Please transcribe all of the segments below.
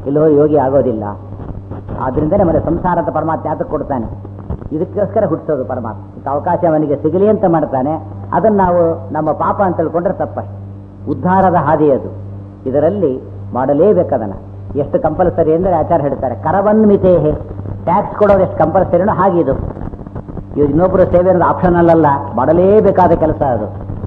ಇಲ್ಲೋ ಯೋಗಿ ಆಗೋದಿಲ್ಲ ಆದ್ರಿಂದ ನಮಗೆ ಸಂಸಾರದ ಪರಮಾತ್ಮ ಯಾತಕ್ಕೆ ಕೊಡ್ತಾನೆ ಇದಕ್ಕೋಸ್ಕರ ಹುಟ್ಟಿಸೋದು ಪರಮಾತ್ಮ ಇದಕ್ಕೆ ಅವಕಾಶ ಅವನಿಗೆ ಸಿಗಲಿ ಅಂತ ಮಾಡ್ತಾನೆ ಅದನ್ನು ನಾವು ನಮ್ಮ ಪಾಪ ಅಂತ ತಿಳ್ಕೊಂಡ್ರೆ ತಪ್ಪಷ್ಟೆ ಉದ್ಧಾರದ ಹಾದಿ ಅದು ಇದರಲ್ಲಿ ಮಾಡಲೇಬೇಕದನ್ನ ಎಷ್ಟು ಕಂಪಲ್ಸರಿ ಅಂದರೆ ಆಚಾರ ಹೇಳ್ತಾರೆ ಕರವನ್ಮಿತೇಹೆ ಟ್ಯಾಕ್ಸ್ ಕೊಡೋದು ಎಷ್ಟು ಕಂಪಲ್ಸರಿನೋ ಹಾಗಿದು ಇವಾಗ ಇನ್ನೊಬ್ಬರು ಸೇವೆ ಅನ್ನೋದು ಆಪ್ಷನಲ್ ಅಲ್ಲ ಮಾಡಲೇಬೇಕಾದ ಕೆಲಸ ಅದು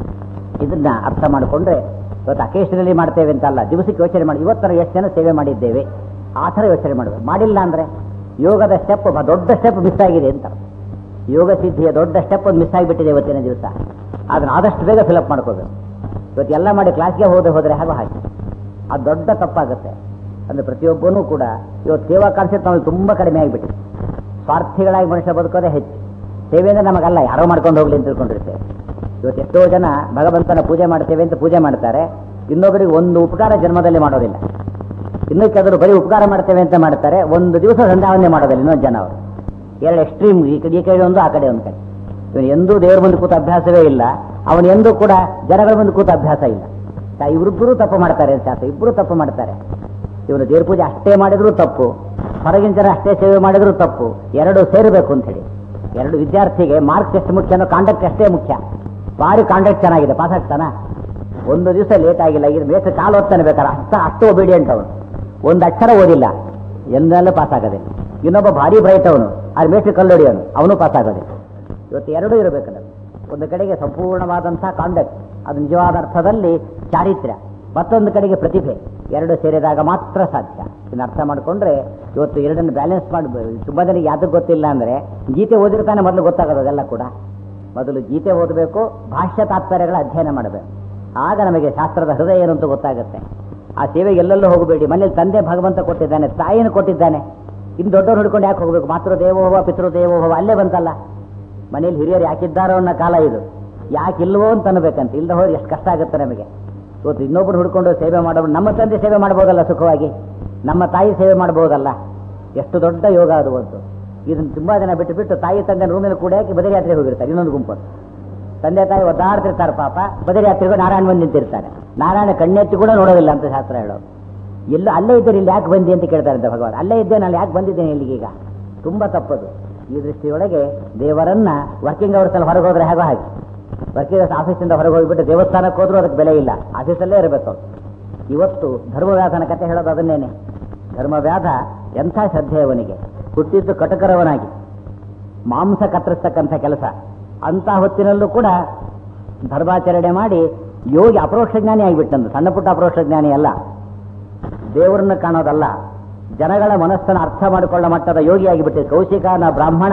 ಇದನ್ನ ಅರ್ಥ ಮಾಡಿಕೊಂಡ್ರೆ ಇವತ್ತು ಅಕೇಶನಲ್ಲಿ ಮಾಡ್ತೇವೆ ಅಂತಲ್ಲ ದಿವಸಕ್ಕೆ ಯೋಚನೆ ಮಾಡಿ ಇವತ್ತು ನಾವು ಎಷ್ಟು ಜನ ಸೇವೆ ಮಾಡಿದ್ದೇವೆ ಆ ಥರ ಯೋಚನೆ ಮಾಡಬೇಕು ಮಾಡಿಲ್ಲ ಅಂದರೆ ಯೋಗದ ಸ್ಟೆಪ್ ದೊಡ್ಡ ಸ್ಟೆಪ್ ಮಿಸ್ ಆಗಿದೆ ಅಂತ ಯೋಗ ಸಿದ್ಧಿಯ ದೊಡ್ಡ ಸ್ಟೆಪ್ ಒಂದು ಮಿಸ್ ಆಗಿಬಿಟ್ಟಿದೆ ಇವತ್ತಿನ ದಿವಸ ಅದನ್ನ ಆದಷ್ಟು ಬೇಗ ಫಿಲಪ್ ಮಾಡ್ಕೋಬೇಕು ಇವತ್ತು ಎಲ್ಲ ಮಾಡಿ ಕ್ಲಾಸ್ಗೆ ಹೋದೆ ಹೋದರೆ ಹಾಗೆ ಹಾಗೆ ಅದು ದೊಡ್ಡ ತಪ್ಪಾಗುತ್ತೆ ಅಂದರೆ ಪ್ರತಿಯೊಬ್ಬನೂ ಕೂಡ ಇವತ್ತು ಸೇವಾ ಕಾನ್ಸೆಪ್ಟ್ ನಮಗೆ ತುಂಬ ಕಡಿಮೆ ಆಗಿಬಿಟ್ಟಿದೆ ಸ್ವಾರ್ಥಿಗಳಾಗಿ ಮನುಷ್ಯ ಬದುಕೋದೇ ಹೆಚ್ಚು ಸೇವೆ ಅಂದರೆ ನಮಗಲ್ಲ ಯಾರೋ ಮಾಡ್ಕೊಂಡು ಹೋಗ್ಲಿ ಅಂತ ತಿಳ್ಕೊಂಡಿರ್ತೇವೆ ಇವತ್ತು ಎಷ್ಟೋ ಜನ ಭಗವಂತನ ಪೂಜೆ ಮಾಡ್ತೇವೆ ಅಂತ ಪೂಜೆ ಮಾಡ್ತಾರೆ ಇನ್ನೊಬ್ಬರಿಗೆ ಒಂದು ಉಪಕಾರ ಜನ್ಮದಲ್ಲಿ ಮಾಡೋದಿಲ್ಲ ಇನ್ನೂ ಕೆಲವರು ಬರೀ ಉಪಕಾರ ಮಾಡ್ತೇವೆ ಅಂತ ಮಾಡ್ತಾರೆ ಒಂದು ದಿವಸ ಸಂಧಾವನೆ ಮಾಡೋದಿಲ್ಲ ಇನ್ನೊಂದು ಜನ ಅವರು ಎರಡು ಎಕ್ಸ್ಟ್ರೀಮ್ ಈ ಕಡೆ ಈ ಕಡೆ ಒಂದು ಆ ಕಡೆ ಒಂದು ಕಡೆ ಇವನು ಎಂದೂ ದೇವರ ಮುಂದೆ ಕೂತ ಅಭ್ಯಾಸವೇ ಇಲ್ಲ ಅವನು ಎಂದೂ ಕೂಡ ಜನಗಳ ಮುಂದೆ ಕೂತ ಅಭ್ಯಾಸ ಇಲ್ಲ ಇವರಿಬ್ಬರು ತಪ್ಪು ಮಾಡ್ತಾರೆ ಅಂತ ಶಾಸ್ತ್ರ ಇಬ್ಬರು ತಪ್ಪು ಮಾಡ್ತಾರೆ ಇವನು ದೇವ್ರ ಪೂಜೆ ಅಷ್ಟೇ ಮಾಡಿದ್ರು ತಪ್ಪು ಹೊರಗಿನ ಜನ ಅಷ್ಟೇ ಸೇವೆ ಮಾಡಿದ್ರು ತಪ್ಪು ಎರಡು ಸೇರಬೇಕು ಅಂತ ಹೇಳಿ ಎರಡು ವಿದ್ಯಾರ್ಥಿಗೆ ಮಾರ್ಕ್ಸ್ ಎಷ್ಟು ಮುಖ್ಯ ಅನ್ನೋ ಕಾಂಡಕ್ಟ್ ಅಷ್ಟೇ ಮುಖ್ಯ ಭಾರಿ ಕಾಂಡಕ್ಟ್ ಚೆನ್ನಾಗಿದೆ ಪಾಸ್ ಆಗ್ತಾನ ಒಂದು ದಿವಸ ಲೇಟ್ ಆಗಿಲ್ಲ ಇದು ಮೇಸ್ಟ್ ಕಾಲು ಓದ್ತಾನೆ ಬೇಕಾದ್ರೆ ಅಷ್ಟ ಅಷ್ಟು ಒಬಿಡಿಯಂಟ್ ಅವನು ಒಂದು ಅಕ್ಷರ ಓದಿಲ್ಲ ಎಂದೆಲ್ಲ ಪಾಸ್ ಆಗೋದಿಲ್ಲ ಇನ್ನೊಬ್ಬ ಭಾರಿ ಬ್ರೈಟ್ ಅವನು ಅದು ಮೇಸ್ಟ್ ಕಲ್ಲೊಡಿಯವನು ಅವನು ಪಾಸ್ ಆಗೋದಿಲ್ಲ ಇವತ್ತು ಎರಡೂ ಇರಬೇಕಲ್ಲ ಒಂದು ಕಡೆಗೆ ಸಂಪೂರ್ಣವಾದಂಥ ಕಾಂಡಕ್ಟ್ ಅದು ನಿಜವಾದ ಅರ್ಥದಲ್ಲಿ ಚಾರಿತ್ರ್ಯ ಮತ್ತೊಂದು ಕಡೆಗೆ ಪ್ರತಿಭೆ ಎರಡು ಸೇರಿದಾಗ ಮಾತ್ರ ಸಾಧ್ಯ ಇದನ್ನ ಅರ್ಥ ಮಾಡಿಕೊಂಡ್ರೆ ಇವತ್ತು ಎರಡನ್ನು ಬ್ಯಾಲೆನ್ಸ್ ಮಾಡಿ ತುಂಬ ಜನಕ್ಕೆ ಯಾವ್ದಕ್ಕೆ ಗೊತ್ತಿಲ್ಲ ಅಂದರೆ ಗೀತೆ ಓದಿರ್ತಾನೆ ಮೊದಲು ಗೊತ್ತಾಗೋದು ಅದೆಲ್ಲ ಕೂಡ ಮೊದಲು ಗೀತೆ ಓದಬೇಕು ಭಾಷ್ಯ ತಾತ್ಪರ್ಯಗಳ ಅಧ್ಯಯನ ಮಾಡಬೇಕು ಆಗ ನಮಗೆ ಶಾಸ್ತ್ರದ ಹೃದಯ ಏನು ಅಂತ ಗೊತ್ತಾಗುತ್ತೆ ಆ ಸೇವೆಗೆ ಎಲ್ಲೆಲ್ಲೂ ಹೋಗಬೇಡಿ ಮನೇಲಿ ತಂದೆ ಭಗವಂತ ಕೊಟ್ಟಿದ್ದಾನೆ ತಾಯಿಯನ್ನು ಕೊಟ್ಟಿದ್ದಾನೆ ಇನ್ನು ದೊಡ್ಡವ್ರು ಹಿಡ್ಕೊಂಡು ಯಾಕೆ ಹೋಗ್ಬೇಕು ಮಾತೃ ದೇವೋಭವ ಪಿತೃ ದೇವೋಭವ ಅಲ್ಲೇ ಬಂತಲ್ಲ ಮನೇಲಿ ಹಿರಿಯರು ಯಾಕಿದ್ದಾರೋ ಅನ್ನೋ ಕಾಲ ಇದು ಯಾಕಿಲ್ವೋ ಅಂತ ಅನ್ಬೇಕಂತ ಇಲ್ಲದ ಹೋದ್ರೆ ಎಷ್ಟು ಕಷ್ಟ ಆಗುತ್ತೆ ನಮಗೆ ಇವತ್ತು ಇನ್ನೊಬ್ರು ಹುಡ್ಕೊಂಡು ಸೇವೆ ಮಾಡಬಹುದು ನಮ್ಮ ತಂದೆ ಸೇವೆ ಮಾಡ್ಬೋದಲ್ಲ ಸುಖವಾಗಿ ನಮ್ಮ ತಾಯಿ ಸೇವೆ ಮಾಡ್ಬೋದಲ್ಲ ಎಷ್ಟು ದೊಡ್ಡ ಯೋಗ ಅದು ಒಂದು ಇದನ್ನು ತುಂಬಾ ಜನ ಬಿಟ್ಟು ಬಿಟ್ಟು ತಾಯಿ ತಂದೆ ರೂಮಿನ ಕೂಡ ಹಾಕಿ ಬದರಿ ಯಾತ್ರೆಗೆ ಹೋಗಿರ್ತಾರೆ ಇನ್ನೊಂದು ಗುಂಪು ತಂದೆ ತಾಯಿ ಒದ್ದಾಡ್ತಿರ್ತಾರೆ ಪಾಪ ಬದರಿ ಯಾತ್ರೆಗೂ ನಾರಾಯಣ ಬಂದು ನಿಂತಿರ್ತಾರೆ ನಾರಾಯಣ ಕಣ್ಣೆತ್ತಿ ಕೂಡ ನೋಡೋದಿಲ್ಲ ಅಂತ ಶಾಸ್ತ್ರ ಹೇಳೋದು ಎಲ್ಲ ಅಲ್ಲೇ ಇದ್ದೀರಿ ಇಲ್ಲಿ ಯಾಕೆ ಬಂದಿ ಅಂತ ಕೇಳ್ತಾರೆ ಅಂತ ಭಗವಾನ್ ಅಲ್ಲೇ ಇದ್ದೇನೆ ಅಲ್ಲಿ ಯಾಕೆ ಬಂದಿದ್ದೇನೆ ಇಲ್ಲಿಗೀಗ ತುಂಬಾ ತಪ್ಪದು ಈ ದೃಷ್ಟಿಯೊಳಗೆ ದೇವರನ್ನ ವರ್ಕಿಂಗ್ ಅವರ್ಸ್ ಅಲ್ಲಿ ಹೊರಗೆ ಹೋದ್ರೆ ಹೇಗೋ ಹಾಗೆ ವರ್ಕಿಂಗ್ ಅವರ್ಸ್ ಆಫೀಸಿಂದ ಹೊರಗೆ ಹೋಗಿಬಿಟ್ಟು ದೇವಸ್ಥಾನಕ್ಕೆ ಹೋದ್ರೂ ಅದಕ್ಕೆ ಬೆಲೆ ಇಲ್ಲ ಆಫೀಸಲ್ಲೇ ಇರಬೇಕು ಅವ್ರು. ಇವತ್ತು ಧರ್ಮವ್ಯಾಧನ ಕತೆ ಹೇಳೋದು ಅದನ್ನೇನೆ ಧರ್ಮವ್ಯಾಧ ಎಂಥ ಶ್ರದ್ಧೆ ಅವನಿಗೆ ಹುಟ್ಟಿದ್ದು ಕಟಕರವನಾಗಿ ಮಾಂಸ ಕತ್ತರಿಸ್ತಕ್ಕಂಥ ಕೆಲಸ ಅಂತ ಹೊತ್ತಿನಲ್ಲೂ ಕೂಡ ಧರ್ಮಾಚರಣೆ ಮಾಡಿ ಯೋಗಿ ಅಪರೋಕ್ಷ ಜ್ಞಾನಿ ಆಗಿಬಿಟ್ಟಂದು ಸಣ್ಣ ಪುಟ್ಟ ಅಪರೋಕ್ಷ ಜ್ಞಾನಿ ಅಲ್ಲ ದೇವರನ್ನ ಕಾಣೋದಲ್ಲ ಜನಗಳ ಮನಸ್ಸನ್ನು ಅರ್ಥ ಮಾಡಿಕೊಳ್ಳೋ ಮಟ್ಟದ ಯೋಗಿ ಆಗಿಬಿಟ್ಟಿದೆ ಕೌಶಿಕನ ಬ್ರಾಹ್ಮಣ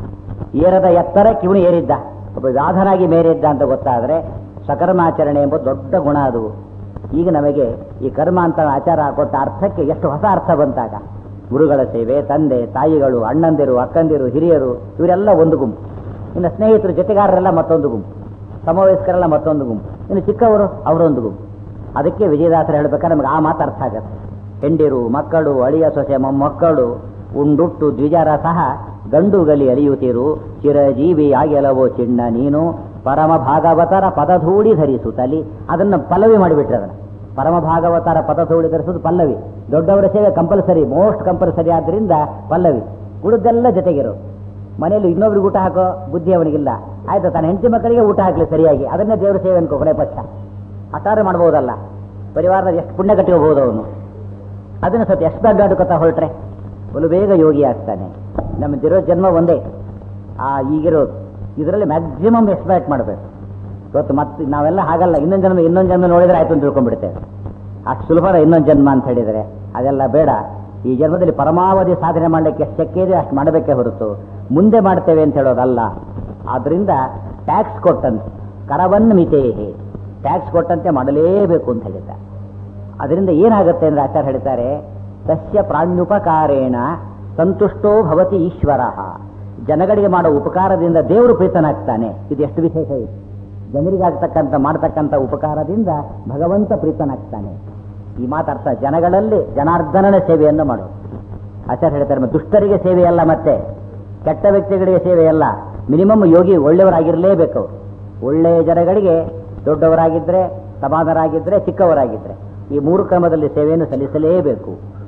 ಏರದ ಎತ್ತರಕ್ಕೆ ಇವನು ಏರಿದ್ದ ಒಬ್ಬ ವ್ಯಾಧನಾಗಿ ಮೇರಿದ್ದ ಅಂತ ಗೊತ್ತಾದರೆ ಸಕರ್ಮಾಚರಣೆ ಎಂಬುದು ದೊಡ್ಡ ಗುಣ ಅದು ಈಗ ನಮಗೆ ಈ ಕರ್ಮ ಅಂತ ಆಚಾರ ಕೊಟ್ಟ ಅರ್ಥಕ್ಕೆ ಎಷ್ಟು ಹೊಸ ಅರ್ಥ ಬಂತಾಗ ಗುರುಗಳ ಸೇವೆ ತಂದೆ ತಾಯಿಗಳು ಅಣ್ಣಂದಿರು ಅಕ್ಕಂದಿರು ಹಿರಿಯರು ಇವರೆಲ್ಲ ಒಂದು ಗುಂಪು ಇನ್ನು ಸ್ನೇಹಿತರು ಜೊತೆಗಾರರೆಲ್ಲ ಮತ್ತೊಂದು ಗುಂಪು ಸಮವಯಸ್ಕರೆಲ್ಲ ಮತ್ತೊಂದು ಗುಂಪು ಇನ್ನು ಚಿಕ್ಕವರು ಅವರೊಂದು ಗುಂಪು ಅದಕ್ಕೆ ವಿಜಯದಾಸರು ಹೇಳ್ಬೇಕಾದ್ರೆ ನಮಗೆ ಆ ಮಾತು ಅರ್ಥ ಆಗತ್ತೆ ಹೆಂಡಿರು ಮಕ್ಕಳು ಅಳಿಯ ಸೊಸೆ ಮೊಮ್ಮಕ್ಕಳು ಉಂಡುಟ್ಟು ದ್ವಿಜರ ಸಹ ಗಂಡುಗಲಿ ಅಲಿಯುತ್ತಿರು ಚಿರಜೀವಿ ಆಗೆಲವೋ ಚಿಣ್ಣ ನೀನು ಪರಮ ಭಾಗವತರ ಪದಧೂಳಿ ಧರಿಸುತ್ತಲಿ ಅದನ್ನು ಪಲ್ಲವಿ ಮಾಡಿಬಿಟ್ರೆ ಅದನ್ನು ಪರಮ ಭಾಗವತರ ಪದಧೂಳಿ ಧರಿಸೋದು ಪಲ್ಲವಿ ದೊಡ್ಡವರ ಸೇವೆ ಕಂಪಲ್ಸರಿ ಮೋಸ್ಟ್ ಕಂಪಲ್ಸರಿ ಆದ್ದರಿಂದ ಪಲ್ಲವಿ ಉಳಿದೆಲ್ಲ ಜೊತೆಗಿರು ಮನೆಯಲ್ಲಿ ಇನ್ನೊಬ್ರಿಗೆ ಊಟ ಹಾಕೋ ಬುದ್ಧಿ ಅವನಿಗಿಲ್ಲ ಆಯ್ತು ತನ್ನ ಹೆಂಡತಿ ಮಕ್ಕಳಿಗೆ ಊಟ ಹಾಕಲಿ ಸರಿಯಾಗಿ ಅದನ್ನೇ ದೇವರ ಸೇವೆ ಅನ್ಕೋ ಕೊನೆ ಪಕ್ಷ ಅಟಾರ ಮಾಡ್ಬೋದಲ್ಲ ಪರಿವಾರದ ಎಷ್ಟು ಪುಣ್ಯ ಕಟ್ಟಿಕೋಬಹುದು ಅವನು ಅದನ್ನು ಸ್ವಲ್ಪ ಎಷ್ಟು ಅಡ್ಡಾಡ್ಕೊತಾ ಹೊರಟ್ರೆ ಬಲು ಬೇಗ ಯೋಗಿ ಆಗ್ತಾನೆ ನಮ್ಮದಿರೋ ಜನ್ಮ ಒಂದೇ ಆ ಈಗಿರೋದು ಇದರಲ್ಲಿ ಮ್ಯಾಕ್ಸಿಮಮ್ ಎಕ್ಸ್ಪೆಕ್ಟ್ ಮಾಡಬೇಕು ಇವತ್ತು ಮತ್ತೆ ನಾವೆಲ್ಲ ಹಾಗಲ್ಲ ಇನ್ನೊಂದು ಜನ್ಮ ಇನ್ನೊಂದು ಜನ್ಮ ನೋಡಿದ್ರೆ ಆಯ್ತು ಅಂತ ತಿಳ್ಕೊಂಡ್ಬಿಡ್ತೇವೆ ಅಷ್ಟು ಸುಲಭದ ಇನ್ನೊಂದು ಜನ್ಮ ಅಂತ ಹೇಳಿದರೆ ಅದೆಲ್ಲ ಬೇಡ ಈ ಜನ್ಮದಲ್ಲಿ ಪರಮಾವಧಿ ಸಾಧನೆ ಮಾಡಲಿಕ್ಕೆ ಎಷ್ಟು ಶಕ್ಯ ಇದೆ ಅಷ್ಟು ಮಾಡಬೇಕೇ ಹೊರತು ಮುಂದೆ ಮಾಡ್ತೇವೆ ಅಂತ ಹೇಳೋದಲ್ಲ ಆದ್ರಿಂದ ಟ್ಯಾಕ್ಸ್ ಕೊಟ್ಟಂತೆ ಕರವನ್ನು ಮಿತೇಹಿ ಟ್ಯಾಕ್ಸ್ ಕೊಟ್ಟಂತೆ ಮಾಡಲೇಬೇಕು ಅಂತ ಹೇಳಿದ್ದ ಅದರಿಂದ ಏನಾಗುತ್ತೆ ಅಂದ್ರೆ ಆಚಾರ್ಯ ಹೇಳ್ತಾರೆ ತಸ್ಯ ಪ್ರಾಣ್ಯುಪಕಾರೇಣ ಸಂತುಷ್ಟೋ ಭವತಿ ಈಶ್ವರ ಜನಗಳಿಗೆ ಮಾಡೋ ಉಪಕಾರದಿಂದ ದೇವರು ಪ್ರೀತನಾಗ್ತಾನೆ ಇದು ಎಷ್ಟು ವಿಶೇಷ ಇದೆ ಜನರಿಗಾಗ್ತಕ್ಕಂಥ ಮಾಡ್ತಕ್ಕಂಥ ಉಪಕಾರದಿಂದ ಭಗವಂತ ಪ್ರೀತನಾಗ್ತಾನೆ ಈ ಮಾತರ್ಥ ಜನಗಳಲ್ಲಿ ಜನಾರ್ದನನ ಸೇವೆಯನ್ನು ಮಾಡೋದು ಆಚಾರ್ಯ ಹೇಳ್ತಾರೆ ಮತ್ತೆ ದುಷ್ಟರಿಗೆ ಸೇವೆಯಲ್ಲ ಮತ್ತೆ ಕೆಟ್ಟ ವ್ಯಕ್ತಿಗಳಿಗೆ ಸೇವೆಯಲ್ಲ ಮಿನಿಮಮ್ ಯೋಗಿ ಒಳ್ಳೆಯವರಾಗಿರಲೇಬೇಕು ಅವರು ಒಳ್ಳೆಯ ಜನಗಳಿಗೆ ದೊಡ್ಡವರಾಗಿದ್ದರೆ ಸಮಾನರಾಗಿದ್ದರೆ ಚಿಕ್ಕವರಾಗಿದ್ದರೆ ಈ ಮೂರು ಕ್ರಮದಲ್ಲಿ ಸೇವೆಯನ್ನು ಸಲ್ಲಿಸಲೇಬೇಕು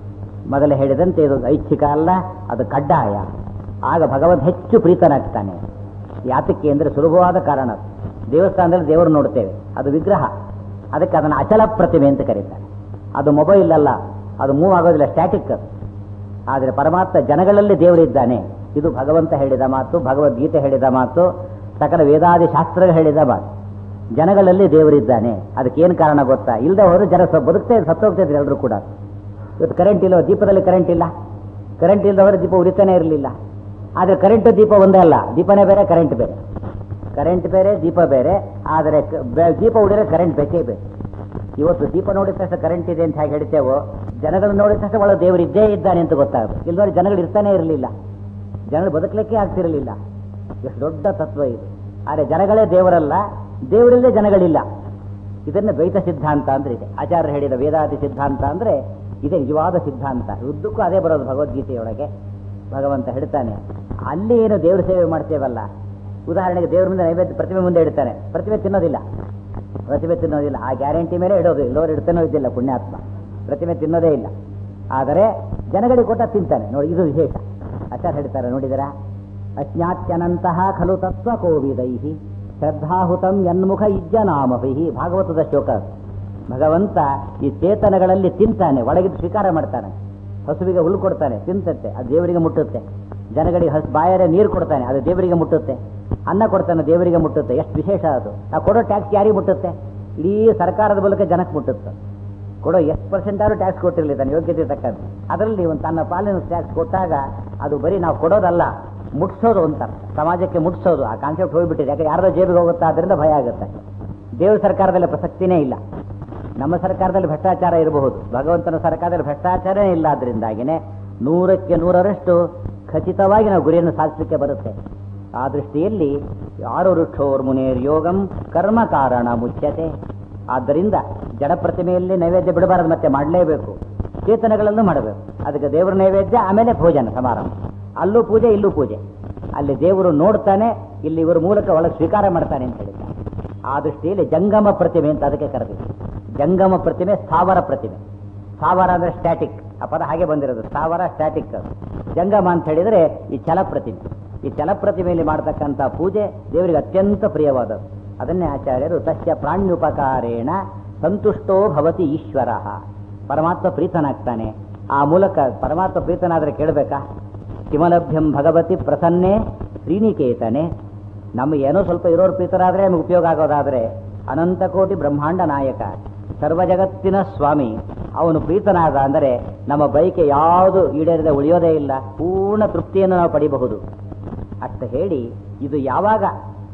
ಮೊದಲು ಹೇಳಿದಂತೆ ಇದು ಐಚ್ಛಿಕ ಅಲ್ಲ ಅದು ಕಡ್ಡಾಯ ಆಗ ಭಗವಂತ ಹೆಚ್ಚು ಪ್ರೀತನಾಗ್ತಾನೆ ಯಾತಕ್ಕೆ ಅಂದರೆ ಸುಲಭವಾದ ಕಾರಣ ಅದು. ದೇವಸ್ಥಾನದಲ್ಲಿ ದೇವರು ನೋಡ್ತೇವೆ ಅದು ವಿಗ್ರಹ ಅದಕ್ಕೆ ಅದನ್ನು ಅಚಲ ಪ್ರತಿಮೆ ಅಂತ ಕರೀತಾರೆ ಅದು ಮೊಬೈಲ್ ಅಲ್ಲ ಅದು ಮೂವ್ ಆಗೋದಿಲ್ಲ ಸ್ಟ್ಯಾಟಿಕ್ ಅದು ಆದರೆ ಪರಮಾತ್ಮ ಜನಗಳಲ್ಲಿ ದೇವರಿದ್ದಾನೆ ಇದು ಭಗವಂತ ಹೇಳಿದ ಮಾತು ಭಗವದ್ಗೀತೆ ಹೇಳಿದ ಮಾತು ಸಕಲ ವೇದಾದಿ ಶಾಸ್ತ್ರ ಹೇಳಿದ ಮಾತು ಜನಗಳಲ್ಲಿ ದೇವರಿದ್ದಾನೆ ಅದಕ್ಕೇನು ಕಾರಣ ಗೊತ್ತಾ ಇಲ್ಲದೆ ಹೋದ್ರೆ ಜನ ಸ- ಬದುಕ್ತಾ ಸತ್ತೋಗ್ತಾ ಇದ್ರು ಎಲ್ಲರೂ ಕೂಡ ಇವತ್ತು ಕರೆಂಟ್ ಇಲ್ಲ ದೀಪದಲ್ಲಿ ಕರೆಂಟ್ ಇಲ್ಲ ಕರೆಂಟ್ ಇಲ್ಲದವರೆ ದೀಪ ಉರಿತಾನೆ ಇರಲಿಲ್ಲ ಆದರೆ ಕರೆಂಟ್ ದೀಪ ಒಂದೇ ಅಲ್ಲ ದೀಪನೇ ಬೇರೆ ಕರೆಂಟ್ ಬೇರೆ ಕರೆಂಟ್ ಬೇರೆ ದೀಪ ಬೇರೆ ಆದರೆ ಕ- ಬೆ- ದೀಪ ಉಡಿದ್ರೆ ಕರೆಂಟ್ ಬೇಕೇ ಬೇಕು ಇವತ್ತು ದೀಪ ನೋಡಿದ ತಕ್ಷಣ ಕರೆಂಟ್ ಇದೆ ಅಂತ ಹೇಗೆ ಹೇಳ್ತೇವೋ ಜನಗಳು ನೋಡಿದ ತಕ್ಷಣ ಒಳಗೆ ದೇವರು ಇದ್ದೇ ಇದ್ದಾನೆ ಅಂತ ಗೊತ್ತಾಗುತ್ತೆ ಇಲ್ಲದವ್ರೆ ಜನಗಳು ಇರ್ತಾನೆ ಇರಲಿಲ್ಲ ಜನಗಳು ಬದುಕಲಿಕ್ಕೆ ಆಗ್ತಿರಲಿಲ್ಲ ಎಷ್ಟು ದೊಡ್ಡ ತತ್ವ ಇದು ಆದರೆ ಜನಗಳೇ ದೇವರಲ್ಲ ದೇವರಿಲ್ಲದೆ ಜನಗಳಿಲ್ಲ ಇದನ್ನು ದ್ವೈತ ಸಿದ್ಧಾಂತ ಅಂದ್ರೆ ಇದೆ ಆಚಾರ್ಯ ಹೇಳಿದ ವೇದಾದಿ ಸಿದ್ಧಾಂತ ಅಂದ್ರೆ ಇದೇ ನಿಜವಾದ ಸಿದ್ಧಾಂತ ಉದ್ದಕ್ಕೂ ಅದೇ ಬರೋದು ಭಗವದ್ಗೀತೆಯೊಳಗೆ ಭಗವಂತ ಹೇಳ್ತಾನೆ ಅಲ್ಲಿ ಏನು ದೇವ್ರ ಸೇವೆ ಮಾಡ್ತೇವಲ್ಲ ಉದಾಹರಣೆಗೆ ದೇವ್ರ ಮುಂದೆ ನೈವೇದ್ಯ ಪ್ರತಿಮೆ ಮುಂದೆ ಇಡ್ತಾನೆ ಪ್ರತಿಮೆ ತಿನ್ನೋದಿಲ್ಲ ಪ್ರತಿಮೆ ತಿನ್ನೋದಿಲ್ಲ ಆ ಗ್ಯಾರಂಟಿ ಮೇಲೆ ಇಡೋದು ಇಲ್ಲವರು ಇಡ್ತಾನೋ ಇದ್ದಿಲ್ಲ ಪುಣ್ಯಾತ್ಮ ಪ್ರತಿಮೆ ತಿನ್ನೋದೇ ಇಲ್ಲ ಆದರೆ ಜನಗಳಿಗೆ ಕೊಟ್ಟ ತಿಂತಾನೆ ನೋಡಿ ಇದು ವಿಶೇಷ ಆಚಾರ್ಯ ಹೇಳ್ತಾರೆ ನೋಡಿದರ ಅಜ್ಞಾತ್ಯನಂತಹ ಖಲು ತತ್ವ ಕೋವಿದೈಹಿ ಶ್ರದ್ಧಾಹುತಂ ಯನ್ಮುಖ ಇಜ್ಜನಾಮಭಿ ಭಾಗವತದ ಶ್ಲೋಕ ಅದು. ಭಗವಂತ ಈ ಚೇತನಗಳಲ್ಲಿ ತಿಂತಾನೆ ಒಳಗಿದ್ದು ಸ್ವೀಕಾರ ಮಾಡ್ತಾನೆ ಹಸುವಿಗೆ ಹುಲ್ಲು ಕೊಡ್ತಾನೆ ತಿಂತತ್ತೆ ಅದು ದೇವರಿಗೆ ಮುಟ್ಟುತ್ತೆ ಜನಗಳಿಗೆ ಹಸ್ ಬಾಯರೆ ನೀರು ಕೊಡ್ತಾನೆ ಅದು ದೇವರಿಗೆ ಮುಟ್ಟುತ್ತೆ ಅನ್ನ ಕೊಡ್ತಾನೆ ದೇವರಿಗೆ ಮುಟ್ಟುತ್ತೆ ಎಷ್ಟು ವಿಶೇಷ ಅದು ನಾವು ಕೊಡೋ ಟ್ಯಾಕ್ಸ್ ಯಾರಿಗೆ ಮುಟ್ಟುತ್ತೆ ಇಡೀ ಸರ್ಕಾರದ ಮೂಲಕ ಜನಕ್ಕೆ ಮುಟ್ಟುತ್ತೆ ಕೊಡೋ ಎಷ್ಟು ಪರ್ಸೆಂಟ್ ಆದ್ರೂ ಟ್ಯಾಕ್ಸ್ ಕೊಟ್ಟಿರಲಿ ತನ್ನ ಯೋಗ್ಯತೆ ತಕ್ಕಂತೆ ಅದರಲ್ಲಿ ಒಂದು ತನ್ನ ಪಾಲಿನ ಟ್ಯಾಕ್ಸ್ ಕೊಟ್ಟಾಗ ಅದು ಬರೀ ನಾವು ಕೊಡೋದಲ್ಲ ಮುಟ್ಸೋದು ಅಂತ ಸಮಾಜಕ್ಕೆ ಮುಟ್ಸೋದು ಆ ಕಾನ್ಸೆಪ್ಟ್ ಹೋಗ್ಬಿಟ್ಟಿದೆ ಯಾಕೆ ಯಾರ್ದೋ ಜೇಬಿಗೆ ಹೋಗುತ್ತಾ ಅದರಿಂದ ಭಯ ಆಗುತ್ತೆ ದೇವ್ರ ಸರ್ಕಾರದಲ್ಲಿ ಪ್ರಸಕ್ತಿನೇ ಇಲ್ಲ ನಮ್ಮ ಸರ್ಕಾರದಲ್ಲಿ ಭ್ರಷ್ಟಾಚಾರ ಇರಬಹುದು ಭಗವಂತನ ಸರ್ಕಾರದಲ್ಲಿ ಭ್ರಷ್ಟಾಚಾರನೇ ಇಲ್ಲ ಆದ್ರಿಂದಾಗಿನೇ ನೂರಕ್ಕೆ ನೂರರಷ್ಟು ಖಚಿತವಾಗಿ ನಾವು ಗುರಿಯನ್ನು ಸಾಧಿಸಲಿಕ್ಕೆ ಬರುತ್ತೆ ಆ ದೃಷ್ಟಿಯಲ್ಲಿ ಯಾರು ವೃಕ್ಷೋರ್ ಮುನೇರ್ ಯೋಗಂ ಕರ್ಮ ಕಾರಣ ಮುಚ್ಯತೆ ಆದ್ದರಿಂದ ಜಡ ಪ್ರತಿಮೆಯಲ್ಲಿ ನೈವೇದ್ಯ ಬಿಡಬಾರದು ಮತ್ತೆ ಮಾಡಲೇಬೇಕು ಚೇತನಗಳನ್ನು ಮಾಡಬೇಕು ಅದಕ್ಕೆ ದೇವರ ನೈವೇದ್ಯ ಆಮೇಲೆ ಭೋಜನ ಸಮಾರಂಭ ಅಲ್ಲೂ ಪೂಜೆ ಇಲ್ಲೂ ಪೂಜೆ ಅಲ್ಲಿ ದೇವರು ನೋಡ್ತಾನೆ ಇಲ್ಲಿ ಇವರ ಮೂಲಕ ಒಳಗೆ ಸ್ವೀಕಾರ ಮಾಡ್ತಾನೆ ಅಂತ ಹೇಳಿದ್ದಾರೆ ಆ ದೃಷ್ಟಿಯಲ್ಲಿ ಜಂಗಮ ಪ್ರತಿಮೆ ಅಂತ ಅದಕ್ಕೆ ಕರೆದಿದೆ ಜಂಗಮ ಪ್ರತಿಮೆ ಸ್ಥಾವರ ಪ್ರತಿಮೆ ಸ್ಥಾವರ ಅಂದ್ರೆ ಸ್ಟ್ಯಾಟಿಕ್ ಆ ಪದ ಹಾಗೆ ಬಂದಿರೋದು ಸ್ಥಾವರ ಸ್ಟ್ಯಾಟಿಕ್ ಜಂಗಮ ಅಂತ ಹೇಳಿದರೆ ಈ ಛಲ ಪ್ರತಿಮೆ ಈ ಛಲ ಪ್ರತಿಮೆಯಲ್ಲಿ ಮಾಡತಕ್ಕಂಥ ಪೂಜೆ ದೇವರಿಗೆ ಅತ್ಯಂತ ಪ್ರಿಯವಾದದ್ದು ಅದನ್ನೇ ಆಚಾರ್ಯರು ತಸ್ಯ ಪ್ರಾಣ್ಯುಪಕಾರೇಣ ಸಂತುಷ್ಟೋ ಭವತಿ ಈಶ್ವರ ಪರಮಾತ್ಮ ಪ್ರೀತನಾಗ್ತಾನೆ ಆ ಮೂಲಕ ಪರಮಾತ್ಮ ಪ್ರೀತನಾದರೆ ಕೇಳಬೇಕಾ ಕಿಮಲಭ್ಯಂ ಭಗವತಿ ಪ್ರಸನ್ನೇ ಶ್ರೀನಿಕೇತನೆ ನಮಗೆ ಏನೋ ಸ್ವಲ್ಪ ಇರೋರು ಪ್ರೀತರಾದ್ರೆ ನಮಗೆ ಉಪಯೋಗ ಆಗೋದಾದ್ರೆ ಅನಂತ ಕೋಟಿ ಬ್ರಹ್ಮಾಂಡ ನಾಯಕ ಸರ್ವ ಜಗತ್ತಿನ ಸ್ವಾಮಿ ಅವನು ಪ್ರೀತನಾದ ಅಂದರೆ ನಮ್ಮ ಬೈಕೆ ಯಾವುದು ಈಡೇರದೆ ಉಳಿಯೋದೇ ಇಲ್ಲ ಪೂರ್ಣ ತೃಪ್ತಿಯನ್ನು ನಾವು ಪಡಿಬಹುದು ಅಷ್ಟ ಹೇಳಿ ಇದು ಯಾವಾಗ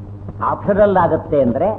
ಆಪ್ಷನಲ್ ಆಗುತ್ತೆ ಅಂದರೆ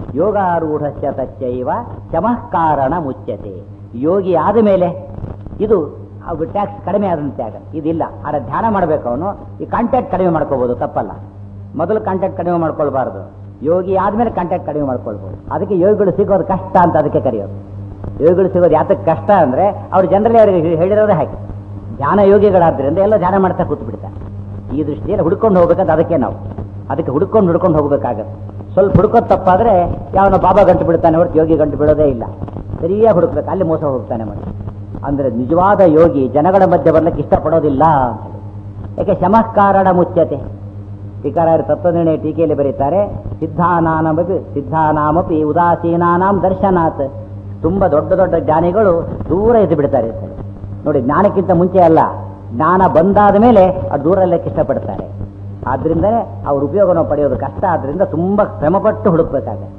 ಯೋಗಾರೂಢಸ್ಯ ತಚ್ಚೈವ ಶಮಃ ಕಾರಣ ಮುಚ್ಯತೆ ಯೋಗಿ ಆದ ಮೇಲೆ ಇದು ಟ್ಯಾಕ್ಸ್ ಕಡಿಮೆ ಆದಂತೆ ಆಗ ಇದಿಲ್ಲ ಆದರೆ ಧ್ಯಾನ ಮಾಡಬೇಕು ಅವನು ಈ ಕಾಂಟ್ಯಾಕ್ಟ್ ಕಡಿಮೆ ಮಾಡ್ಕೋಬಹುದು ತಪ್ಪಲ್ಲ ಮೊದಲು ಕಾಂಟ್ಯಾಕ್ಟ್ ಕಡಿಮೆ ಮಾಡ್ಕೊಳ್ಬಾರ್ದು ಯೋಗಿ ಆದ್ಮೇಲೆ ಕಾಂಟ್ಯಾಕ್ಟ್ ಕಡಿಮೆ ಮಾಡ್ಕೊಳ್ಬಹುದು ಅದಕ್ಕೆ ಯೋಗಿಗಳು ಸಿಗೋದು ಕಷ್ಟ ಅಂತ ಅದಕ್ಕೆ ಕರೆಯೋದು ಯೋಗಿಗಳು ಸಿಗೋದು ಯಾತಕ್ಕೆ ಕಷ್ಟ ಅಂದ್ರೆ ಅವ್ರು ಜನರಲಿ ಅವರಿಗೆ ಹೇಳಿರೋದೇ ಹಾಗೆ ಧ್ಯಾನ ಯೋಗಿಗಳಾದ್ರಿಂದ ಎಲ್ಲ ಧ್ಯಾನ ಮಾಡ್ತಾ ಕೂತು ಬಿಡ್ತಾರೆ ಈ ದೃಷ್ಟಿಯಲ್ಲಿ ಹುಡ್ಕೊಂಡು ಹೋಗ್ಬೇಕಂತ ಅದಕ್ಕೆ ನಾವು ಅದಕ್ಕೆ ಹುಡ್ಕೊಂಡು ಹುಡ್ಕೊಂಡು ಹೋಗ್ಬೇಕಾಗತ್ತೆ ಸ್ವಲ್ಪ ಹುಡ್ಕೋದು ತಪ್ಪಾದ್ರೆ ಯಾವನ ಬಾಬಾ ಗಂಟು ಬಿಡ್ತಾನೆ ಹೊರತು ಯೋಗಿ ಗಂಟು ಬಿಡೋದೇ ಇಲ್ಲ ಸರಿಯಾಗಿ ಹುಡುಕ್ಬೇಕು ಅಲ್ಲಿ ಮೋಸ ಹೋಗ್ತಾನೆ ಮತ್ತೆ ಅಂದ್ರೆ ನಿಜವಾದ ಯೋಗಿ ಜನಗಳ ಮಧ್ಯೆ ಬರ್ಲಿಕ್ಕೆ ಇಷ್ಟಪಡೋದಿಲ್ಲ ಅಂತ ಹೇಳಿ. ಯಾಕೆ ಶಮಃ ಕಾರಣ ಮುಚ್ಯತೆ ಟೀಕಾರಾಯರು ತತ್ವನಿರ್ಣಯ ಟೀಕೆಯಲ್ಲಿ ಬರೀತಾರೆ ಸಿದ್ಧಾನಾಮಪಿ ಸಿದ್ಧಾನಾಮಪಿ ಉದಾಸೀನಾನಾಂ ದರ್ಶನಾತ್ ತುಂಬಾ ದೊಡ್ಡ ದೊಡ್ಡ ಜ್ಞಾನಿಗಳು ದೂರ ಎದ್ದು ಬಿಡ್ತಾರೆ ಅಂತ ಹೇಳಿ. ನೋಡಿ ಜ್ಞಾನಕ್ಕಿಂತ ಮುಂಚೆ ಅಲ್ಲ ಜ್ಞಾನ ಬಂದಾದ ಮೇಲೆ ಅದು ದೂರಲ್ಲಕ್ಕೆ ಇಷ್ಟಪಡ್ತಾರೆ ಆದ್ರಿಂದನೇ ಅವ್ರ ಉಪಯೋಗವನ್ನು ಪಡೆಯೋದು ಕಷ್ಟ ಆದ್ರಿಂದ ತುಂಬಾ ಶ್ರಮಪಟ್ಟು ಹುಡುಕ್ಬೇಕಾಗತ್ತೆ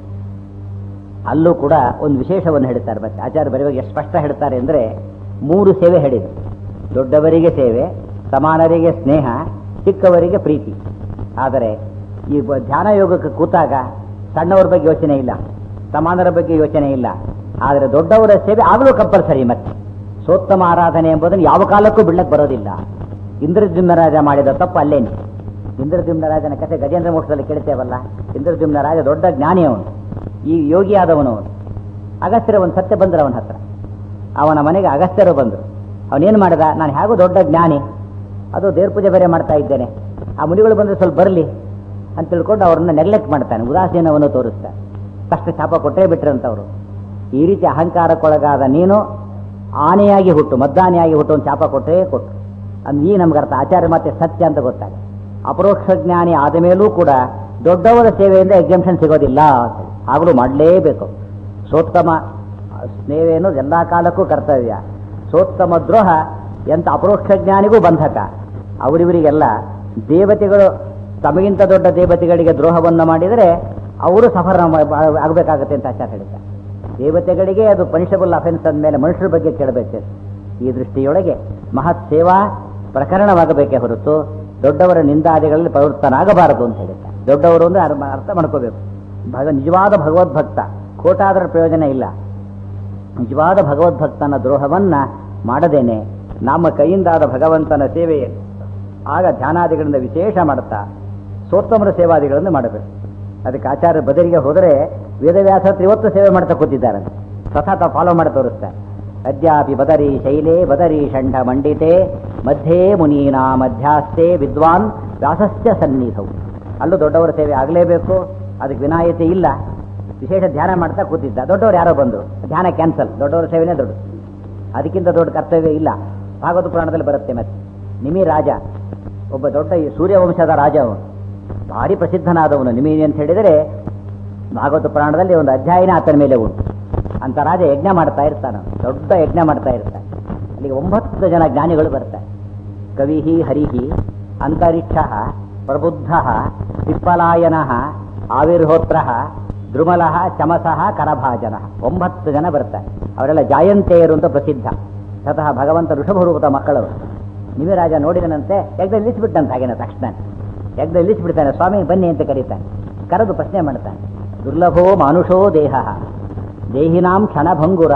ಅಲ್ಲೂ ಕೂಡ ಒಂದು ವಿಶೇಷವನ್ನು ಹೇಳ್ತಾರೆ ಮತ್ತೆ ಆಚಾರ್ಯ ಬರೆಯುವಾಗ ಎಷ್ಟು ಸ್ಪಷ್ಟ ಹೇಳ್ತಾರೆ ಅಂದರೆ ಮೂರು ಸೇವೆ ಹೇಳಿದರು ದೊಡ್ಡವರಿಗೆ ಸೇವೆ ಸಮಾನರಿಗೆ ಸ್ನೇಹ ಚಿಕ್ಕವರಿಗೆ ಪ್ರೀತಿ ಆದರೆ ಈ ಬ- ಧ್ಯಾನ ಯೋಗಕ್ಕೆ ಕೂತಾಗ ಸಣ್ಣವರ ಬಗ್ಗೆ ಯೋಚನೆ ಇಲ್ಲ ಸಮಾನರ ಬಗ್ಗೆ ಯೋಚನೆ ಇಲ್ಲ ಆದರೆ ದೊಡ್ಡವರ ಸೇವೆ ಆಗಲೂ ಕಂಪಲ್ಸರಿ ಮತ್ತೆ ಸೋತ್ತಮ ಆರಾಧನೆ ಎಂಬುದನ್ನು ಯಾವ ಕಾಲಕ್ಕೂ ಬಿಡ್ಲಕ್ಕೆ ಬರೋದಿಲ್ಲ ಇಂದ್ರದ್ಯುಮ್ನ ಮಾಡಿದ ತಪ್ಪು ಅಲ್ಲೇನೆ ಇಂದ್ರದ್ಯುಮ್ನ ರಾಜನ ಕಥೆ ಗಜೇಂದ್ರ ಮೋಕ್ಷದಲ್ಲಿ ಕೇಳ್ತೇವಲ್ಲ ಇಂದ್ರದ್ಯುಮ್ನ ರಾಜ ದೊಡ್ಡ ಜ್ಞಾನಿ ಅವನು ಈ ಯೋಗಿ ಆದವನು ಅವನು ಅಗಸ್ತ್ಯರ ಒಂದು ಸತ್ಯ ಬಂದರು ಅವನ ಹತ್ರ ಅವನ ಮನೆಗೆ ಅಗಸ್ತ್ಯರು ಬಂದರು ಅವನೇನು ಮಾಡಿದ ನಾನು ಹೇಗೂ ದೊಡ್ಡ ಜ್ಞಾನಿ ಅದು ದೇವ್ರ ಪೂಜೆ ಬೇರೆ ಮಾಡ್ತಾ ಇದ್ದೇನೆ ಆ ಮುನಿಗಳು ಬಂದರೆ ಸ್ವಲ್ಪ ಬರಲಿ ಅಂತ ತಿಳ್ಕೊಂಡು ಅವ್ರನ್ನ ನೆಗ್ಲೆಕ್ಟ್ ಮಾಡ್ತಾನೆ ಉದಾಸೀನವನ್ನು ತೋರಿಸ್ತಾನೆ ಕಷ್ಟ ಶಾಪ ಕೊಟ್ಟೇ ಬಿಟ್ರಂತವ್ರು ಈ ರೀತಿ ಅಹಂಕಾರಕ್ಕೊಳಗಾದ ನೀನು ಆನೆಯಾಗಿ ಹುಟ್ಟು ಮದ್ದಾನೆಯಾಗಿ ಹುಟ್ಟು ಒಂದು ಶಾಪ ಕೊಟ್ಟೇ ಕೊಟ್ಟು ಅಂದ್ರೆ ಈ ನಮ್ಗೆ ಅರ್ಥ ಆಚಾರ್ಯ ಮತ್ತೆ ಸತ್ಯ ಅಂತ ಗೊತ್ತಾಗ ಅಪರೋಕ್ಷ ಜ್ಞಾನಿ ಆದ ಮೇಲೂ ಕೂಡ ದೊಡ್ಡವರ ಸೇವೆಯಿಂದ ಎಕ್ಸಾಮ್ಷನ್ ಸಿಗೋದಿಲ್ಲ ಅಂತ ಹೇಳಿ. ಆಗಲೂ ಮಾಡಲೇಬೇಕು ಸೋತ್ತಮ ಸ್ನೇಹ ಅನ್ನೋದು ಎಲ್ಲ ಕಾಲಕ್ಕೂ ಕರ್ತವ್ಯ ಸೋತ್ತಮ ದ್ರೋಹ ಎಂತ ಅಪರೋಕ್ಷ ಜ್ಞಾನಿಗೂ ಬಂಧಕ ಅವರಿವರಿಗೆಲ್ಲ ದೇವತೆಗಳು ತಮಗಿಂತ ದೊಡ್ಡ ದೇವತೆಗಳಿಗೆ ದ್ರೋಹವನ್ನು ಮಾಡಿದರೆ ಅವರು ಸಫರ್ ಆಗಬೇಕಾಗತ್ತೆ ಅಂತ ಆಚಾರ ಹೇಳಿದ್ದಾರೆ ದೇವತೆಗಳಿಗೆ ಅದು ಪನಿಷಬಲ್ ಅಫೆನ್ಸ್ ಅಂದಮೇಲೆ ಮನುಷ್ಯರ ಬಗ್ಗೆ ಕೇಳಬೇಕು ಈ ದೃಷ್ಟಿಯೊಳಗೆ ಮಹತ್ ಸೇವಾ ಪ್ರಕರಣವಾಗಬೇಕೇ ಹೊರತು ದೊಡ್ಡವರ ನಿಂದಾದಿಗಳಲ್ಲಿ ಪ್ರವೃತ್ತನಾಗಬಾರದು ಅಂತ ಹೇಳಿದ್ದಾರೆ ದೊಡ್ಡವರು ಅಂದ್ರೆ ಅರ್ಥ- ಅರ್ಥ ಮಾಡ್ಕೋಬೇಕು ಭಗ ನಿಜವಾದ ಭಗವದ್ಭಕ್ತ ಕೋಟಾದರ ಪ್ರಯೋಜನ ಇಲ್ಲ ನಿಜವಾದ ಭಗವದ್ಭಕ್ತನ ದ್ರೋಹವನ್ನ ಮಾಡದೇನೆ ನಮ್ಮ ಕೈಯಿಂದಾದ ಭಗವಂತನ ಸೇವೆ ಆಗ ಧ್ಯಾನಾದಿಗಳಿಂದ ವಿಶೇಷ ಮಾಡುತ್ತಾ ಸೋತ್ತಮರ ಸೇವಾದಿಗಳನ್ನು ಮಾಡಬೇಕು ಅದಕ್ಕೆ ಆಚಾರ್ಯ ಬದರಿಗೆ ಹೋದರೆ ವೇದವ್ಯಾಸ ಹತ್ರ ಇವತ್ತು ಸೇವೆ ಮಾಡ್ತಾ ಕೂತಿದ್ದಾರೆ ಸತತ ಫಾಲೋ ಮಾಡಿ ತೋರಿಸ್ತಾರೆ ಅದ್ಯಾಪಿ ಬದರಿ ಶೈಲೇ ಬದರಿ ಷಂಡ ಮಂಡಿತೆ ಮಧ್ಯೆ ಮುನೀನಾ ಮಧ್ಯಾಸ್ತೆ ವಿದ್ವಾನ್ ವ್ಯಾಸಸ್ಯ ಸನ್ನಿಧವು ಅಲ್ಲೂ ದೊಡ್ಡವರ ಸೇವೆ ಆಗಲೇಬೇಕು ಅದಕ್ಕೆ ವಿನಾಯಿತಿ ಇಲ್ಲ ವಿಶೇಷ ಧ್ಯಾನ ಮಾಡ್ತಾ ಕೂತಿದ್ದ ದೊಡ್ಡವರು ಯಾರೋ ಬಂದರು ಧ್ಯಾನ ಕ್ಯಾನ್ಸಲ್ ದೊಡ್ಡವರ ಸೇವೆನೇ ದೊಡ್ಡ ಅದಕ್ಕಿಂತ ದೊಡ್ಡ ಕರ್ತವ್ಯ ಇಲ್ಲ ಭಾಗವತ ಪುರಾಣದಲ್ಲಿ ಬರುತ್ತೆ ಮತ್ತೆ ನಿಮಿ ರಾಜ ಒಬ್ಬ ದೊಡ್ಡ ಈ ಸೂರ್ಯವಂಶದ ರಾಜ ಅವನು ಭಾರಿ ಪ್ರಸಿದ್ಧನಾದವನು ನಿಮಿ ಅಂತ ಹೇಳಿದರೆ ಭಾಗವತ ಪುರಾಣದಲ್ಲಿ ಒಂದು ಅಧ್ಯಾಯನ ಆತನ ಮೇಲೆ ಉಂಟು ಅಂತ ರಾಜ ಯಜ್ಞ ಮಾಡ್ತಾ ಇರ್ತಾನೆ ದೊಡ್ಡ ಯಜ್ಞ ಮಾಡ್ತಾ ಇರ್ತಾನೆ ಅಲ್ಲಿಗೆ ಒಂಬತ್ತು ಜನ ಜ್ಞಾನಿಗಳು ಬರ್ತಾರೆ ಕವಿಹಿ ಹರಿಹಿ ಅಂತರಿಕ್ಷ ಪ್ರಬುದ್ಧ ಪಿಪ್ಪಲಾಯನ ಆವಿರ್ಹೋತ್ರ ದ್ರುಮಲ ಚಮಸಃ ಕರಭಾಜನ ಒಂಬತ್ತು ಜನ ಬರ್ತಾರೆ ಅವರೆಲ್ಲ ಜಾಯಂತೆಯರು ಅಂತ ಪ್ರಸಿದ್ಧ ಸ್ವತಃ ಭಗವಂತ ಋಷಭರೂಪದ ಮಕ್ಕಳವರು ನಿಮಿರಾಜ ನೋಡಿದನಂತೆ ಯಜ್ಞ ನಿಲ್ಲಿಸಿಬಿಟ್ಟಂತೆ ಹಾಗೇನ ತಕ್ಷಣ ಯಜ್ಞ ನಿಲ್ಲಿಸಿಬಿಡ್ತಾನೆ ಸ್ವಾಮಿ ಬನ್ನಿ ಅಂತ ಕರೀತಾನೆ ಕರೆದು ಪ್ರಶ್ನೆ ಮಾಡ್ತಾನೆ ದುರ್ಲಭೋ ಮಾನುಷೋ ದೇಹ ದೇಹಿನಾಂ ಕ್ಷಣಭಂಗುರ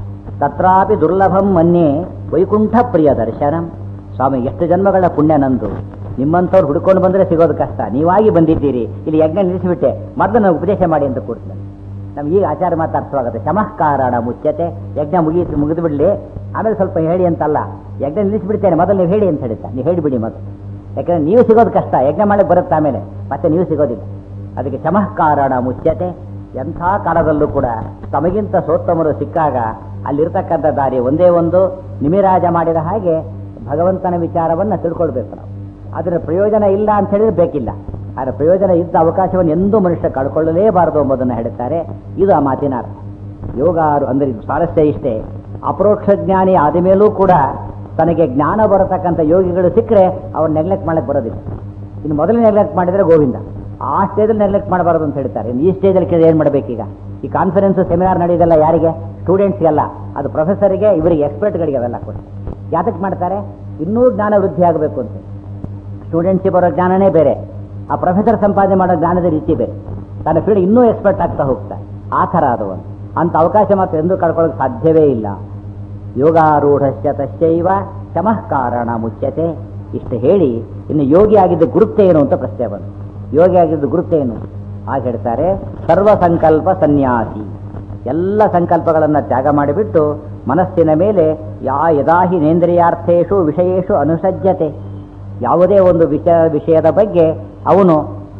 ತತ್ರಾಪಿ ದುರ್ಲಭಂ ಮನ್ಯೆ ವೈಕುಂಠ ಪ್ರಿಯ ದರ್ಶನಂ ಸ್ವಾಮಿ ಎಷ್ಟು ಜನ್ಮಗಳ ಪುಣ್ಯ ನಂದು ನಿಮ್ಮಂಥವ್ರು ಹುಡ್ಕೊಂಡು ಬಂದರೆ ಸಿಗೋದು ಕಷ್ಟ ನೀವಾಗಿ ಬಂದಿದ್ದೀರಿ ಇಲ್ಲಿ ಯಜ್ಞ ನಿಲ್ಲಿಸಿಬಿಟ್ಟೆ ಮೊದಲು ನಾವು ಉಪದೇಶ ಮಾಡಿ ಅಂತ ಕೊಡ್ತಾನೆ ನಮ್ಗೆ ಈಗ ಆಚಾರ ಮಾತಾಡ್ಸುವಾಗತ್ತೆ ಶಮಃಕಾರಣ ಮುಚ್ಚತೆ ಯಜ್ಞ ಮುಗಿಯಿತು ಮುಗಿದು ಬಿಡ್ಲಿ ಆಮೇಲೆ ಸ್ವಲ್ಪ ಹೇಳಿ ಅಂತಲ್ಲ ಯಜ್ಞ ನಿಲ್ಲಿಸಿಬಿಡ್ತೇನೆ ಮೊದಲು ನೀವು ಹೇಳಿ ಅಂತ ಹೇಳ್ತಾ ನೀವು ಹೇಳಿಬಿಡಿ ಮೊದಲು ಯಾಕಂದ್ರೆ ನೀವು ಸಿಗೋದು ಕಷ್ಟ ಯಜ್ಞ ಮಾಡಕ್ಕೆ ಬರುತ್ತೆ ಆಮೇಲೆ ಮತ್ತೆ ನೀವು ಸಿಗೋದಿಲ್ಲ ಅದಕ್ಕೆ ಶಮಃಕಾರಣ ಮುಚ್ಚತೆ ಎಂಥ ಕಾಲದಲ್ಲೂ ಕೂಡ ತಮಗಿಂತ ಸೋತ್ತಮರು ಸಿಕ್ಕಾಗ ಅಲ್ಲಿರ್ತಕ್ಕಂಥ ದಾರಿ ಒಂದೇ ಒಂದು ನಿಮಿರಾಜ ಮಾಡಿದ ಹಾಗೆ ಭಗವಂತನ ವಿಚಾರವನ್ನು ತಿಳ್ಕೊಳ್ಬೇಕು ನಾವು ಅದರ ಪ್ರಯೋಜನ ಇಲ್ಲ ಅಂತ ಹೇಳಿದ್ರೆ ಬೇಕಿಲ್ಲ ಅದರ ಪ್ರಯೋಜನ ಇದ್ದ ಅವಕಾಶವನ್ನು ಎಂದೂ ಮನುಷ್ಯ ಕಳ್ಕೊಳ್ಳಲೇಬಾರದು ಎಂಬುದನ್ನು ಹೇಳುತ್ತಾರೆ ಇದು ಆ ಮಾತಿನ ಅರ್ಥ ಯೋಗ ಅಂದ್ರೆ ಇದು ಸ್ವಾರಸ್ಯ ಇಷ್ಟೇ ಅಪರೋಕ್ಷ ಜ್ಞಾನಿ ಆದ ಮೇಲೂ ಕೂಡ ತನಗೆ ಜ್ಞಾನ ಬರತಕ್ಕಂಥ ಯೋಗಿಗಳು ಸಿಕ್ಕರೆ ಅವ್ರು ನೆಗ್ಲೆಕ್ಟ್ ಮಾಡಕ್ಕೆ ಬರೋದಿಲ್ಲ ಇನ್ನು ಮೊದಲು ನೆಗ್ಲೆಕ್ಟ್ ಮಾಡಿದರೆ ಗೋವಿಂದ ಆ ಸ್ಟೇಜಲ್ಲಿ ನೆಗ್ಲೆಕ್ಟ್ ಮಾಡಬಾರದು ಅಂತ ಹೇಳ್ತಾರೆ ಇನ್ನು ಈ ಸ್ಟೇಜಲ್ಲಿ ಕೇಳಿದ್ರೆ ಏನು ಮಾಡಬೇಕೀಗ ಈ ಕಾನ್ಫರೆನ್ಸ್ ಸೆಮಿನಾರ್ ನಡೆಯೋದಲ್ಲ ಯಾರಿಗೆ ಸ್ಟೂಡೆಂಟ್ಸ್ಗೆಲ್ಲ ಅದು ಪ್ರೊಫೆಸರ್ಗೆ ಇವರಿಗೆ ಎಕ್ಸ್ಪರ್ಟ್ಗಳಿಗೆ ಅವೆಲ್ಲ ಕೊಡಿ ಯಾತಕ್ಕೆ ಮಾಡ್ತಾರೆ ಇನ್ನೂ ಜ್ಞಾನ ವೃದ್ಧಿ ಆಗಬೇಕು ಅಂತ ಸ್ಟೂಡೆಂಟ್ಸಿಗೆ ಬರೋ ಜ್ಞಾನನೇ ಬೇರೆ ಆ ಪ್ರೊಫೆಸರ್ ಸಂಪಾದನೆ ಮಾಡೋ ಜ್ಞಾನದ ರೀತಿ ಬೇರೆ ತನ್ನ ಫೀಲ್ಡ್ ಇನ್ನೂ ಎಕ್ಸ್ಪರ್ಟ್ ಆಗ್ತಾ ಹೋಗ್ತಾರೆ ಆ ಥರ ಅದು ಒಂದು ಅಂಥ ಅವಕಾಶ ಮಾತ್ರ ಎಂದೂ ಕಳ್ಕೊಳ್ಳೋಕೆ ಸಾಧ್ಯವೇ ಇಲ್ಲ ಯೋಗಾರೂಢಶ್ಚ ತಶ್ಚೈವ ಶಮಃ ಕಾರಣ ಮುಚ್ಯತೆ ಇಷ್ಟು ಹೇಳಿ ಇನ್ನು ಯೋಗಿ ಆಗಿದ್ದ ಗುರುತೆ ಏನು ಅಂತ ಪ್ರಶ್ನೆ ಬಂತು ಯೋಗಿ ಆಗಿದ್ದ ಗುರುತೆ ಏನು ಹಾಗೆ ಹೇಳ್ತಾರೆ ಸರ್ವ ಸಂಕಲ್ಪ ಸನ್ಯಾಸಿ ಎಲ್ಲ ಸಂಕಲ್ಪಗಳನ್ನು ತ್ಯಾಗ ಮಾಡಿಬಿಟ್ಟು ಮನಸ್ಸಿನ ಮೇಲೆ ಯಾ ಯದಾಹಿ ನೇಂದ್ರಿಯಾರ್ಥೇಶು ವಿಷಯೇಶು ಅನುಸಜ್ಜತೆ ಯಾವುದೇ ಒಂದು ವಿಷಯ ವಿಷಯದ ಬಗ್ಗೆ ಅವನು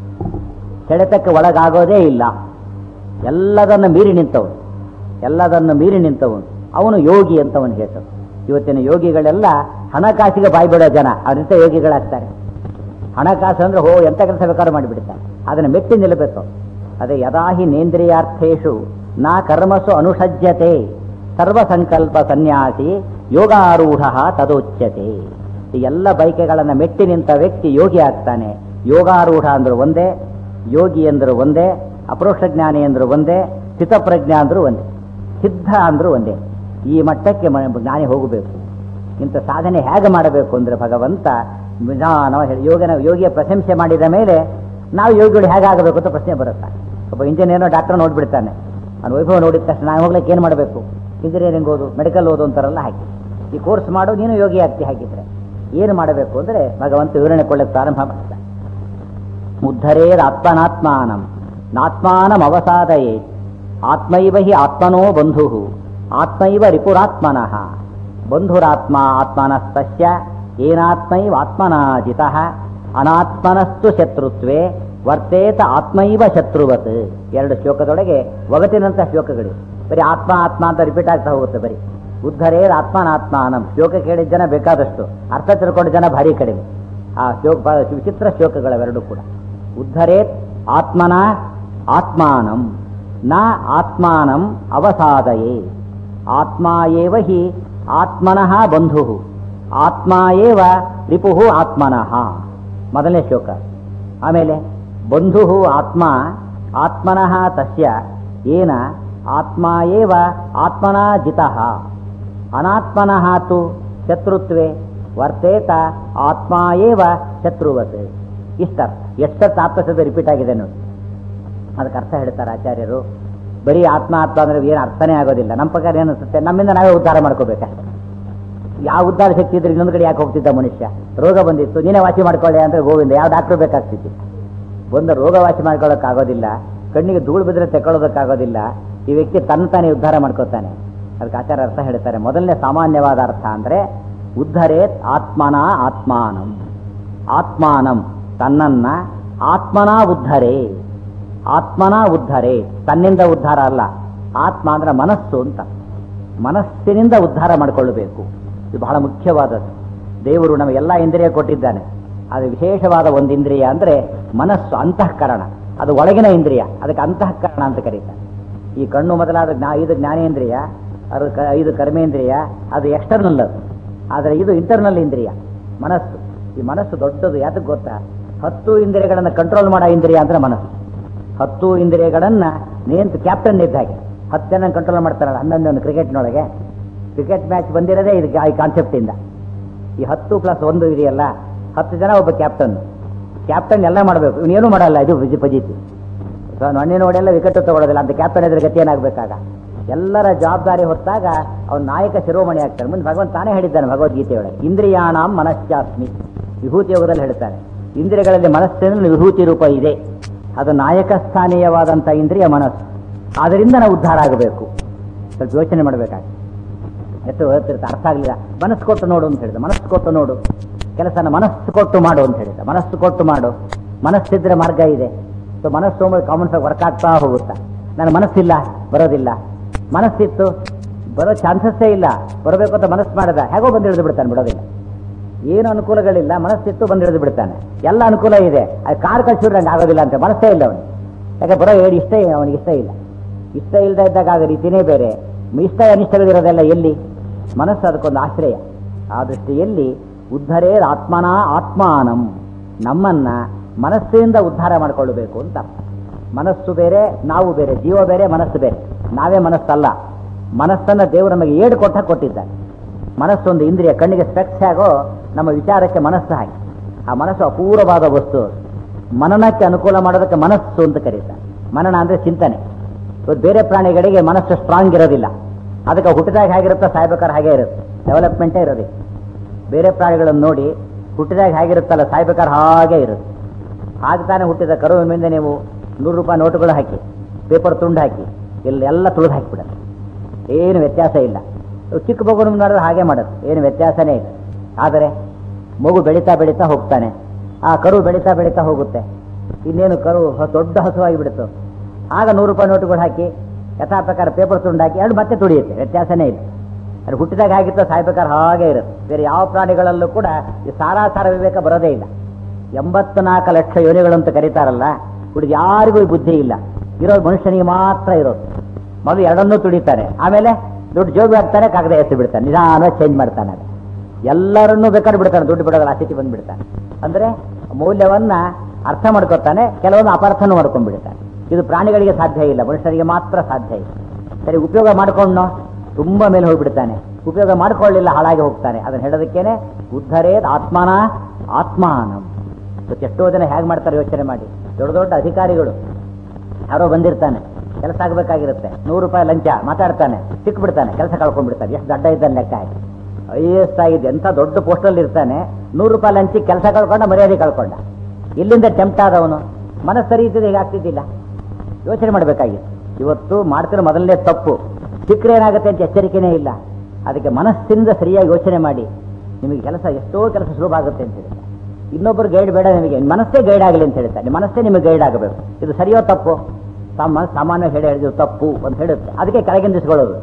ಸೆಳೆತಕ್ಕೆ ಒಳಗಾಗೋದೇ ಇಲ್ಲ ಎಲ್ಲದನ್ನು ಮೀರಿ ನಿಂತವನು ಎಲ್ಲದನ್ನು ಮೀರಿ ನಿಂತವನು ಅವನು ಯೋಗಿ ಅಂತವನು ಹೆಸರು ಇವತ್ತಿನ ಯೋಗಿಗಳೆಲ್ಲ ಹಣಕಾಸಿಗೆ ಬಾಯಿ ಬಿಡೋ ಜನ ಅವರಿಂತ ಯೋಗಿಗಳಾಗ್ತಾರೆ ಹಣಕಾಸು ಅಂದ್ರೆ ಹೋ ಎಂತ ಕೆಲಸ ಬೇಕಾದ್ರೂ ಮಾಡಿಬಿಡ್ತಾರೆ ಅದನ್ನು ಮೆಟ್ಟಿ ನಿಲ್ಲಬೇಕು ಅದೇ ಯದಾಹಿ ನೇಂದ್ರಿಯಾರ್ಥೇಶು ನಾ ಕರ್ಮಸು ಅನುಸಜ್ಜತೆ ಸರ್ವ ಸಂಕಲ್ಪ ಸನ್ಯಾಸಿ ಯೋಗಾರೂಢ ತದೋಚ್ಯತೆ ಈ ಎಲ್ಲ ಬೈಕೆಗಳನ್ನು ಮೆಟ್ಟಿ ನಿಂತ ವ್ಯಕ್ತಿ ಯೋಗಿ ಆಗ್ತಾನೆ ಯೋಗಾರೂಢ ಅಂದ್ರು ಒಂದೇ ಯೋಗಿ ಅಂದ್ರು ಒಂದೇ ಅಪರೋಕ್ಷ ಜ್ಞಾನಿ ಅಂದ್ರು ಒಂದೇ ಸ್ಥಿತಪ್ರಜ್ಞಾ ಅಂದ್ರು ಒಂದೇ ಸಿದ್ಧ ಅಂದ್ರು ಒಂದೇ ಈ ಮಟ್ಟಕ್ಕೆ ಮ- ಜ್ಞಾನಿ ಹೋಗಬೇಕು ಇಂಥ ಸಾಧನೆ ಹೇಗೆ ಮಾಡಬೇಕು ಅಂದ್ರೆ ಭಗವಂತ ನಿಧಾನ ಹೇಳಿ ಯೋಗನ ಯೋಗಿಯ ಪ್ರಶಂಸೆ ಮಾಡಿದ ಮೇಲೆ ನಾವು ಯೋಗಿಗಳು ಹೇಗಾಗಬೇಕು ಅಂತ ಪ್ರಶ್ನೆ ಬರುತ್ತೆ ಒಬ್ಬ ಇಂಜಿನಿಯರ್ನೋ ಡಾಕ್ಟರ್ ನೋಡ್ಬಿಡ್ತಾನೆ ಅವ್ನು ವೈಭವ ನೋಡಿದ ತಕ್ಷಣ ನಾನು ಹೋಗ್ಲಿಕ್ಕೆ ಏನು ಮಾಡಬೇಕು ಇಂಜಿನಿಯರಿಂಗ್ ಓದು ಮೆಡಿಕಲ್ ಓದು ಅಂತಾರಲ್ಲ ಹಾಗೆ ಈ ಕೋರ್ಸ್ ಮಾಡು ನೀನು ಯೋಗಿ ಆಗ್ತಿ ಹಾಗಿದ್ರೆ ಏನು ಮಾಡಬೇಕು ಅಂದರೆ ಭಗವಂತ ವಿವರಣೆ ಕೊಳ್ಳಕ್ಕೆ ಪ್ರಾರಂಭ ಮಾಡ್ತಾನೆ ಉದ್ಧರೇದ್ ಆತ್ಮನಾತ್ಮಾನಂ ನಾತ್ಮಾನಂ ಅವಸಾದಯೇ ಆತ್ಮೈವ ಹಿ ಆತ್ಮನೋ ಬಂಧು ಆತ್ಮೈವ ರಿಪುರಾತ್ಮನಃ ಬಂಧುರಾತ್ಮ ಆತ್ಮನಸ್ತಸ್ಯ ಏನಾತ್ಮೈವ ಆತ್ಮನಾಜಿತ ಅನಾತ್ಮನಸ್ತು ಶತ್ರುತ್ವೇ ವರ್ತೇತ ಆತ್ಮೈವ ಶತ್ರುವತ್ ಎರಡು ಶ್ಲೋಕದೊಳಗೆ ಒಗಟಿನಂಥ ಶ್ಲೋಕಗಳು ಬರೀ ಆತ್ಮ ಆತ್ಮ ಅಂತ ರಿಪೀಟ್ ಆಗ್ತಾ ಹೋಗುತ್ತೆ ಬರೀ ಉದ್ಧರೇದ್ ಆತ್ಮನಾತ್ಮಾನಂ ಶ್ಲೋಕ ಕೇಳಿದ ಜನ ಬೇಕಾದಷ್ಟು ಅರ್ಥ ತಿಳ್ಕೊಂಡ ಜನ ಭಾರಿ ಕಡಿಮೆ ಆ ಶ್ಲೋಕ ಬಹಳ ವಿಚಿತ್ರ ಶ್ಲೋಕಗಳವೆರಡೂ ಕೂಡ ಉದ್ಧರೇತ್ ಆತ್ಮನ ಆತ್ಮಾನಂ ನ ಆತ್ಮಾನಂ ಅವಸಾದಯೇ ಆತ್ಮ ಏವ ಹಿ ಆತ್ಮನಃ ಬಂಧು ಆತ್ಮ ಏವ ರಿಪು ಆತ್ಮನಃ ಮೊದಲನೇ ಶ್ಲೋಕ ಆಮೇಲೆ ಬಂಧು ಆತ್ಮ ಆತ್ಮನಃ ತಸ್ಯ ಏನ ಆತ್ಮ ಏವ ಆತ್ಮನ ಜಿತಃ ಅನಾತ್ಮನಃ ತು ಶತ್ರುತ್ವೇ ವರ್ತೇತ ಆತ್ಮ ಏವ ಶತ್ರುವತ್ ಇಷ್ಟರ್ಥ ಎಷ್ಟರ್ಥ ಆತ್ಮಶಬ್ದ ರಿಪೀಟ್ ಆಗಿದೆ ನೋಡಿ ಅದಕ್ಕೆ ಅರ್ಥ ಹೇಳ್ತಾರೆ ಆಚಾರ್ಯರು ಬರೀ ಆತ್ಮ ಆತ್ಮ ಅಂದ್ರೆ ಏನು ಅರ್ಥನೇ ಆಗೋದಿಲ್ಲ ನಮ್ಮ ಪ್ರಕಾರ ಏನು ಅನ್ಸುತ್ತೆ ನಮ್ಮಿಂದ ನಾವೇ ಉದ್ಧಾರ ಮಾಡ್ಕೋಬೇಕಷ್ಟೆ ಯಾವ ಉದ್ಧಾರ ಶಕ್ತಿ ಇದ್ರೆ ಇನ್ನೊಂದು ಕಡೆ ಯಾಕೆ ಹೋಗ್ತಿದ್ದ ಮನುಷ್ಯ ರೋಗ ಬಂದಿತ್ತು ನೀನೇ ವಾಸಿ ಮಾಡ್ಕೊಳ್ಳಿ ಅಂದ್ರೆ ಗೋವಿಂದ ಯಾವ ಡಾಕ್ಟರ್ ಬೇಕಾಗ್ತಿತ್ತು ಒಂದು ರೋಗ ವಾಸಿ ಮಾಡ್ಕೊಳ್ಳೋಕ್ಕಾಗೋದಿಲ್ಲ ಕಣ್ಣಿಗೆ ಧೂಳು ಬಿದ್ದರೆ ತೆಕ್ಕೊಳ್ಳೋದಕ್ಕಾಗೋದಿಲ್ಲ ಈ ವ್ಯಕ್ತಿ ತನ್ನ ತಾನೇ ಉದ್ಧಾರ ಮಾಡ್ಕೋತಾನೆ ಅದಕ್ಕೆ ಆಚಾರ ಅರ್ಥ ಹೇಳ್ತಾರೆ ಮೊದಲನೇ ಸಾಮಾನ್ಯವಾದ ಅರ್ಥ ಅಂದ್ರೆ ಉದ್ಧರೇತ್ ಆತ್ಮನ ಆತ್ಮಾನಂ ಆತ್ಮಾನಂ ತನ್ನನ್ನ ಆತ್ಮನ ಉದ್ಧರೇ ಆತ್ಮನ ಉದ್ಧರೇ ತನ್ನಿಂದ ಉದ್ಧಾರ ಅಲ್ಲ ಆತ್ಮ ಅಂದ್ರೆ ಮನಸ್ಸು ಅಂತ ಮನಸ್ಸಿನಿಂದ ಉದ್ಧಾರ ಮಾಡಿಕೊಳ್ಳಬೇಕು ಇದು ಬಹಳ ಮುಖ್ಯವಾದದ್ದು ದೇವರು ನಮಗೆಲ್ಲ ಇಂದ್ರಿಯ ಕೊಟ್ಟಿದ್ದಾನೆ ಅದು ವಿಶೇಷವಾದ ಒಂದು ಇಂದ್ರಿಯ ಅಂದ್ರೆ ಮನಸ್ಸು ಅಂತಃಕರಣ ಅದು ಒಳಗಿನ ಇಂದ್ರಿಯ ಅದಕ್ಕೆ ಅಂತಃಕರಣ ಅಂತ ಕರೀತಾರೆ ಈ ಕಣ್ಣು ಮೊದಲಾದ ಜ್ಞಾ ಇದು ಜ್ಞಾನೇಂದ್ರಿಯ ಅದು ಕ ಇದು ಕರ್ಮೇಂದ್ರಿಯ ಅದು ಎಕ್ಸ್ಟರ್ನಲ್ ಅದು ಆದರೆ ಇದು ಇಂಟರ್ನಲ್ ಇಂದ್ರಿಯ ಮನಸ್ಸು ಈ ಮನಸ್ಸು ದೊಡ್ಡದು ಯಾತಕ್ಕೆ ಗೊತ್ತಾ ಹತ್ತು ಇಂದ್ರಿಯಗಳನ್ನು ಕಂಟ್ರೋಲ್ ಮಾಡೋ ಇಂದ್ರಿಯ ಅಂದ್ರೆ ಮನಸ್ಸು ಹತ್ತು ಇಂದ್ರಿಯಗಳನ್ನ ನಿಯಂತ್ರ ಕ್ಯಾಪ್ಟನ್ ಇದ್ದ ಹಾಗೆ ಹತ್ತು ಜನ ಕಂಟ್ರೋಲ್ ಮಾಡ್ತಾರಲ್ಲ ಹನ್ನೊಂದು ಕ್ರಿಕೆಟ್ನೊಳಗೆ ಕ್ರಿಕೆಟ್ ಮ್ಯಾಚ್ ಬಂದಿರೋದೇ ಇದು ಈ ಕಾನ್ಸೆಪ್ಟ್ ಇಂದ ಈ ಹತ್ತು ಪ್ಲಸ್ ಒಂದು ಇದೆಯಲ್ಲ ಹತ್ತು ಜನ ಒಬ್ಬ ಕ್ಯಾಪ್ಟನ್ ಕ್ಯಾಪ್ಟನ್ ಎಲ್ಲ ಮಾಡಬೇಕು ಇವನೇನು ಮಾಡಲ್ಲ ಇದು ವಿಜಿ ಪಜೀತಿ ನನ್ನೇ ನೋಡೆಲ್ಲ ವಿಕೆಟ್ ತಗೊಳ್ಳೋದಿಲ್ಲ ಅಂತ ಕ್ಯಾಪ್ಟನ್ ಇದ್ರೆ ಗತಿ ಏನಾಗಬೇಕಾಗ ಎಲ್ಲರ ಜವಾಬ್ದಾರಿ ಹೊತ್ತಾಗ ಅವ್ನ ನಾಯಕ ಶಿರೋಮಣಿ ಆಗ್ತಾನೆ ಮುಂದೆ ಭಗವಂತ ತಾನೇ ಹೇಳಿದ್ದಾನೆ ಭಗವದ್ಗೀತೆಯೊಳಗೆ ಇಂದ್ರಿಯಾಣಾಂ ಮನಶ್ಚಾಸ್ಮಿ ವಿಭೂತಿ ಯೋಗದಲ್ಲಿ ಹೇಳ್ತಾನೆ ಇಂದ್ರಿಯಗಳಲ್ಲಿ ಮನಸ್ಸಿನಲ್ಲಿ ವಿಭೂತಿ ರೂಪ ಇದೆ ಅದು ನಾಯಕ ಸ್ಥಾನೀಯವಾದಂಥ ಇಂದ್ರಿಯ ಮನಸ್ಸು ಆದ್ದರಿಂದ ನಾವು ಉದ್ಧಾರ ಆಗಬೇಕು ಸ್ವಲ್ಪ ಯೋಚನೆ ಮಾಡಬೇಕಾಗಿ ಎಷ್ಟು ಹೇಳ್ತಿರ್ತ ಅರ್ಥ ಆಗಲಿಲ್ಲ ಮನಸ್ಸು ಕೊಟ್ಟು ನೋಡು ಅಂತ ಹೇಳಿದ ಮನಸ್ಸು ಕೊಟ್ಟು ನೋಡು ಕೆಲಸನ ಮನಸ್ಸು ಕೊಟ್ಟು ಮಾಡು ಅಂತ ಹೇಳಿದ ಮನಸ್ಸು ಕೊಟ್ಟು ಮಾಡು ಮನಸ್ಸಿದ್ರೆ ಮಾರ್ಗ ಇದೆ ಸೊ ಮನಸ್ಸು ಕಾಮನ್ಸ್ ಆಗಿ ವರ್ಕ್ ಆಗ್ತಾ ಹೋಗುತ್ತಾ ನನ್ನ ಮನಸ್ಸಿಲ್ಲ ಬರೋದಿಲ್ಲ ಮನಸ್ಸಿತ್ತು ಬರೋ ಚಾನ್ಸಸ್ಸೇ ಇಲ್ಲ ಬರಬೇಕು ಅಂತ ಮನಸ್ಸು ಮಾಡಿದ ಹೇಗೋ ಬಂದು ಹಿಡಿದು ಬಿಡ್ತಾನೆ ಬಿಡೋದಿಲ್ಲ ಏನು ಅನುಕೂಲಗಳಿಲ್ಲ ಮನಸ್ಸಿತ್ತು ಬಂದು ಹಿಡಿದು ಬಿಡ್ತಾನೆ ಎಲ್ಲ ಅನುಕೂಲ ಇದೆ ಅದು ಕಾರ್ ಕಳ್ಸಿದ್ರೆ ನಂಗೆ ಆಗೋದಿಲ್ಲ ಅಂತ ಮನಸ್ಸೇ ಇಲ್ಲ ಅವನಿಗೆ ಯಾಕೆ ಬರೋ ಹೇಳಿ ಇಷ್ಟ ಅವನಿಗೆ ಇಷ್ಟ ಇಲ್ಲ ಇಷ್ಟ ಇಲ್ಲದೆ ಇದ್ದಾಗ ಆಗ ರೀತಿನೇ ಬೇರೆ ಇಷ್ಟ ಅನಿಷ್ಟಗಳಿರೋದೆಲ್ಲ ಎಲ್ಲಿ ಮನಸ್ಸು ಅದಕ್ಕೊಂದು ಆಶ್ರಯ ಆ ದೃಷ್ಟಿಯಲ್ಲಿ ಉದ್ಧರೇ ಆತ್ಮನ ಆತ್ಮಾನಂ ನಮ್ಮನ್ನ ಮನಸ್ಸಿನಿಂದ ಉದ್ಧಾರ ಮಾಡಿಕೊಳ್ಳಬೇಕು ಅಂತ ಅರ್ಥ. ಮನಸ್ಸು ಬೇರೆ ನಾವು ಬೇರೆ ಜೀವ ಬೇರೆ ಮನಸ್ಸು ಬೇರೆ ನಾವೇ ಮನಸ್ಸಲ್ಲ ಮನಸ್ಸನ್ನ ದೇವರು ನಮಗೆ ಏಡು ಕೊಟ್ಟ ಕೊಟ್ಟಿದ್ದಾನೆ ಮನಸ್ಸೊಂದು ಇಂದ್ರಿಯ ಕಣ್ಣಿಗೆ ಸ್ಪೆಕ್ಸ್ ಆಗೋ ನಮ್ಮ ವಿಚಾರಕ್ಕೆ ಮನಸ್ಸು ಹಾಗೆ ಆ ಮನಸ್ಸು ಅಪೂರ್ವವಾದ ವಸ್ತು ಮನನಕ್ಕೆ ಅನುಕೂಲ ಮಾಡೋದಕ್ಕೆ ಮನಸ್ಸು ಅಂತ ಕರೀತಾರೆ ಮನನ ಅಂದ್ರೆ ಚಿಂತನೆ ಇವತ್ತು ಬೇರೆ ಪ್ರಾಣಿಗಳಿಗೆ ಮನಸ್ಸು ಸ್ಟ್ರಾಂಗ್ ಇರೋದಿಲ್ಲ ಅದಕ್ಕೆ ಹುಟ್ಟಿದಾಗ ಹೇಗಿರುತ್ತೋ ಸಾಯ್ಬೇಕಾದ್ರೆ ಹಾಗೆ ಇರುತ್ತೆ ಡೆವಲಪ್ಮೆಂಟೇ ಇರೋದಿಲ್ಲ ಬೇರೆ ಪ್ರಾಣಿಗಳನ್ನು ನೋಡಿ ಹುಟ್ಟಿದಾಗ ಹೇಗಿರುತ್ತಲ್ಲ ಸಾಯ್ಬೇಕಾದ್ರೆ ಹಾಗೆ ಇರುತ್ತೆ ಹಾಗೆ ತಾನೇ ಹುಟ್ಟಿದ ಕರುವಿನ ಮೇಲೆ ನೀವು ನೂರು ರೂಪಾಯಿ ನೋಟುಗಳು ಹಾಕಿ ಪೇಪರ್ ತುಂಡು ಹಾಕಿ ಇಲ್ಲಿ ಎಲ್ಲ ತುಳಿದು ಹಾಕಿಬಿಡತ್ತೆ ಏನು ವ್ಯತ್ಯಾಸ ಇಲ್ಲ ಇವು ಚಿಕ್ಕ ಮಗುನ ಮಾಡಿದ್ರೆ ಹಾಗೆ ಮಾಡುತ್ತೆ ಏನು ವ್ಯತ್ಯಾಸನೇ ಇಲ್ಲ ಆದರೆ ಮಗು ಬೆಳೀತಾ ಬೆಳೀತಾ ಹೋಗ್ತಾನೆ ಆ ಕರು ಬೆಳೀತಾ ಬೆಳೀತಾ ಹೋಗುತ್ತೆ ಇನ್ನೇನು ಕರು ಹ- ದೊಡ್ಡ ಹಸುವಾಗಿ ಬಿಡುತ್ತು ಆಗ ನೂರು ರೂಪಾಯಿ ನೋಟುಗಳು ಹಾಕಿ ಯಥಾ ಪ್ರಕಾರ ಪೇಪರ್ ತುಂಡು ಹಾಕಿ ಎರಡು ಮತ್ತೆ ತುಳಿಯುತ್ತೆ ವ್ಯತ್ಯಾಸನೇ ಇಲ್ಲ ಅದು ಹುಟ್ಟಿದಾಗ ಆಗಿತ್ತು ಸಾಯ್ಬೇಕಾದ್ರೆ ಹಾಗೆ ಇರುತ್ತೆ ಬೇರೆ ಯಾವ ಪ್ರಾಣಿಗಳಲ್ಲೂ ಕೂಡ ಈ ಸಾರಾಸಾರ ವಿವೇಕ ಬರೋದೇ ಇಲ್ಲ ಎಂಬತ್ನಾಲ್ಕು ಲಕ್ಷ ಯೋನಿಗಳಂತ ಕರೀತಾರಲ್ಲ ಹುಡುಗಿ ಯಾರಿಗೂ ಈ ಬುದ್ಧಿ ಇಲ್ಲ ಇರೋದು ಮನುಷ್ಯನಿಗೆ ಮಾತ್ರ ಇರೋದು ಮೊದಲು ಎರಡನ್ನೂ ತುಡಿತಾನೆ ಆಮೇಲೆ ದುಡ್ಡು ಜೋಬಿ ಹಾಕ್ತಾನೆ ಕಾಗದ ಎತ್ತಿ ಬಿಡ್ತಾನೆ ನಿಧಾನವಾಗಿ ಚೇಂಜ್ ಮಾಡ್ತಾನೆ ಅದು ಎಲ್ಲರನ್ನೂ ಬೇಕಾದ್ರೆ ಬಿಡ್ತಾನೆ ದುಡ್ಡು ಬಿಡೋದಿಲ್ಲ ಆ ಸ್ಥಿತಿ ಬಂದ್ಬಿಡ್ತಾನೆ ಅಂದ್ರೆ ಮೌಲ್ಯವನ್ನ ಅರ್ಥ ಮಾಡ್ಕೊತಾನೆ ಕೆಲವೊಂದು ಅಪಾರ್ಥನೂ ಮಾಡ್ಕೊಂಡ್ಬಿಡ್ತಾನೆ ಇದು ಪ್ರಾಣಿಗಳಿಗೆ ಸಾಧ್ಯ ಇಲ್ಲ ಮನುಷ್ಯರಿಗೆ ಮಾತ್ರ ಸಾಧ್ಯ ಇಲ್ಲ ಸರಿ ಉಪಯೋಗ ಮಾಡ್ಕೊಂಡು ತುಂಬಾ ಮೇಲೆ ಹೋಗ್ಬಿಡ್ತಾನೆ ಉಪಯೋಗ ಮಾಡ್ಕೊಳ್ಳಿಲ್ಲ ಹಾಳಾಗಿ ಹೋಗ್ತಾನೆ ಅದನ್ನ ಹೇಳೋದಕ್ಕೇನೆ ಉದ್ಧರೇದ್ ಆತ್ಮನ ಆತ್ಮಾನಂ ಇವತ್ತು ಎಷ್ಟೋ ಜನ ಹೇಗೆ ಮಾಡ್ತಾರೆ ಯೋಚನೆ ಮಾಡಿ ದೊಡ್ಡ ದೊಡ್ಡ ಅಧಿಕಾರಿಗಳು ಯಾರೋ ಬಂದಿರ್ತಾನೆ ಕೆಲಸ ಆಗಬೇಕಾಗಿರುತ್ತೆ ನೂರು ರೂಪಾಯಿ ಲಂಚ ಮಾತಾಡ್ತಾನೆ ಸಿಕ್ಬಿಡ್ತಾನೆ ಕೆಲಸ ಕಳ್ಕೊಂಡ್ಬಿಡ್ತಾನೆ ಎಷ್ಟು ದಡ್ಡ ಇದ್ದಾನೆ ಲೆಕ್ಕ ಹಾಕಿ ಐ ಎ ಎಸ್ ಆಗಿದೆ ಎಂಥ ದೊಡ್ಡ ಪೋಸ್ಟಲ್ಲಿ ಇರ್ತಾನೆ ನೂರು ರೂಪಾಯಿ ಲಂಚಿಗೆ ಕೆಲಸ ಕಳ್ಕೊಂಡ ಮರ್ಯಾದೆ ಕಳ್ಕೊಂಡ ಇಲ್ಲಿಂದ ಟೆಂಪ್ಟ್ ಆದವನು ಮನಸ್ಸು ಸರಿ ಇದ್ದಿದ್ದು ಈಗ ಆಗ್ತಿದ್ದಿಲ್ಲ ಯೋಚನೆ ಮಾಡಬೇಕಾಗಿತ್ತು ಇವತ್ತು ಮಾಡ್ತಿರೋ ಮೊದಲನೇ ತಪ್ಪು ಸಿಕ್ಕರೆ ಏನಾಗುತ್ತೆ ಅಂತ ಎಚ್ಚರಿಕೆನೇ ಇಲ್ಲ ಅದಕ್ಕೆ ಮನಸ್ಸಿನಿಂದ ಸರಿಯಾಗಿ ಯೋಚನೆ ಮಾಡಿ ನಿಮಗೆ ಕೆಲಸ ಎಷ್ಟೋ ಕೆಲಸ ಸುಲಭ ಆಗುತ್ತೆ ಅಂತ ಹೇಳ್ತಾರೆ ಇನ್ನೊಬ್ಬರು ಗೈಡ್ ಬೇಡ ನಿಮಗೆ ಮನಸ್ಸೇ ಗೈಡ್ ಆಗಲಿ ಅಂತ ಹೇಳ್ತಾರೆ ನಿಮ್ಮ ಮನಸ್ಸೇ ನಿಮಗೆ ಗೈಡ್ ಆಗಬೇಕು ಇದು ಸರಿಯೋ ತಪ್ಪು ಸಾಮ ಸಾಮಾನ್ಯ ಹೇಳಿ ಹೇಳಿದ್ರು ತಪ್ಪು ಅಂತ ಹೇಳುತ್ತೆ ಅದಕ್ಕೆ ಕೆಳಗಿಂದಿಸ್ಕೊಳ್ಳೋದು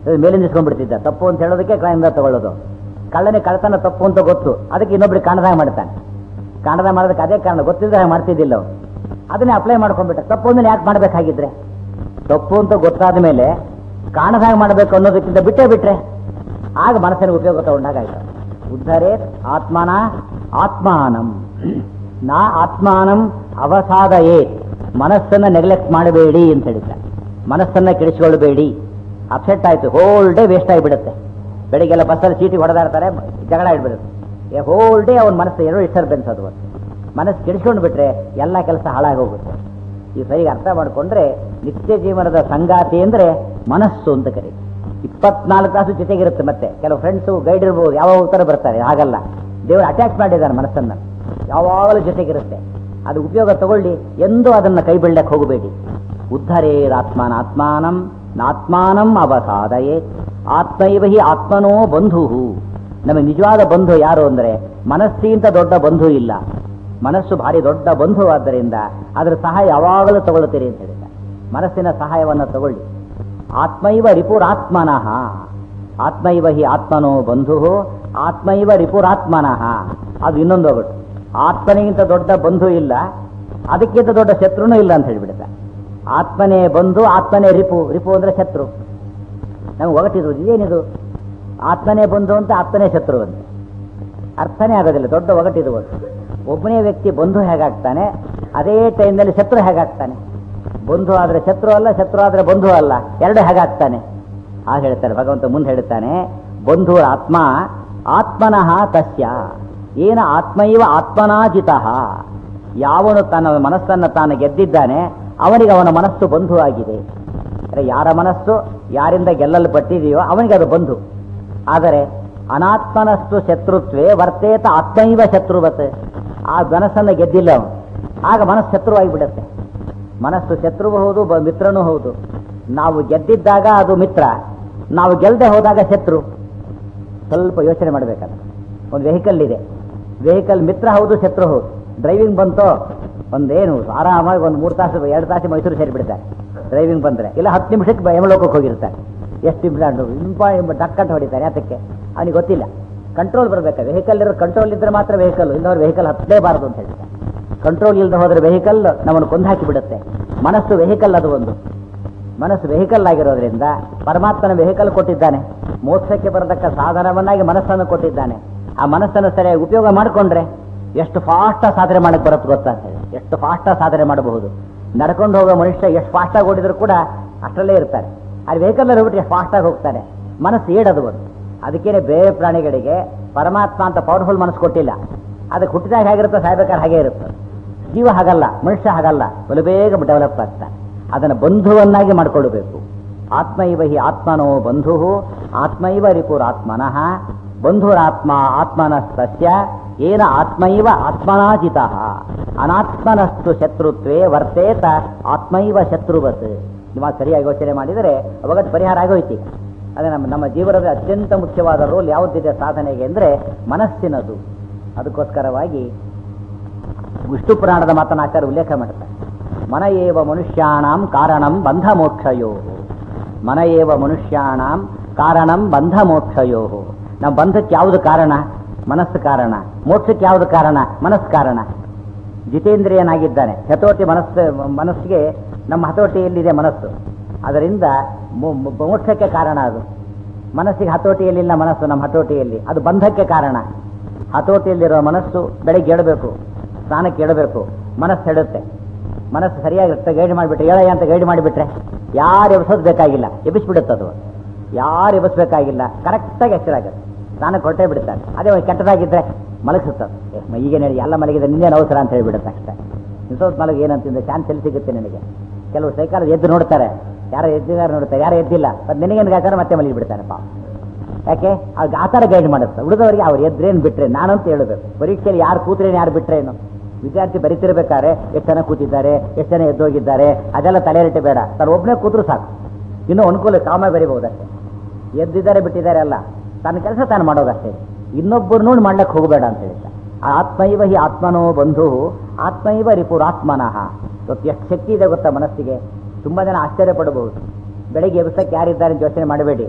ಇದು ಮೇಲಿಂದ ಇಸ್ಕೊಂಡ್ಬಿಡ್ತಿದ್ದ ತಪ್ಪು ಅಂತ ಹೇಳೋದಕ್ಕೆ ಕ್ರೈಮಿಂದ ತಗೊಳ್ಳೋದು ಕಳ್ಳನೇ ಕಳ್ತನ ತಪ್ಪು ಅಂತ ಗೊತ್ತು ಅದಕ್ಕೆ ಇನ್ನೊಬ್ರಿಗೆ ಕಾಣದಾಗ ಮಾಡ್ತಾನೆ ಕಾಣದಾಗ ಮಾಡೋದಕ್ಕೆ ಅದೇ ಕಾರಣ ಗೊತ್ತಿದ್ರೆ ಹಾಗೆ ಮಾಡ್ತಿದ್ದಿಲ್ಲ ಅವ್ನು ಅದನ್ನೇ ಅಪ್ಲೈ ಮಾಡ್ಕೊಂಡ್ಬಿಟ್ಟ ತಪ್ಪು ಅಂದ್ರೆ ಯಾಕೆ ಮಾಡಬೇಕಾಗಿದ್ರೆ ತಪ್ಪು ಅಂತ ಗೊತ್ತಾದ ಮೇಲೆ ಕಾಣದಾಗ ಮಾಡಬೇಕು ಅನ್ನೋದಕ್ಕಿಂತ ಬಿಟ್ಟೇ ಬಿಟ್ರೆ ಆಗ ಮನಸ್ಸಿನ ಉಪಯೋಗ ತಗೊಂಡಾಗಾಯ್ತು ಉದ್ಧರೇ ಆತ್ಮನ ಆತ್ಮಾನಂ ನಾ ಆತ್ಮಾನಂ ಅವಸಾದಯೇ ಮನಸ್ಸನ್ನ ನೆಗ್ಲೆಕ್ಟ್ ಮಾಡಬೇಡಿ ಅಂತ ಹೇಳಿದ್ದಾರೆ ಮನಸ್ಸನ್ನ ಕೆಡಿಸಿಕೊಳ್ಳಬೇಡಿ ಅಪ್ಸೆಟ್ ಆಯ್ತು ಹೋಲ್ ಡೇ ವೇಸ್ಟ್ ಆಗಿಬಿಡುತ್ತೆ ಬೆಳಿಗ್ಗೆಲ್ಲ ಬಸ್ಸಲ್ಲಿ ಸೀಟಿಗೆ ಹೊಡೆದಾಡ್ತಾರೆ ಜಗಳ ಇಡ್ಬಿಡುತ್ತೆ ಹೋಲ್ ಡೇ ಅವನ ಮನಸ್ಸು ಏನೋ ಡಿಸ್ಟರ್ಬೆನ್ಸ್ ಅದು ಮನಸ್ಸು ಕೆಡಿಸ್ಕೊಂಡು ಬಿಟ್ರೆ ಎಲ್ಲ ಕೆಲಸ ಹಾಳಾಗಿ ಹೋಗುತ್ತೆ ಈ ಸರಿಗೆ ಅರ್ಥ ಮಾಡಿಕೊಂಡ್ರೆ ನಿತ್ಯ ಜೀವನದ ಸಂಗಾತಿ ಅಂದ್ರೆ ಮನಸ್ಸು ಅಂತ ಕರಿ ಇಪ್ಪತ್ನಾಲ್ಕು ತಾಸು ಜೊತೆಗಿರುತ್ತೆ ಮತ್ತೆ ಕೆಲವು ಫ್ರೆಂಡ್ಸು ಗೈಡ್ ಇರ್ಬೋದು ಯಾವಾಗ ಉತ್ತರ ಬರ್ತಾರೆ ಹಾಗಲ್ಲ ದೇವರು ಅಟ್ಯಾಚ್ ಮಾಡಿದ್ದಾನೆ ಮನಸ್ಸನ್ನ ಯಾವಾಗಲೂ ಜೊತೆಗಿರುತ್ತೆ ಅದು ಉಪಯೋಗ ತಗೊಳ್ಳಿ ಎಂದೂ ಅದನ್ನ ಕೈ ಬಿಡಕ್ಕೆ ಹೋಗಬೇಡಿ ಉದ್ಧರೇರಾತ್ಮನ ಆತ್ಮಾನಂ ನಾತ್ಮಾನಂ ಅವಸಾದಯೇ ಆತ್ಮೈವ ಹಿ ಆತ್ಮನೋ ಬಂಧು ನಮಗೆ ನಿಜವಾದ ಬಂಧು ಯಾರು ಅಂದ್ರೆ ಮನಸ್ಸಿಗಿಂತ ದೊಡ್ಡ ಬಂಧು ಇಲ್ಲ ಮನಸ್ಸು ಭಾರಿ ದೊಡ್ಡ ಬಂಧು ಆದ್ದರಿಂದ ಅದರ ಸಹಾಯ ಯಾವಾಗಲೂ ತಗೊಳ್ಳುತ್ತೀರಿ ಅಂತ ಹೇಳಿದ ಮನಸ್ಸಿನ ಸಹಾಯವನ್ನು ತಗೊಳ್ಳಿ ಆತ್ಮೈವ ರಿಪುರಾತ್ಮನಃ ಆತ್ಮೈವ ಹಿ ಆತ್ಮನೋ ಬಂಧು ಆತ್ಮೈವ ರಿಪುರಾತ್ಮನಃ ಅದು ಇನ್ನೊಂದು ಹೋಗ್ಬಿಟ್ಟು ಆತ್ಮನಿಗಿಂತ ದೊಡ್ಡ ಬಂಧು ಇಲ್ಲ ಅದಕ್ಕಿಂತ ದೊಡ್ಡ ಶತ್ರುನೂ ಇಲ್ಲ ಅಂತ ಹೇಳ್ಬಿಡುತ್ತೆ ಆತ್ಮನೇ ಬಂಧು ಆತ್ಮನೇ ರಿಪು ರಿಪು ಅಂದ್ರೆ ಶತ್ರು ನಮ್ಗೆ ಒಗಟಿದ್ರು ಇದೇನಿದು ಆತ್ಮನೇ ಬಂಧು ಅಂತ ಆತ್ಮನೇ ಶತ್ರು ಅಂತ ಅರ್ಥನೇ ಆಗೋದಿಲ್ಲ ದೊಡ್ಡ ಒಗಟಿದು ಒಬ್ಬನೇ ವ್ಯಕ್ತಿ ಬಂಧು ಹೇಗಾಗ್ತಾನೆ ಅದೇ ಟೈಮ್ನಲ್ಲಿ ಶತ್ರು ಹೇಗಾಗ್ತಾನೆ ಬಂಧು ಆದ್ರೆ ಶತ್ರು ಅಲ್ಲ ಶತ್ರು ಆದ್ರೆ ಬಂಧು ಅಲ್ಲ ಎರಡು ಹೇಗಾಗ್ತಾನೆ ಆಗ ಹೇಳ್ತಾರೆ ಭಗವಂತ ಮುಂದೆ ಹೇಳ್ತಾನೆ ಬಂಧು ಆತ್ಮ ಆತ್ಮನಃ ತಸ್ಯ ಏನ ಆತ್ಮೈವ ಆತ್ಮನಾಜಿತ ಯಾವನು ತನ್ನ ಮನಸ್ಸನ್ನು ತಾನು ಗೆದ್ದಿದ್ದಾನೆ ಅವನಿಗೆ ಅವನ ಮನಸ್ಸು ಬಂಧು ಆಗಿದೆ ಅಂದ್ರೆ ಯಾರ ಮನಸ್ಸು ಯಾರಿಂದ ಗೆಲ್ಲಲ್ಪಟ್ಟಿದೆಯೋ ಅವನಿಗೆ ಅದು ಬಂಧು ಆದರೆ ಅನಾತ್ಮನಸ್ತು ಶತ್ರುತ್ವೇ ವರ್ತೇತ ಆತ್ಮೈವ ಶತ್ರುವತ್ ಆ ಮನಸ್ಸನ್ನು ಗೆದ್ದಿಲ್ಲ ಅವನು ಆಗ ಮನಸ್ಸು ಶತ್ರುವಾಗಿ ಬಿಡುತ್ತೆ ಮನಸ್ಸು ಶತ್ರುವು ಹೌದು ಬ- ಮಿತ್ರನೂ ಹೌದು ನಾವು ಗೆದ್ದಿದ್ದಾಗ ಅದು ಮಿತ್ರ ನಾವು ಗೆಲ್ಲದೆ ಹೋದಾಗ ಶತ್ರು ಸ್ವಲ್ಪ ಯೋಚನೆ ಮಾಡಬೇಕಲ್ಲ ಒಂದು ವೆಹಿಕಲ್ ಇದೆ ವೆಹಿಕಲ್ ಮಿತ್ರ ಹೌದು ಶತ್ರು ಹೌದು ಡ್ರೈವಿಂಗ್ ಬಂತೋ ಒಂದೇನು ಆರಾಮಾಗಿ ಒಂದು ಮೂರು ತಾಸು ಎರಡು ತಾಸು ಮೈಸೂರು ಸೇರಿಬಿಡ್ತಾರೆ ಡ್ರೈವಿಂಗ್ ಬಂದರೆ ಇಲ್ಲ ಹತ್ತು ನಿಮಿಷಕ್ಕೆ ಬ- ಯಮಲೋಕಕ್ಕೆ ಹೋಗಿರ್ತಾರೆ ಎಷ್ಟು ನಿಮಿಷ ಇಂಪ ಎಂಬ ಡಕ್ಕಂತ ಹೊಡಿತಾರೆ ಯಾತಕ್ಕೆ ಅವನಿಗೆ ಗೊತ್ತಿಲ್ಲ ಕಂಟ್ರೋಲ್ ಬರಬೇಕು ವೆಹಿಕಲ್ ಇರೋ ಕಂಟ್ರೋಲ್ ಇದ್ರೆ ಮಾತ್ರ ವೆಹಿಕಲ್ ಇಲ್ಲದವ್ರು ವೆಹಿಕಲ್ ಹತ್ತಲೇಬಾರದು ಅಂತ ಹೇಳ್ತಾರೆ ಕಂಟ್ರೋಲ್ ಇಲ್ಲದೆ ಹೋದ್ರೆ ವೆಹಿಕಲ್ ನಮ್ಮನ್ನು ಕೊಂದು ಹಾಕಿ ಬಿಡುತ್ತೆ ಮನಸ್ಸು ವೆಹಿಕಲ್ ಅದು ಒಂದು ಮನಸ್ಸು ವೆಹಿಕಲ್ ಆಗಿರೋದ್ರಿಂದ ಪರಮಾತ್ಮನ ವೆಹಿಕಲ್ ಕೊಟ್ಟಿದ್ದಾನೆ ಮೋಕ್ಷಕ್ಕೆ ಬರತಕ್ಕ ಸಾಧನವನ್ನಾಗಿ ಮನಸ್ಸನ್ನು ಕೊಟ್ಟಿದ್ದಾನೆ ಆ ಮನಸ್ಸನ್ನು ಸರಿಯಾಗಿ ಉಪಯೋಗ ಮಾಡಿಕೊಂಡ್ರೆ ಎಷ್ಟು ಫಾಸ್ಟ್ ಸಾಧನೆ ಮಾಡಕ್ಕೆ ಬರುತ್ತೆ ಗೊತ್ತಾ ಅಂತ ಹೇಳಿ ಎಷ್ಟು ಫಾಸ್ಟ್ ಸಾಧನೆ ಮಾಡಬಹುದು ನಡ್ಕೊಂಡು ಹೋಗೋ ಮನುಷ್ಯ ಎಷ್ಟು ಫಾಸ್ಟಾಗಿ ಓಡಿದ್ರು ಕೂಡ ಅಷ್ಟರಲ್ಲೇ ಇರ್ತಾರೆ ಅಲ್ಲಿ ವೆಹಿಕಲ್ ಹೋಗ್ಬಿಟ್ಟು ಎಷ್ಟು ಫಾಸ್ಟಾಗಿ ಹೋಗ್ತಾನೆ ಮನಸ್ಸು ಏಡದು ಒಂದು ಅದಕ್ಕೇನೆ ಬೇರೆ ಪ್ರಾಣಿಗಳಿಗೆ ಪರಮಾತ್ಮ ಅಂತ ಪವರ್ಫುಲ್ ಮನಸ್ಸು ಕೊಟ್ಟಿಲ್ಲ ಅದಕ್ಕೆ ಹುಟ್ಟಿದಾಗ ಹೇಗಿರುತ್ತೋ ಸಾಯ್ಬೇಕಾದ್ರೆ ಹಾಗೆ ಇರುತ್ತೆ ಜೀವ ಹಾಗಲ್ಲ ಮನುಷ್ಯ ಹಾಗಲ್ಲ ಬಲು ಬೇಗ ಡೆವಲಪ್ ಆಗ್ತಾನೆ ಅದನ್ನು ಬಂಧುವನ್ನಾಗಿ ಮಾಡಿಕೊಳ್ಳಬೇಕು ಆತ್ಮೈವ ಹಿ ಆತ್ಮನೋ ಬಂಧು ಆತ್ಮೈವ ರಿಪುರಾತ್ಮನಃ ಬಂಧುರಾತ್ಮ ಆತ್ಮನ ಸಸ್ಯ ಏನ ಆತ್ಮೈವ ಆತ್ಮನಾಜಿತ ಅನಾತ್ಮನಸ್ತು ಶತ್ರುತ್ವೇ ವರ್ತೇತ ಆತ್ಮೈವ ಶತ್ರುವತ್ ನೀವು ಸರಿಯಾಗಿ ಯೋಚನೆ ಮಾಡಿದರೆ ಅವಾಗ ಅದು ಪರಿಹಾರ ಆಗೋಯ್ತು ಅದೇ ನಮ್ಮ ನಮ್ಮ ಜೀವನದ ಅತ್ಯಂತ ಮುಖ್ಯವಾದ ರೋಲ್ ಯಾವುದಿದೆ ಸಾಧನೆಗೆ ಅಂದರೆ ಮನಸ್ಸಿನದು ಅದಕ್ಕೋಸ್ಕರವಾಗಿ ವಿಷ್ಣು ಪುರಾಣದ ಮಾತನ್ನ ಆಚಾರ್ಯ ಉಲ್ಲೇಖ ಮಾಡ್ತಾರೆ ಮನ ಏವ ಮನುಷ್ಯಾಣಂ ಕಾರಣಂ ಬಂಧ ಮೋಕ್ಷಯೋ ಮನ ಏವ ಮನುಷ್ಯಾಣಂ ಕಾರಣಂ ಬಂಧ ಮೋಕ್ಷಯೋ ನಮ್ಮ ಬಂಧಕ್ಕೆ ಯಾವುದು ಕಾರಣ ಮನಸ್ಸು ಕಾರಣ ಮೋಕ್ಷಕ್ಕೆ ಯಾವುದು ಕಾರಣ ಮನಸ್ಸು ಕಾರಣ ಜಿತೇಂದ್ರಿಯನಾಗಿದ್ದಾನೆ ಹತೋಟಿ ಮನಸ್ಸು ಮನಸ್ಸಿಗೆ ನಮ್ಮ ಹತೋಟಿಯಲ್ಲಿದೆ ಮನಸ್ಸು ಅದರಿಂದ ಮೋ- ಮೋ- ಮೋಕ್ಷಕ್ಕೆ ಕಾರಣ ಅದು ಮನಸ್ಸಿಗೆ ಹತೋಟಿಯಲ್ಲಿಲ್ಲ ಮನಸ್ಸು ನಮ್ಮ ಹತೋಟಿಯಲ್ಲಿ ಅದು ಬಂಧಕ್ಕೆ ಕಾರಣ ಹತೋಟಿಯಲ್ಲಿರೋ ಮನಸ್ಸು ಬೆಳಗ್ಗೆ ಏಳಬೇಕು ಸ್ನಾನಕ್ಕೆ ಏಳಬೇಕು ಮನಸ್ಸು ಹೇಳುತ್ತೆ ಮನಸ್ಸು ಸರಿಯಾಗಿರುತ್ತೆ ಗೈಡ್ ಮಾಡಿಬಿಟ್ರೆ ಏಳಯ್ಯ ಅಂತ ಗೈಡ್ ಮಾಡಿಬಿಟ್ರೆ ಯಾರು ಎಬ್ಸೋದು ಬೇಕಾಗಿಲ್ಲ ಎಬ್ಬಿಸ್ಬಿಡುತ್ತೆ ಅದು ಯಾರು ಎಬ್ಬಿಸ್ಬೇಕಾಗಿಲ್ಲ ಕರೆಕ್ಟಾಗಿ ಎಚ್ಚರಾಗುತ್ತೆ ಸ್ನಾನಕ್ಕೆ ಹೊರಟೇ ಬಿಡ್ತಾರೆ ಅದೇ ಒಂದು ಕೆಟ್ಟದಾಗಿದ್ದರೆ ಮಲಗಿಸುತ್ತದೆ ಏ, ಮ- ಈಗೇನು ಹೇಳಿ ಎಲ್ಲ ಮಲಗಿದೆ ನಿನ್ನೇನು ಅವಸರ ಅಂತ ಹೇಳ್ಬಿಡುತ್ತೆ ಅಷ್ಟೇ ನಿಲ್ಸೋದು ಮಲಗಿ ಏನಂತಿಂದ ಚಾನ್ಸ್ ಎಲ್ಲಿ ಸಿಗುತ್ತೆ ನಿನಗೆ ಕೆಲವು ಸೈಕಾಲಜಿ ಎದ್ದು ನೋಡ್ತಾರೆ ಯಾರು ಎದ್ದಿದ್ದಾರೆ ನೋಡ್ತಾರೆ ಯಾರು ಎದ್ದಿಲ್ಲ ಮತ್ತೆ ನಿನಗೇನು ಗಾಚಾರ ಮತ್ತೆ ಮಲಗಿ ಬಿಡ್ತಾನೆ ಪಾಪ ಯಾಕೆ ಆಗ ಆ ಥರ ಗೈಡ್ ಮಾಡುತ್ತೆ ಉಳಿದವರಿಗೆ ಅವ್ರು ಎದ್ರೇನು ಬಿಟ್ರೆ ನಾನಂತ ಹೇಳಬೇಕು ಪರೀಕ್ಷೆಯಲ್ಲಿ ಯಾರು ಕೂತ್ರೇನು ಯಾರು ಬಿಟ್ರೇನು ವಿದ್ಯಾರ್ಥಿ ಬರೀತಿರ್ಬೇಕಾದ್ರೆ ಎಷ್ಟು ಜನ ಕೂತಿದ್ದಾರೆ ಎಷ್ಟು ಜನ ಎದ್ದೋಗಿದ್ದಾರೆ ಅದೆಲ್ಲ ತಲೆರಟೆ ಬೇಡ ತಾನು ಒಬ್ಬನೇ ಕೂತ್ರು ಸಾಕು ಇನ್ನೂ ಅನುಕೂಲ ಕಾಮ ಬರಿಬಹುದಷ್ಟೇ ಎದ್ದಿದ್ದಾರೆ ಬಿಟ್ಟಿದ್ದಾರೆ ಅಲ್ಲ ತನ್ನ ಕೆಲಸ ತಾನು ಮಾಡೋದಷ್ಟೇ ಇನ್ನೊಬ್ಬರು ನೋಡಿ ಮಾಡ್ಲಿಕ್ಕೆ ಹೋಗಬೇಡ ಅಂತ ಹೇಳ್ತಾರೆ ಆ ಆತ್ಮೈವ ಹಿ ಆತ್ಮನೋ ಬಂಧು ಆತ್ಮೈವ ರಿಪುರಾತ್ಮನಃ ಇವತ್ತು ಎಷ್ಟು ಶಕ್ತಿ ಇದೆ ಗೊತ್ತಾ ಮನಸ್ಸಿಗೆ ತುಂಬ ಜನ ಆಶ್ಚರ್ಯ ಪಡಬಹುದು ಬೆಳಿಗ್ಗೆ ಎಬ್ಸಕ್ಕೆ ಯಾರಿದ್ದಾರೆ ಅಂತ ಯೋಚನೆ ಮಾಡಬೇಡಿ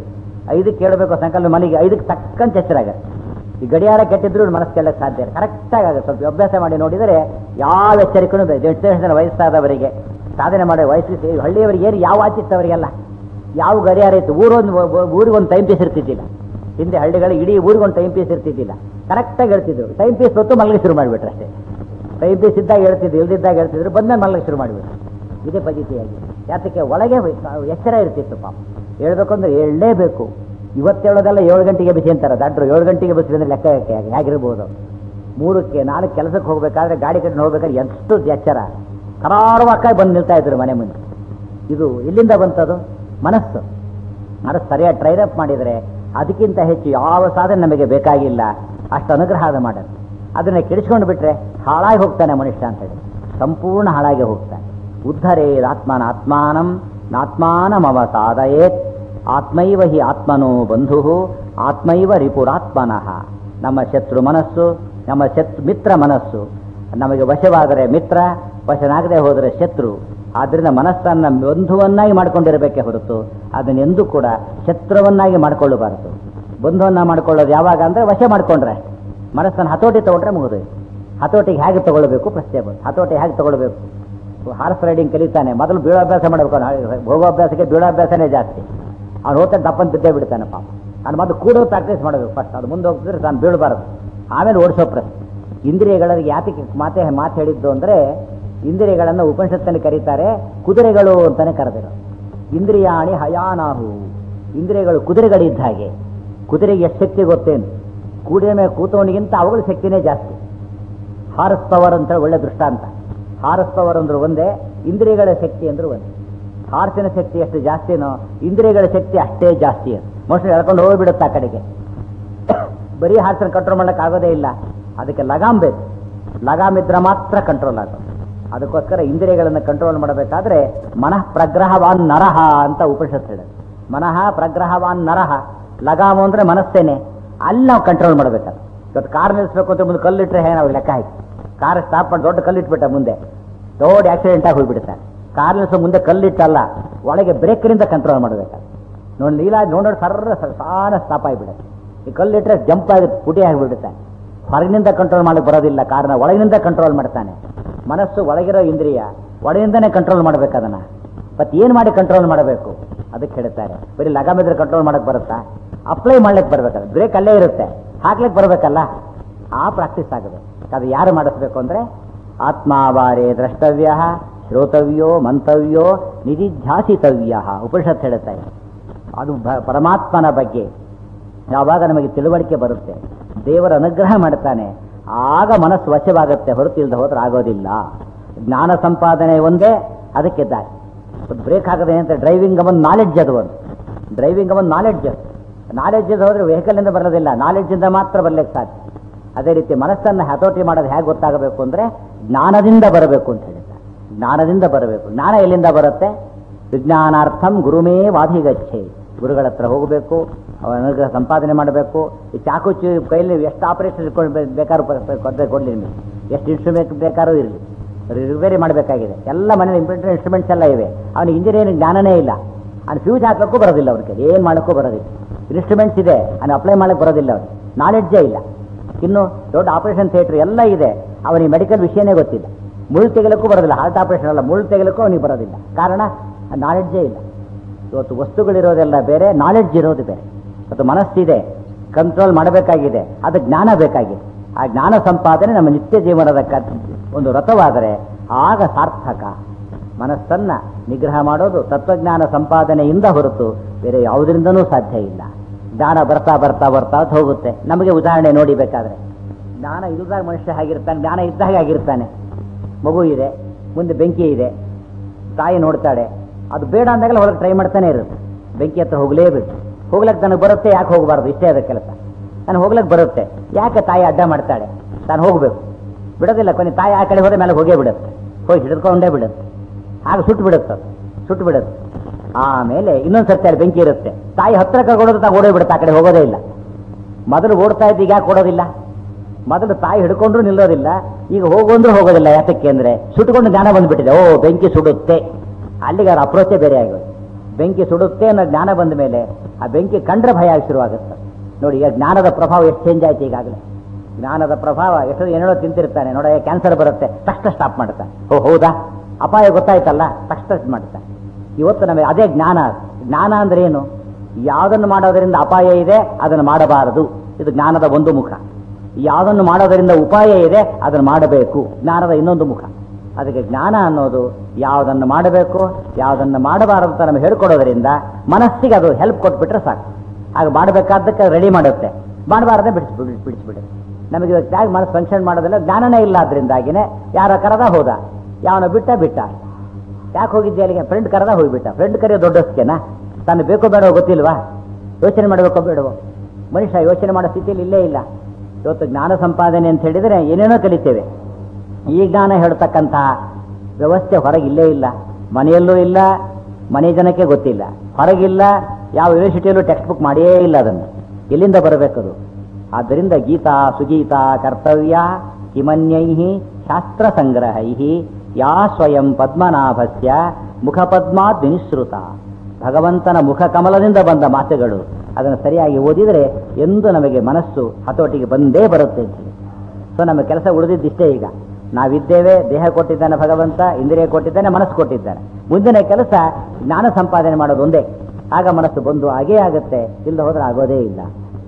ಐದಕ್ಕೆ ಕೇಳಬೇಕು ಸಂಕಲ್ಪ ಮನೆಗೆ ಐದಕ್ಕೆ ತಕ್ಕಂತ ಎಚ್ಚರಾಗುತ್ತೆ ಈ ಗಡಿಯಾರ ಕೆಟ್ಟಿದ್ರು ಇವ್ರ ಮನಸ್ಸು ಕೇಳಕ್ಕೆ ಸಾಧ್ಯ ಇಲ್ಲ ಕರೆಕ್ಟಾಗಿ ಆಗುತ್ತೆ ಸ್ವಲ್ಪ ಅಭ್ಯಾಸ ಮಾಡಿ ನೋಡಿದರೆ ಯಾವ ಎಚ್ಚರಿಕೆನೂ ಬೇಕು ಎಷ್ಟೋ ವಯಸ್ಸಾದವರಿಗೆ ಸಾಧನೆ ಮಾಡೋ ವಯಸ್ಸು ಹಳ್ಳಿಯವರಿಗೆ ಏನು ಯಾವ ಆಚಿತ್ತು ಅವರಿಗೆಲ್ಲ ಯಾವ ಗಡಿಯಾರ ಇತ್ತು ಊರೊಂದು ಊರಿಗೊಂದು ಟೈಮ್ ಪೀಸ್ ಇರ್ತಿದ್ದಿಲ್ಲ ಹಿಂದೆ ಹಳ್ಳಿಗಳು ಇಡೀ ಊರಿಗೊಂದು ಟೈಮ್ ಪೀಸ್ ಇರ್ತಿದ್ದಿಲ್ಲ ಕರೆಕ್ಟಾಗಿ ಹೇಳ್ತಿದ್ರು ಟೈಮ್ ಪೀಸ್ ಹೊತ್ತು ಮಲಗಿ ಶುರು ಮಾಡಿಬಿಟ್ರೆ ಅಷ್ಟೇ ಟೈಮ್ ಪೀಸ್ ಇದ್ದಾಗ ಹೇಳ್ತಿದ್ರು ಇಲ್ದಿದ್ದಾಗ ಹೇಳ್ತಿದ್ರು ಬಂದ ಮಲಗಿ ಶುರು ಮಾಡಿಬಿಟ್ರು ಇದೇ ಪದ್ಧತಿಯಾಗಿ ಯಾತಕ್ಕೆ ಒಳಗೆ ಎಚ್ಚರ ಇರ್ತಿತ್ತು ಪಾಪ ಹೇಳ್ಬೇಕು ಅಂದ್ರೆ ಹೇಳಲೇಬೇಕು ಇವತ್ತು ಹೇಳೋದೆಲ್ಲ ಏಳು ಗಂಟೆಗೆ ಬಿಸಿ ಅಂತಾರೆ ದಾಟ್ರು ಏಳು ಗಂಟೆಗೆ ಬಸ್ ಅಂದ್ರೆ ಲೆಕ್ಕ ಯಾಕೆ ಹೇಗಿರ್ಬೋದು ಮೂರಕ್ಕೆ ನಾಲ್ಕು ಕೆಲಸಕ್ಕೆ ಹೋಗ್ಬೇಕಾದ್ರೆ ಗಾಡಿ ಕಟ್ಕೊಂಡು ಹೋಗ್ಬೇಕಾದ್ರೆ ಎಷ್ಟು ಎಚ್ಚರ ಕರಾರವಾಗಿ ಬಂದು ನಿಲ್ತಾ ಇದ್ರು ಮನೆ ಮುಂದೆ ಇದು ಎಲ್ಲಿಂದ ಬಂತದು ಮನಸ್ಸು ಮನಸ್ಸು ಸರಿಯಾಗಿ ಟ್ರೈನ್ ಅಪ್ ಮಾಡಿದರೆ ಅದಕ್ಕಿಂತ ಹೆಚ್ಚು ಯಾವ ಸಾಧನೆ ನಮಗೆ ಬೇಕಾಗಿಲ್ಲ ಅಷ್ಟು ಅನುಗ್ರಹ ಅದು ಮಾಡೋದು ಅದನ್ನ ಕೆಡಿಸ್ಕೊಂಡು ಬಿಟ್ರೆ ಹಾಳಾಗಿ ಹೋಗ್ತಾನೆ ಮನುಷ್ಯ ಅಂತ ಹೇಳಿ ಸಂಪೂರ್ಣ ಹಾಳಾಗಿ ಹೋಗ್ತಾನೆ ಉದ್ಧರೇದಾತ್ಮನ ಆತ್ಮಾನಂ ನಾತ್ಮಾನಮವ ಸಾಧಯೇತ್ ಆತ್ಮೈವ ಹಿ ಆತ್ಮನೋ ಬಂಧು ಆತ್ಮೈವ ರಿಪುರಾತ್ಮನಃ ನಮ್ಮ ಶತ್ರು ಮನಸ್ಸು ನಮ್ಮ ಶತ್ರು ಮಿತ್ರ ಮನಸ್ಸು ನಮಗೆ ವಶವಾದರೆ ಮಿತ್ರ ವಶನಾಗದೆ ಹೋದರೆ ಶತ್ರು ಆದ್ರಿಂದ ಮನಸ್ಸನ್ನ ಬಂಧುವನ್ನಾಗಿ ಮಾಡ್ಕೊಂಡಿರಬೇಕೇ ಹೊರತು ಅದನ್ನೆಂದೂ ಕೂಡ ಶತ್ರುವನ್ನಾಗಿ ಮಾಡ್ಕೊಳ್ಳಬಾರದು ಬಂಧುವನ್ನ ಮಾಡ್ಕೊಳ್ಳೋದು ಯಾವಾಗ ಅಂದ್ರೆ ವಶ ಮಾಡ್ಕೊಂಡ್ರೆ ಅಷ್ಟೇ ಮನಸ್ಸನ್ನು ಹತೋಟಿ ತಗೊಂಡ್ರೆ ಮುಗಿದು ಹತೋಟಿಗೆ ಹೇಗೆ ತಗೊಳ್ಬೇಕು ಪ್ರಶ್ನೆ ಬಂತು ಹತೋಟಿ ಹೇಗೆ ತಗೊಳ್ಬೇಕು ಹಾರ್ಸ್ ರೈಡಿಂಗ್ ಕಲಿತಾನೆ ಮೊದಲು ಬೀಳೋ ಅಭ್ಯಾಸ ಮಾಡಬೇಕು ಅವ್ನು ಹೋಗೋ ಅಭ್ಯಾಸಕ್ಕೆ ಬೀಳೋ ಅಭ್ಯಾಸನೇ ಜಾಸ್ತಿ ಅವ್ನು ಹೋಗ್ತಾನೆ ತಪ್ಪಂತ ಬಿದ್ದೇ ಬಿಡ್ತಾನೆ ಪಾಪ ನಾನು ಮೊದಲು ಕೂಡೋ ಪ್ರಾಕ್ಟೀಸ್ ಮಾಡಬೇಕು ಫಸ್ಟ್ ಅದು ಮುಂದೆ ಹೋಗ್ತಿದ್ರೆ ತಾನು ಬೀಳಬಾರದು ಆಮೇಲೆ ಓಡಿಸೋ ಪ್ರಶ್ನೆ ಇಂದ್ರಿಯಗಳಿಗೆ ಯಾತಕ್ಕೆ ಮಾತೆ ಮಾತು ಹೇಳಿದ್ದು ಅಂದರೆ ಇಂದ್ರಿಯಗಳನ್ನು ಉಪನಿಷತ್ತಲ್ಲಿ ಕರೀತಾರೆ ಕುದುರೆಗಳು ಅಂತಾನೆ ಕರೆದಿರೋ ಇಂದ್ರಿಯಾಣಿ ಹಯಾನಾಹು ಇಂದ್ರಿಯಗಳು ಕುದುರೆಗಳಿದ್ದ ಹಾಗೆ ಕುದುರೆಗೆ ಎಷ್ಟು ಶಕ್ತಿ ಗೊತ್ತೇನು ಕೂಡಿನ ಮೇಲೆ ಕೂತವನಿಗಿಂತ ಅವುಗಳ ಶಕ್ತಿನೇ ಜಾಸ್ತಿ ಹಾರಿಸ್ತವರ್ ಅಂತ ಒಳ್ಳೆ ದೃಷ್ಟಾಂತ ಹಾರಿಸ್ತವರ್ ಅಂದ್ರು ಒಂದೇ ಇಂದ್ರಿಯಗಳ ಶಕ್ತಿ ಅಂದ್ರು ಒಂದೇ ಹಾರ್ಸಿನ ಶಕ್ತಿ ಎಷ್ಟು ಜಾಸ್ತಿನೋ ಇಂದ್ರಿಯಗಳ ಶಕ್ತಿ ಅಷ್ಟೇ ಜಾಸ್ತಿ ಅದು ಮನುಷ್ಯರು ಎಳ್ಕೊಂಡು ಹೋಗ್ಬಿಡುತ್ತೆ ಆ ಕಡೆಗೆ ಬರೀ ಹಾರ್ಸನ್ನು ಕಂಟ್ರೋಲ್ ಮಾಡಕ್ಕೆ ಆಗೋದೇ ಇಲ್ಲ ಅದಕ್ಕೆ ಲಗಾಮ್ ಬೇಕು ಲಗಾಮ್ ಇದ್ರೆ ಮಾತ್ರ ಕಂಟ್ರೋಲ್ ಆಗೋದು ಅದಕ್ಕೋಸ್ಕರ ಇಂದ್ರಿಯಗಳನ್ನು ಕಂಟ್ರೋಲ್ ಮಾಡಬೇಕಾದ್ರೆ ಮನಃ ಪ್ರಗ್ರಹವಾನ್ ನರಹ ಅಂತ ಉಪನಿಷತ್ ಹೇಳುತ್ತೆ ಮನಃ ಪ್ರಗ್ರಹವಾನ್ ನರಹ ಲಗಾಮು ಅಂದ್ರೆ ಮನಸ್ಸೇನೆ ಅಲ್ಲಿ ನಾವು ಕಂಟ್ರೋಲ್ ಮಾಡಬೇಕಾದ್ರೆ ಇವತ್ತು ಕಾರ್ ನಿಲ್ಲಿಸ್ಬೇಕು ಅಂತ ಮುಂದೆ ಕಲ್ಲಿಟ್ರೆ ಹೇಗೆ ನಾವು ಲೆಕ್ಕ ಹಾಕಿ ಕಾರ್ ಸ್ಟಾಪ್ ಮಾಡಿ ದೊಡ್ಡ ಕಲ್ಲಿಟ್ಬಿಟ್ಟ ಮುಂದೆ ದೊಡ್ಡ ಆಕ್ಸಿಡೆಂಟ್ ಆಗಿ ಹೋಗ್ಬಿಡ್ತಾನೆ ಕಾರ್ ನಿಲ್ಲಿಸೋ ಮುಂದೆ ಕಲ್ಲಿಟ್ಟಲ್ಲ ಒಳಗೆ ಬ್ರೇಕ್ನಿಂದ ಕಂಟ್ರೋಲ್ ಮಾಡಬೇಕಾದ್ರೆ ನೋಡಿ ನೀಲ ನೋಡೋಣ ಸರ್ರ ಸಾನ ಸ್ಟಾಪ್ ಆಗಿಬಿಡುತ್ತೆ ಈ ಕಲ್ಲಿಟ್ರೆ ಜಂಪ್ ಆಗುತ್ತೆ ಪುಟಿ ಆಗಿಬಿಡುತ್ತೆ ಹೊರಗಿನಿಂದ ಕಂಟ್ರೋಲ್ ಮಾಡಕ್ಕೆ ಬರೋದಿಲ್ಲ ಕಾರಣ ಒಳಗಿನಿಂದ ಕಂಟ್ರೋಲ್ ಮಾಡ್ತಾನೆ ಮನಸ್ಸು ಒಳಗಿರೋ ಇಂದ್ರಿಯ ಒಳಗಿಂದನೇ ಕಂಟ್ರೋಲ್ ಮಾಡ್ಬೇಕು ಅದನ್ನ ಮತ್ತೆ ಏನು ಮಾಡಿ ಕಂಟ್ರೋಲ್ ಮಾಡಬೇಕು ಅದಕ್ಕೆ ಹೇಳ್ತಾರೆ ಬರೀ ಲಗಾಮಿದ್ರೆ ಕಂಟ್ರೋಲ್ ಮಾಡಕ್ ಬರುತ್ತಾ ಅಪ್ಲೈ ಮಾಡ್ಲಿಕ್ಕೆ ಬರ್ಬೇಕಲ್ಲ ಬ್ರೇಕ್ ಅಲ್ಲೇ ಇರುತ್ತೆ ಹಾಕ್ಲಿಕ್ಕೆ ಬರಬೇಕಲ್ಲ ಆ ಪ್ರಾಕ್ಟೀಸ್ ಆಗುತ್ತೆ ಅದು ಯಾರು ಮಾಡಿಸ್ಬೇಕು ಅಂದ್ರೆ ಆತ್ಮಾವಾರೇ ದ್ರಷ್ಟವ್ಯ ಶ್ರೋತವ್ಯೋ ಮಂತವ್ಯೋ ನಿಧಿಧ್ಯಾಸಿತವ್ಯ ಉಪನಿಷತ್ ಹೇಳುತ್ತೆ ಅದು ಭ- ಪರಮಾತ್ಮನ ಬಗ್ಗೆ ಯಾವಾಗ ನಮಗೆ ತಿಳುವಳಿಕೆ ಬರುತ್ತೆ ದೇವರ ಅನುಗ್ರಹ ಮಾಡ್ತಾನೆ ಆಗ ಮನಸ್ಸು ವಶವಾಗುತ್ತೆ ಹೊರತು ಇಲ್ಲದೆ ಹೋದ್ರೆ ಆಗೋದಿಲ್ಲ ಜ್ಞಾನ ಸಂಪಾದನೆ ಒಂದೇ ಅದಕ್ಕೆ ದಾರಿ ಬ್ರೇಕ್ ಆಗದೆ ಅಂತ ಡ್ರೈವಿಂಗ್ ಒಂದು ನಾಲೆಡ್ಜ್ ಅದು ಒಂದು ಡ್ರೈವಿಂಗ್ ಒಂದು ನಾಲೆಡ್ಜ್ ನಾಲೆಡ್ಜ್ ಹೋದ್ರೆ ವೆಹಿಕಲ್ ಇಂದ ಬರೋದಿಲ್ಲ ನಾಲೆಡ್ಜ್ ಇಂದ ಮಾತ್ರ ಬರ್ಲಿಕ್ಕೆ ಸಾಧ್ಯ ಅದೇ ರೀತಿ ಮನಸ್ಸನ್ನು ಹತೋಟಿ ಮಾಡೋದು ಹೇಗೆ ಗೊತ್ತಾಗಬೇಕು ಅಂದ್ರೆ ಜ್ಞಾನದಿಂದ ಬರಬೇಕು ಅಂತ ಹೇಳಿದ್ದಾರೆ ಜ್ಞಾನದಿಂದ ಬರಬೇಕು ಜ್ಞಾನ ಎಲ್ಲಿಂದ ಬರುತ್ತೆ ವಿಜ್ಞಾನಾರ್ಥಂ ಗುರುಮೇ ವಾಧಿಗಚ್ಚೆ ಗುರುಗಳ ಹತ್ರ ಹೋಗಬೇಕು ಅವನ ಅನುಗ್ರಹ ಸಂಪಾದನೆ ಮಾಡಬೇಕು ಈ ಚಾಕು ಚು ಕೈಯಲ್ಲಿ ಎಷ್ಟು ಆಪರೇಷನ್ ಇಟ್ಕೊಂಡು ಬೇ- ಬೇಕಾದ್ರೂ ಪ- ಪ- ಕೊಡ್ದೆ ಕೊಡ್ಲಿ ನಿಮಗೆ ಎಷ್ಟು ಇನ್ಸ್ಟ್ರೂಮೆಂಟ್ ಬೇಕಾದ್ರೂ ಇರಲಿ ರಿಪೇರಿ ಮಾಡಬೇಕಾಗಿದೆ ಎಲ್ಲ ಮನೇಲಿ ಇಂಪಾರ್ಟೆಂಟ್ ಇನ್ಸ್ಟ್ರೂಮೆಂಟ್ಸ್ ಎಲ್ಲ ಇವೆ ಅವನಿಗೆ ಇಂಜಿನಿಯರಿಂಗ್ ಜ್ಞಾನನೇ ಇಲ್ಲ ಅವ್ನು ಫ್ಯೂಸ್ ಹಾಕಕ್ಕೂ ಬರೋದಿಲ್ಲ ಅವ್ರಿಗೆ ಏನು ಮಾಡೋಕ್ಕೂ ಬರೋದಿಲ್ಲ ಇನ್ಸ್ಟ್ರೂಮೆಂಟ್ಸ್ ಇದೆ ಅವ್ನು ಅಪ್ಲೈ ಮಾಡಕ್ಕೆ ಬರೋದಿಲ್ಲ ಅವ್ನಿಗೆ ನಾಲೆಡ್ಜೇ ಇಲ್ಲ ಇನ್ನು ದೊಡ್ಡ ಆಪರೇಷನ್ ಥಿಯೇಟರ್ ಎಲ್ಲ ಇದೆ ಅವನಿಗೆ ಮೆಡಿಕಲ್ ವಿಷಯನೇ ಗೊತ್ತಿಲ್ಲ ಮುಳ್ಳು ತೆಗೆಲಕ್ಕೂ ಬರೋದಿಲ್ಲ ಹಾರ್ಟ್ ಆಪರೇಷನ್ ಅಲ್ಲ ಮುಳ್ಳು ತೆಗೆಲಕ್ಕೂ ಅವನಿಗೆ ಬರೋದಿಲ್ಲ ಕಾರಣ ನಾಲೆಡ್ಜೇ ಇಲ್ಲ ಇವತ್ತು ವಸ್ತುಗಳಿರೋದೆಲ್ಲ ಬೇರೆ ನಾಲೆಡ್ಜ್ ಇರೋದು ಬೇರೆ ಮತ್ತು ಮನಸ್ಸಿದೆ ಕಂಟ್ರೋಲ್ ಮಾಡಬೇಕಾಗಿದೆ ಅದು ಜ್ಞಾನ ಬೇಕಾಗಿದೆ ಆ ಜ್ಞಾನ ಸಂಪಾದನೆ ನಮ್ಮ ನಿತ್ಯ ಜೀವನದ ಕ ಒಂದು ರಥವಾದರೆ ಆಗ ಸಾರ್ಥಕ ಮನಸ್ಸನ್ನ ನಿಗ್ರಹ ಮಾಡೋದು ತತ್ವಜ್ಞಾನ ಸಂಪಾದನೆಯಿಂದ ಹೊರತು ಬೇರೆ ಯಾವುದರಿಂದನೂ ಸಾಧ್ಯ ಇಲ್ಲ ಜ್ಞಾನ ಬರ್ತಾ ಬರ್ತಾ ಬರ್ತಾ ಅದು ಹೋಗುತ್ತೆ ನಮಗೆ ಉದಾಹರಣೆ ನೋಡಿ ಬೇಕಾದ್ರೆ ಜ್ಞಾನ ಇಲ್ಲದಾಗ ಮನುಷ್ಯ ಆಗಿರ್ತಾನೆ ಜ್ಞಾನ ಇದ್ದಾಗ ಆಗಿರ್ತಾನೆ ಮಗು ಇದೆ ಮುಂದೆ ಬೆಂಕಿ ಇದೆ ತಾಯಿ ನೋಡ್ತಾಳೆ ಅದು ಬೇಡ ಅಂದಾಗಲೇ ಹೊರಗೆ ಟ್ರೈ ಮಾಡ್ತಾನೆ ಇರುತ್ತೆ ಬೆಂಕಿ ಹತ್ರ ಹೋಗಲೇಬೇಕು ಹೋಗ್ಲಕ್ಕೆ ನನಗೆ ಬರುತ್ತೆ ಯಾಕೆ ಹೋಗಬಾರ್ದು ಇಷ್ಟೇ ಅದ ಕೆಲಸ ನಾನು ಹೋಗ್ಲಕ್ಕೆ ಬರುತ್ತೆ ಯಾಕೆ ತಾಯಿ ಅಡ್ಡ ಮಾಡ್ತಾಳೆ ನಾನು ಹೋಗಬೇಕು ಬಿಡೋದಿಲ್ಲ ಕೊನೆ ತಾಯಿ ಆ ಕಡೆ ಹೋದ ಮೇಲೆ ಹೋಗೇ ಬಿಡುತ್ತೆ ಹೋಗಿ ಹಿಡಿದುಕೊಂಡೇ ಬಿಡುತ್ತೆ ಆಗ ಸುಟ್ಟು ಬಿಡುತ್ತೆ ಅದು. ಸುಟ್ಟು ಬಿಡುತ್ತೆ ಆಮೇಲೆ ಇನ್ನೊಂದು ಸರ್ತಿ ಅಲ್ಲಿ ಬೆಂಕಿ ಇರುತ್ತೆ ತಾಯಿ ಹತ್ರ ಕರ್ಕೊಳ್ಳೋದು ತಾ ಓಡೇ ಬಿಡುತ್ತೆ ಆ ಕಡೆ ಹೋಗೋದೇ ಇಲ್ಲ ಮೊದಲು ಓಡ್ತಾ ಇದ್ದು ಈಗ ಯಾಕೆ ಓಡೋದಿಲ್ಲ ಮೊದಲು ತಾಯಿ ಹಿಡ್ಕೊಂಡ್ರು ನಿಲ್ಲೋದಿಲ್ಲ ಈಗ ಹೋಗೊಂಡ್ರು ಹೋಗೋದಿಲ್ಲ ಯಾತಕ್ಕೆ ಅಂದ್ರೆ ಸುಟ್ಕೊಂಡು ಜ್ಞಾನ ಬಂದ್ಬಿಟ್ಟಿದೆ ಓ ಬೆಂಕಿ ಸುಡುತ್ತೆ ಅಲ್ಲಿಗೆ ಅವ್ರ ಅಪ್ರೋಚೇ ಬೇರೆ ಆಗೋದು ಬೆಂಕಿ ಸುಡುತ್ತೆ ಅನ್ನೋ ಜ್ಞಾನ ಬಂದ ಮೇಲೆ ಆ ಬೆಂಕಿ ಕಂಡ್ರೆ ಭಯ ಆಗಿ ಶುರುವಾಗುತ್ತೆ ನೋಡಿ ಈಗ ಜ್ಞಾನದ ಪ್ರಭಾವ ಎಷ್ಟು ಚೇಂಜ್ ಆಯ್ತು ಈಗಾಗಲೇ ಜ್ಞಾನದ ಪ್ರಭಾವ ಎಷ್ಟೋ ಏನೇನೋ ತಿಂತಿರ್ತಾನೆ ನೋಡ ಕ್ಯಾನ್ಸರ್ ಬರುತ್ತೆ ತಕ್ಷಣ ಸ್ಟಾಪ್ ಮಾಡ್ತಾನೆ ಓ ಹೌದಾ ಅಪಾಯ ಗೊತ್ತಾಯ್ತಲ್ಲ ತಕ್ಷಣ stop ಮಾಡ್ತಾನೆ ಇವತ್ತು ನಮಗೆ ಅದೇ ಜ್ಞಾನ ಜ್ಞಾನ ಅಂದ್ರೆ ಏನು ಯಾವುದನ್ನು ಮಾಡೋದರಿಂದ ಅಪಾಯ ಇದೆ ಅದನ್ನು ಮಾಡಬಾರದು ಇದು ಜ್ಞಾನದ ಒಂದು ಮುಖ ಯಾವುದನ್ನು ಮಾಡೋದರಿಂದ ಉಪಾಯ ಇದೆ ಅದನ್ನು ಮಾಡಬೇಕು ಜ್ಞಾನದ ಇನ್ನೊಂದು ಮುಖ ಅದಕ್ಕೆ ಜ್ಞಾನ ಅನ್ನೋದು ಯಾವುದನ್ನು ಮಾಡಬೇಕು ಯಾವುದನ್ನು ಮಾಡಬಾರದು ಅಂತ ನಮಗೆ ಹೇಳ್ಕೊಡೋದ್ರಿಂದ ಮನಸ್ಸಿಗೆ ಅದು ಹೆಲ್ಪ್ ಕೊಟ್ಬಿಟ್ರೆ ಸಾಕು ಆಗ ಮಾಡಬೇಕಾದ್ದಕ್ಕೆ ರೆಡಿ ಮಾಡುತ್ತೆ ಮಾಡಬಾರದೆ ಬಿಡಿಸ್ಬಿಡಿ ಬಿಡಿಸ್ಬಿಡಿ ನಮಗೆ ಇವತ್ತು ಹೇಗೆ ಮನಸ್ಸು ಫಂಕ್ಷನ್ ಮಾಡೋದಿಲ್ಲ ಜ್ಞಾನನೇ ಇಲ್ಲ ಅದರಿಂದಾಗಿನೇ ಯಾರ ಕರೆದ ಹೋದ ಯಾವನ ಬಿಟ್ಟ ಬಿಟ್ಟ ಯಾಕೆ ಹೋಗಿದ್ದೆ ಅಲ್ಲಿಗೆ ಫ್ರೆಂಡ್ ಕರೆದ ಹೋಗ್ಬಿಟ್ಟ ಫ್ರೆಂಡ್ ಕರೆಯೋ ದೊಡ್ಡಸ್ಕೆನಾ ತಾನು ಬೇಕೋ ಬೇಡವೋ ಗೊತ್ತಿಲ್ವಾ ಯೋಚನೆ ಮಾಡಬೇಕೋ ಬೇಡವೋ ಮನುಷ್ಯ ಯೋಚನೆ ಮಾಡೋ ಸ್ಥಿತಿಯಲ್ಲಿ ಇಲ್ಲೇ ಇಲ್ಲ ಇವತ್ತು ಜ್ಞಾನ ಸಂಪಾದನೆ ಅಂತ ಹೇಳಿದರೆ ಏನೇನೋ ಕಲಿತೇವೆ ಈ ಜ್ಞಾನ ಹೇಳ್ತಕ್ಕಂತಹ ವ್ಯವಸ್ಥೆ ಹೊರಗಿಲ್ಲೇ ಇಲ್ಲ ಮನೆಯಲ್ಲೂ ಇಲ್ಲ ಮನೆ ಜನಕ್ಕೆ ಗೊತ್ತಿಲ್ಲ ಹೊರಗಿಲ್ಲ ಯಾವ ಯೂನಿವರ್ಸಿಟಿಯಲ್ಲೂ ಟೆಕ್ಸ್ಟ್ ಬುಕ್ ಮಾಡಿಯೇ ಇಲ್ಲ ಅದನ್ನು ಎಲ್ಲಿಂದ ಬರಬೇಕದು ಆದ್ದರಿಂದ ಗೀತಾ ಸುಗೀತಾ ಕರ್ತವ್ಯ ಕಿಮನ್ಯೈ ಶಾಸ್ತ್ರ ಸಂಗ್ರಹೈ ಯಾ ಸ್ವಯಂ ಪದ್ಮನಾಭಸ್ಯ ಮುಖಪದ್ಮಾತ್ ವಿನಿಶ್ರುತ ಭಗವಂತನ ಮುಖ ಕಮಲದಿಂದ ಬಂದ ಮಾತುಗಳು ಅದನ್ನು ಸರಿಯಾಗಿ ಓದಿದರೆ ಎಂದು ನಮಗೆ ಮನಸ್ಸು ಹತೋಟಿಗೆ ಬಂದೇ ಬರುತ್ತೆ ಅಂತ ಹೇಳಿ ಸೊ ನಮ್ಮ ಕೆಲಸ ಉಳಿದಿದ್ದಿಷ್ಟೇ ಈಗ ನಾವಿದ್ದೇವೆ ದೇಹ ಕೊಟ್ಟಿದ್ದಾನೆ ಭಗವಂತ ಇಂದ್ರಿಯ ಕೊಟ್ಟಿದ್ದಾನೆ ಮನಸ್ಸು ಕೊಟ್ಟಿದ್ದಾನೆ ಮುಂದಿನ ಕೆಲಸ ಜ್ಞಾನ ಸಂಪಾದನೆ ಮಾಡೋದು ಒಂದೇ ಆಗ ಮನಸ್ಸು ಬಂದು ಆಗೇ ಆಗುತ್ತೆ ಇಲ್ಲದೆ ಹೋದ್ರೆ ಆಗೋದೇ ಇಲ್ಲ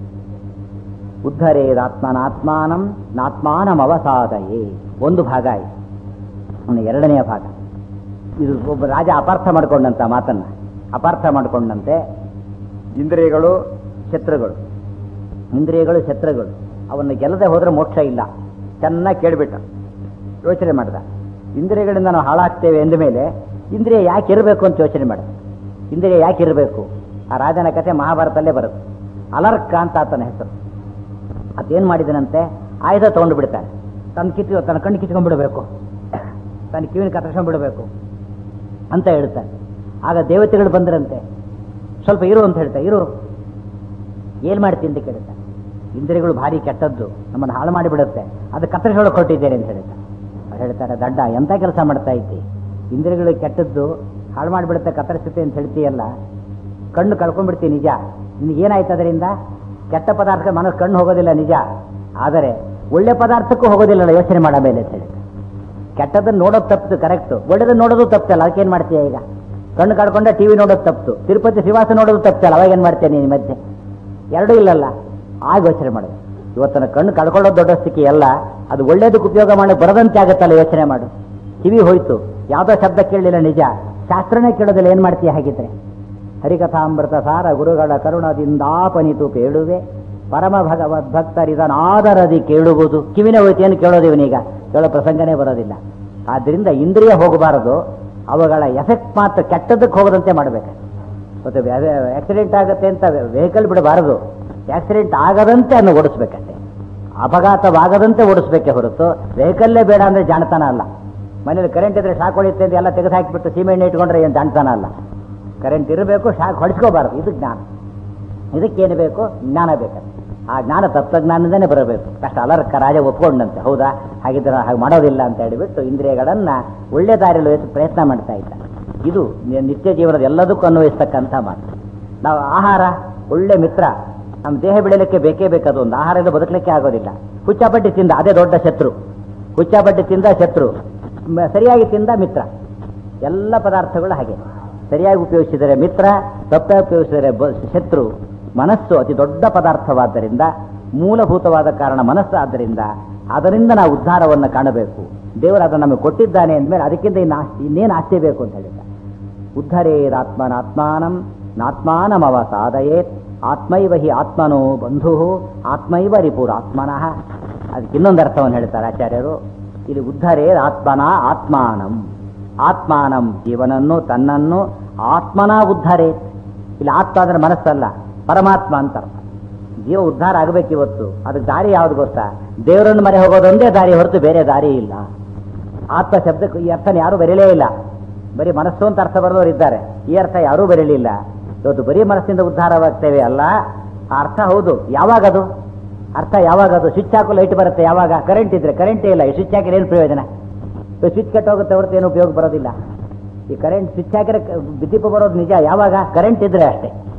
ಉದ್ಧರೇದಾತ್ಮನಾತ್ಮಾನಂ ನಾತ್ಮಾನಂ ಅವಸಾದಯೇ ಒಂದು ಭಾಗ ಆಯಿತು ಇನ್ನು ಎರಡನೆಯ ಭಾಗ ಇದು ಒಬ್ಬ ರಾಜ ಅಪಾರ್ಥ ಮಾಡಿಕೊಂಡಂತ ಮಾತನ್ನ ಅಪಾರ್ಥ ಮಾಡಿಕೊಂಡಂತೆ ಇಂದ್ರಿಯಗಳು ಶತ್ರುಗಳು ಇಂದ್ರಿಯಗಳು ಶತ್ರುಗಳು ಅವನ್ನು ಗೆಲ್ಲದೆ ಹೋದ್ರೆ ಮೋಕ್ಷ ಇಲ್ಲ ಚೆನ್ನಾಗಿ ಕೇಳಿಬಿಟ್ಟ ಯೋಚನೆ ಮಾಡ್ದ ಇಂದ್ರಿಯಗಳಿಂದ ನಾವು ಹಾಳಾಗ್ತೇವೆ ಎಂದ ಮೇಲೆ ಇಂದ್ರಿಯ ಯಾಕೆ ಇರಬೇಕು ಅಂತ ಯೋಚನೆ ಮಾಡ ಇಂದ್ರಿಯ ಯಾಕೆ ಇರಬೇಕು ಆ ರಾಜನ ಕಥೆ ಮಹಾಭಾರತಲ್ಲೇ ಬರುತ್ತೆ ಅಲರ್ಕ ಅಂತ ಆತನ ಹೆಸರು ಅದೇನು ಮಾಡಿದನಂತೆ ಆಯುಧ ತಗೊಂಡು ಬಿಡ್ತಾನೆ ತನ್ನ ಕಿತ್ತು ತನ್ನ ಕಣ್ಣು ಕಿತ್ಕೊಂಡ್ಬಿಡಬೇಕು ತನ್ನ ಕಿವಿನ ಕತ್ತರಿಸ್ಕೊಂಡ್ಬಿಡಬೇಕು ಅಂತ ಹೇಳ್ತಾನೆ ಆಗ ದೇವತೆಗಳು ಬಂದ್ರಂತೆ ಸ್ವಲ್ಪ ಇರು ಅಂತ ಹೇಳ್ತಾರೆ ಇರು ಏನು ಮಾಡ್ತೀನಿ ಅಂತ ಕೇಳ್ತಾನೆ ಇಂದ್ರಿಯಗಳು ಭಾರಿ ಕೆಟ್ಟದ್ದು ನಮ್ಮನ್ನು ಹಾಳು ಮಾಡಿಬಿಡುತ್ತೆ ಅದು ಕತ್ತರಿಸೋಳಕ್ಕೆ ಕೊಟ್ಟಿದ್ದೇನೆ ಅಂತ ಹೇಳ್ತಾರೆ ಅವ್ರು ಹೇಳ್ತಾರೆ ದಡ್ಡ ಎಂಥ ಕೆಲಸ ಮಾಡ್ತಾ ಇದ್ದಿ ಇಂದ್ರಿಯಗಳು ಕೆಟ್ಟದ್ದು ಹಾಳು ಮಾಡಿಬಿಡುತ್ತೆ ಕತ್ತರಿಸುತ್ತೆ ಅಂತ ಹೇಳ್ತೀಯಲ್ಲ ಕಣ್ಣು ಕಳ್ಕೊಂಡ್ಬಿಡ್ತೀವಿ ನಿಜ ನಿನಗೇನಾಯ್ತು ಅದರಿಂದ ಕೆಟ್ಟ ಪದಾರ್ಥ ಮನಸ್ಸು ಕಣ್ಣು ಹೋಗೋದಿಲ್ಲ ನಿಜ ಆದರೆ ಒಳ್ಳೆ ಪದಾರ್ಥಕ್ಕೂ ಹೋಗೋದಿಲ್ಲ ಯೋಚನೆ ಮಾಡೋ ಮೇಲೆ ಅಂತ ಹೇಳ್ತಾರೆ ಕೆಟ್ಟದನ್ನ ನೋಡೋದು ತಪ್ಪು ಕರೆಕ್ಟು ಒಳ್ಳೇದನ್ನ ನೋಡೋದು ತಪ್ಪಲ್ಲ ಅದಕ್ಕೇನು ಮಾಡ್ತೀಯ ಈಗ ಕಣ್ಣು ಕಳ್ಕೊಂಡೆ ಟಿವಿ ನೋಡೋದು ತಪ್ಪು ತಿರುಪತಿ ಶ್ರೀವಾಸ ನೋಡೋದು ತಪ್ಪಲ್ಲ ಅವಾಗ ಏನು ಮಾಡ್ತೇನೆ ನೀನು ಮಧ್ಯೆ ಎರಡೂ ಇಲ್ಲಲ್ಲ ಆಗ ಯೋಚನೆ ಮಾಡೋದು ಇವತ್ತನ ಕಣ್ಣು ಕಳ್ಕೊಳ್ಳೋದು ದೊಡ್ಡ ಸ್ಥಿತಿ ಅಲ್ಲ ಅದು ಒಳ್ಳೇದಕ್ಕೆ ಉಪಯೋಗ ಮಾಡಿ ಬರದಂತೆ ಆಗುತ್ತಲ್ಲ ಯೋಚನೆ ಮಾಡು ಕಿವಿ ಹೋಯ್ತು ಯಾವುದೋ ಶಬ್ದ ಕೇಳಲಿಲ್ಲ ನಿಜ ಶಾಸ್ತ್ರನೇ ಕೇಳೋದಿಲ್ಲ ಏನು ಮಾಡ್ತೀಯ ಹಾಗಿದ್ರೆ ಹರಿಕಥಾಮೃತ ಸಾರ ಗುರುಗಳ ಕರುಣದಿಂದಾಪನಿತು ಕೇಳುವೆ ಪರಮ ಭಗವದ್ ಭಕ್ತರಿದನಾದರದಿ ಕೇಳುವುದು ಕಿವಿನ ಹೋಯ್ತು ಏನು ಕೇಳೋದು ಇವನೀಗ ಕೇಳೋ ಪ್ರಸಂಗನೇ ಬರೋದಿಲ್ಲ ಆದ್ದರಿಂದ ಇಂದ್ರಿಯ ಹೋಗಬಾರದು ಅವುಗಳ ಎಫೆಕ್ಟ್ ಮಾತ್ರ ಕೆಟ್ಟದಕ್ಕೆ ಹೋಗದಂತೆ ಮಾಡಬೇಕು ಮತ್ತು ಆಕ್ಸಿಡೆಂಟ್ ಆಗುತ್ತೆ ಅಂತ ವೆಹಿಕಲ್ ಬಿಡಬಾರದು ಆಕ್ಸಿಡೆಂಟ್ ಆಗದಂತೆ ಅನ್ನು ಓಡಿಸ್ಬೇಕಷ್ಟೆ ಅಪಘಾತವಾಗದಂತೆ ಓಡಿಸ್ಬೇಕೇ ಹೊರತು ವೆಹಿಕಲ್ಲೇ ಬೇಡ ಅಂದರೆ ಜಾಣತನ ಅಲ್ಲ ಮನೇಲಿ ಕರೆಂಟ್ ಇದ್ರೆ ಶಾಕ್ ಹೊಡಿಯುತ್ತೆ ಅಂತ ಎಲ್ಲ ತೆಗೆದು ಹಾಕಿಬಿಟ್ಟು ಸೀಮೆಣ್ಣೆ ಇಟ್ಕೊಂಡ್ರೆ ಏನು ಜಾಣತನ ಅಲ್ಲ ಕರೆಂಟ್ ಇರಬೇಕು ಶಾಕ್ ಹೊಡಿಸ್ಕೋಬಾರದು ಇದು ಜ್ಞಾನ ಇದಕ್ಕೇನು ಬೇಕು ಜ್ಞಾನ ಬೇಕಂತೆ ಆ ಜ್ಞಾನ ತತ್ವಜ್ಞಾನದಿಂದನೇ ಬರಬೇಕು ಕಷ್ಟ ಅಲರ್ಕ ರಾಜ ಒಪ್ಕೊಂಡಂತೆ ಹೌದಾ ಹಾಗಿದ್ರೆ ನಾನು ಹಾಗೆ ಮಾಡೋದಿಲ್ಲ ಅಂತ ಹೇಳಿಬಿಟ್ಟು ಇಂದ್ರಿಯಗಳನ್ನು ಒಳ್ಳೆ ದಾರಿಯಲ್ಲಿ ಒಯ್ಯಕ್ಕೆ ಪ್ರಯತ್ನ ಮಾಡ್ತಾ ಇದ್ದ ಇದು ನಿ- ನಿತ್ಯ ಜೀವನದ ಎಲ್ಲದಕ್ಕೂ ಅನ್ವಯಿಸ್ತಕ್ಕಂಥ ಮಾತು ನಾವು ಆಹಾರ ಒಳ್ಳೆ ಮಿತ್ರ ನಮ್ಮ ದೇಹ ಬೆಳೆಯಲಿಕ್ಕೆ ಬೇಕೇ ಬೇಕದು ಒಂದು ಆಹಾರದಿಂದ ಬದುಕಲಿಕ್ಕೆ ಆಗೋದಿಲ್ಲ ಹುಚ್ಚಾಪಟ್ಟಿ ತಿಂದ ಅದೇ ದೊಡ್ಡ ಶತ್ರು ಹುಚ್ಚಾಪಟ್ಟಿ ತಿಂದ ಶತ್ರು ಮ- ಸರಿಯಾಗಿ ತಿಂದ ಮಿತ್ರ ಎಲ್ಲ ಪದಾರ್ಥಗಳು ಹಾಗೆ ಸರಿಯಾಗಿ ಉಪಯೋಗಿಸಿದರೆ ಮಿತ್ರ ತಪ್ಪಾಗಿ ಉಪಯೋಗಿಸಿದರೆ ಬ- ಶತ್ರು ಮನಸ್ಸು ಅತಿ ದೊಡ್ಡ ಪದಾರ್ಥವಾದ್ದರಿಂದ ಮೂಲಭೂತವಾದ ಕಾರಣ ಮನಸ್ಸು ಆದ್ದರಿಂದ ಅದರಿಂದ ನಾವು ಉದ್ಧಾರವನ್ನು ಕಾಣಬೇಕು ದೇವರು ಅದನ್ನು ನಮಗೆ ಕೊಟ್ಟಿದ್ದಾನೆ ಅಂದಮೇಲೆ ಅದಕ್ಕಿಂತ ಇನ್ನು ಆಸ್ತಿ ಇನ್ನೇನು ಆಸ್ತಿ ಬೇಕು ಅಂತ ಹೇಳಿದ ಉದ್ಧರೇದಾತ್ಮನಾತ್ಮಾನಂ ನಾತ್ಮಾನಮವ ಸಾಧಯೇತ್ ಆತ್ಮೈವ ಹಿ ಆತ್ಮನೋ ಬಂಧು ಆತ್ಮೈವ ರಿಪುರಾತ್ಮನಃ ಅದಕ್ಕೆ ಇನ್ನೊಂದು ಅರ್ಥವನ್ನು ಹೇಳ್ತಾರೆ ಆಚಾರ್ಯರು ಇಲ್ಲಿ ಉದ್ಧರೇದ್ ಆತ್ಮನ ಆತ್ಮಾನಂ ಆತ್ಮಾನಂ ಜೀವನನ್ನು ತನ್ನನ್ನು ಆತ್ಮನ ಉದ್ಧರೇತ್ ಇಲ್ಲಿ ಆತ್ಮ ಅಂದ್ರೆ ಮನಸ್ಸಲ್ಲ ಪರಮಾತ್ಮ ಅಂತ ಅರ್ಥ ಜೀವ ಉದ್ಧಾರ ಆಗಬೇಕು ಇವತ್ತು ಅದಕ್ಕೆ ದಾರಿ ಯಾವ್ದು ಗೊತ್ತಾ ದೇವರನ್ನು ಮರೆ ಹೋಗೋದೊಂದೇ ದಾರಿ ಹೊರತು ಬೇರೆ ದಾರಿ ಇಲ್ಲ ಆತ್ಮ ಶಬ್ದಕ್ಕೆ ಈ ಅರ್ಥನ ಯಾರೂ ಬರೀಲೇ ಇಲ್ಲ ಬರೀ ಮನಸ್ಸು ಅಂತ ಅರ್ಥ ಬರೆದವರು ಇದ್ದಾರೆ ಈ ಅರ್ಥ ಯಾರೂ ಬರೀಲಿಲ್ಲ ಇವತ್ತು ಬರೀ ಮನಸ್ಸಿಂದ ಉದ್ಧಾರವಾಗ್ತೇವೆ ಅಲ್ಲ ಆ ಅರ್ಥ ಹೌದು ಯಾವಾಗ ಅದು ಅರ್ಥ ಯಾವಾಗ ಅದು ಸ್ವಿಚ್ ಹಾಕು ಲೈಟ್ ಬರುತ್ತೆ ಯಾವಾಗ ಕರೆಂಟ್ ಇದ್ರೆ ಕರೆಂಟೇ ಇಲ್ಲ ಈ ಸ್ವಿಚ್ ಹಾಕಿದ್ರೆ ಏನು ಪ್ರಯೋಜನ ಸ್ವಿಚ್ ಕೆಟ್ಟೋಗುತ್ತೆ ಹೊರತು ಏನು ಉಪಯೋಗ ಬರೋದಿಲ್ಲ ಈ ಕರೆಂಟ್ ಸ್ವಿಚ್ ಹಾಕಿದ್ರೆ ಕ- ದೀಪ ಬರೋದು ನಿಜ ಯಾವಾಗ ಕರೆಂಟ್ ಇದ್ರೆ ಅಷ್ಟೇ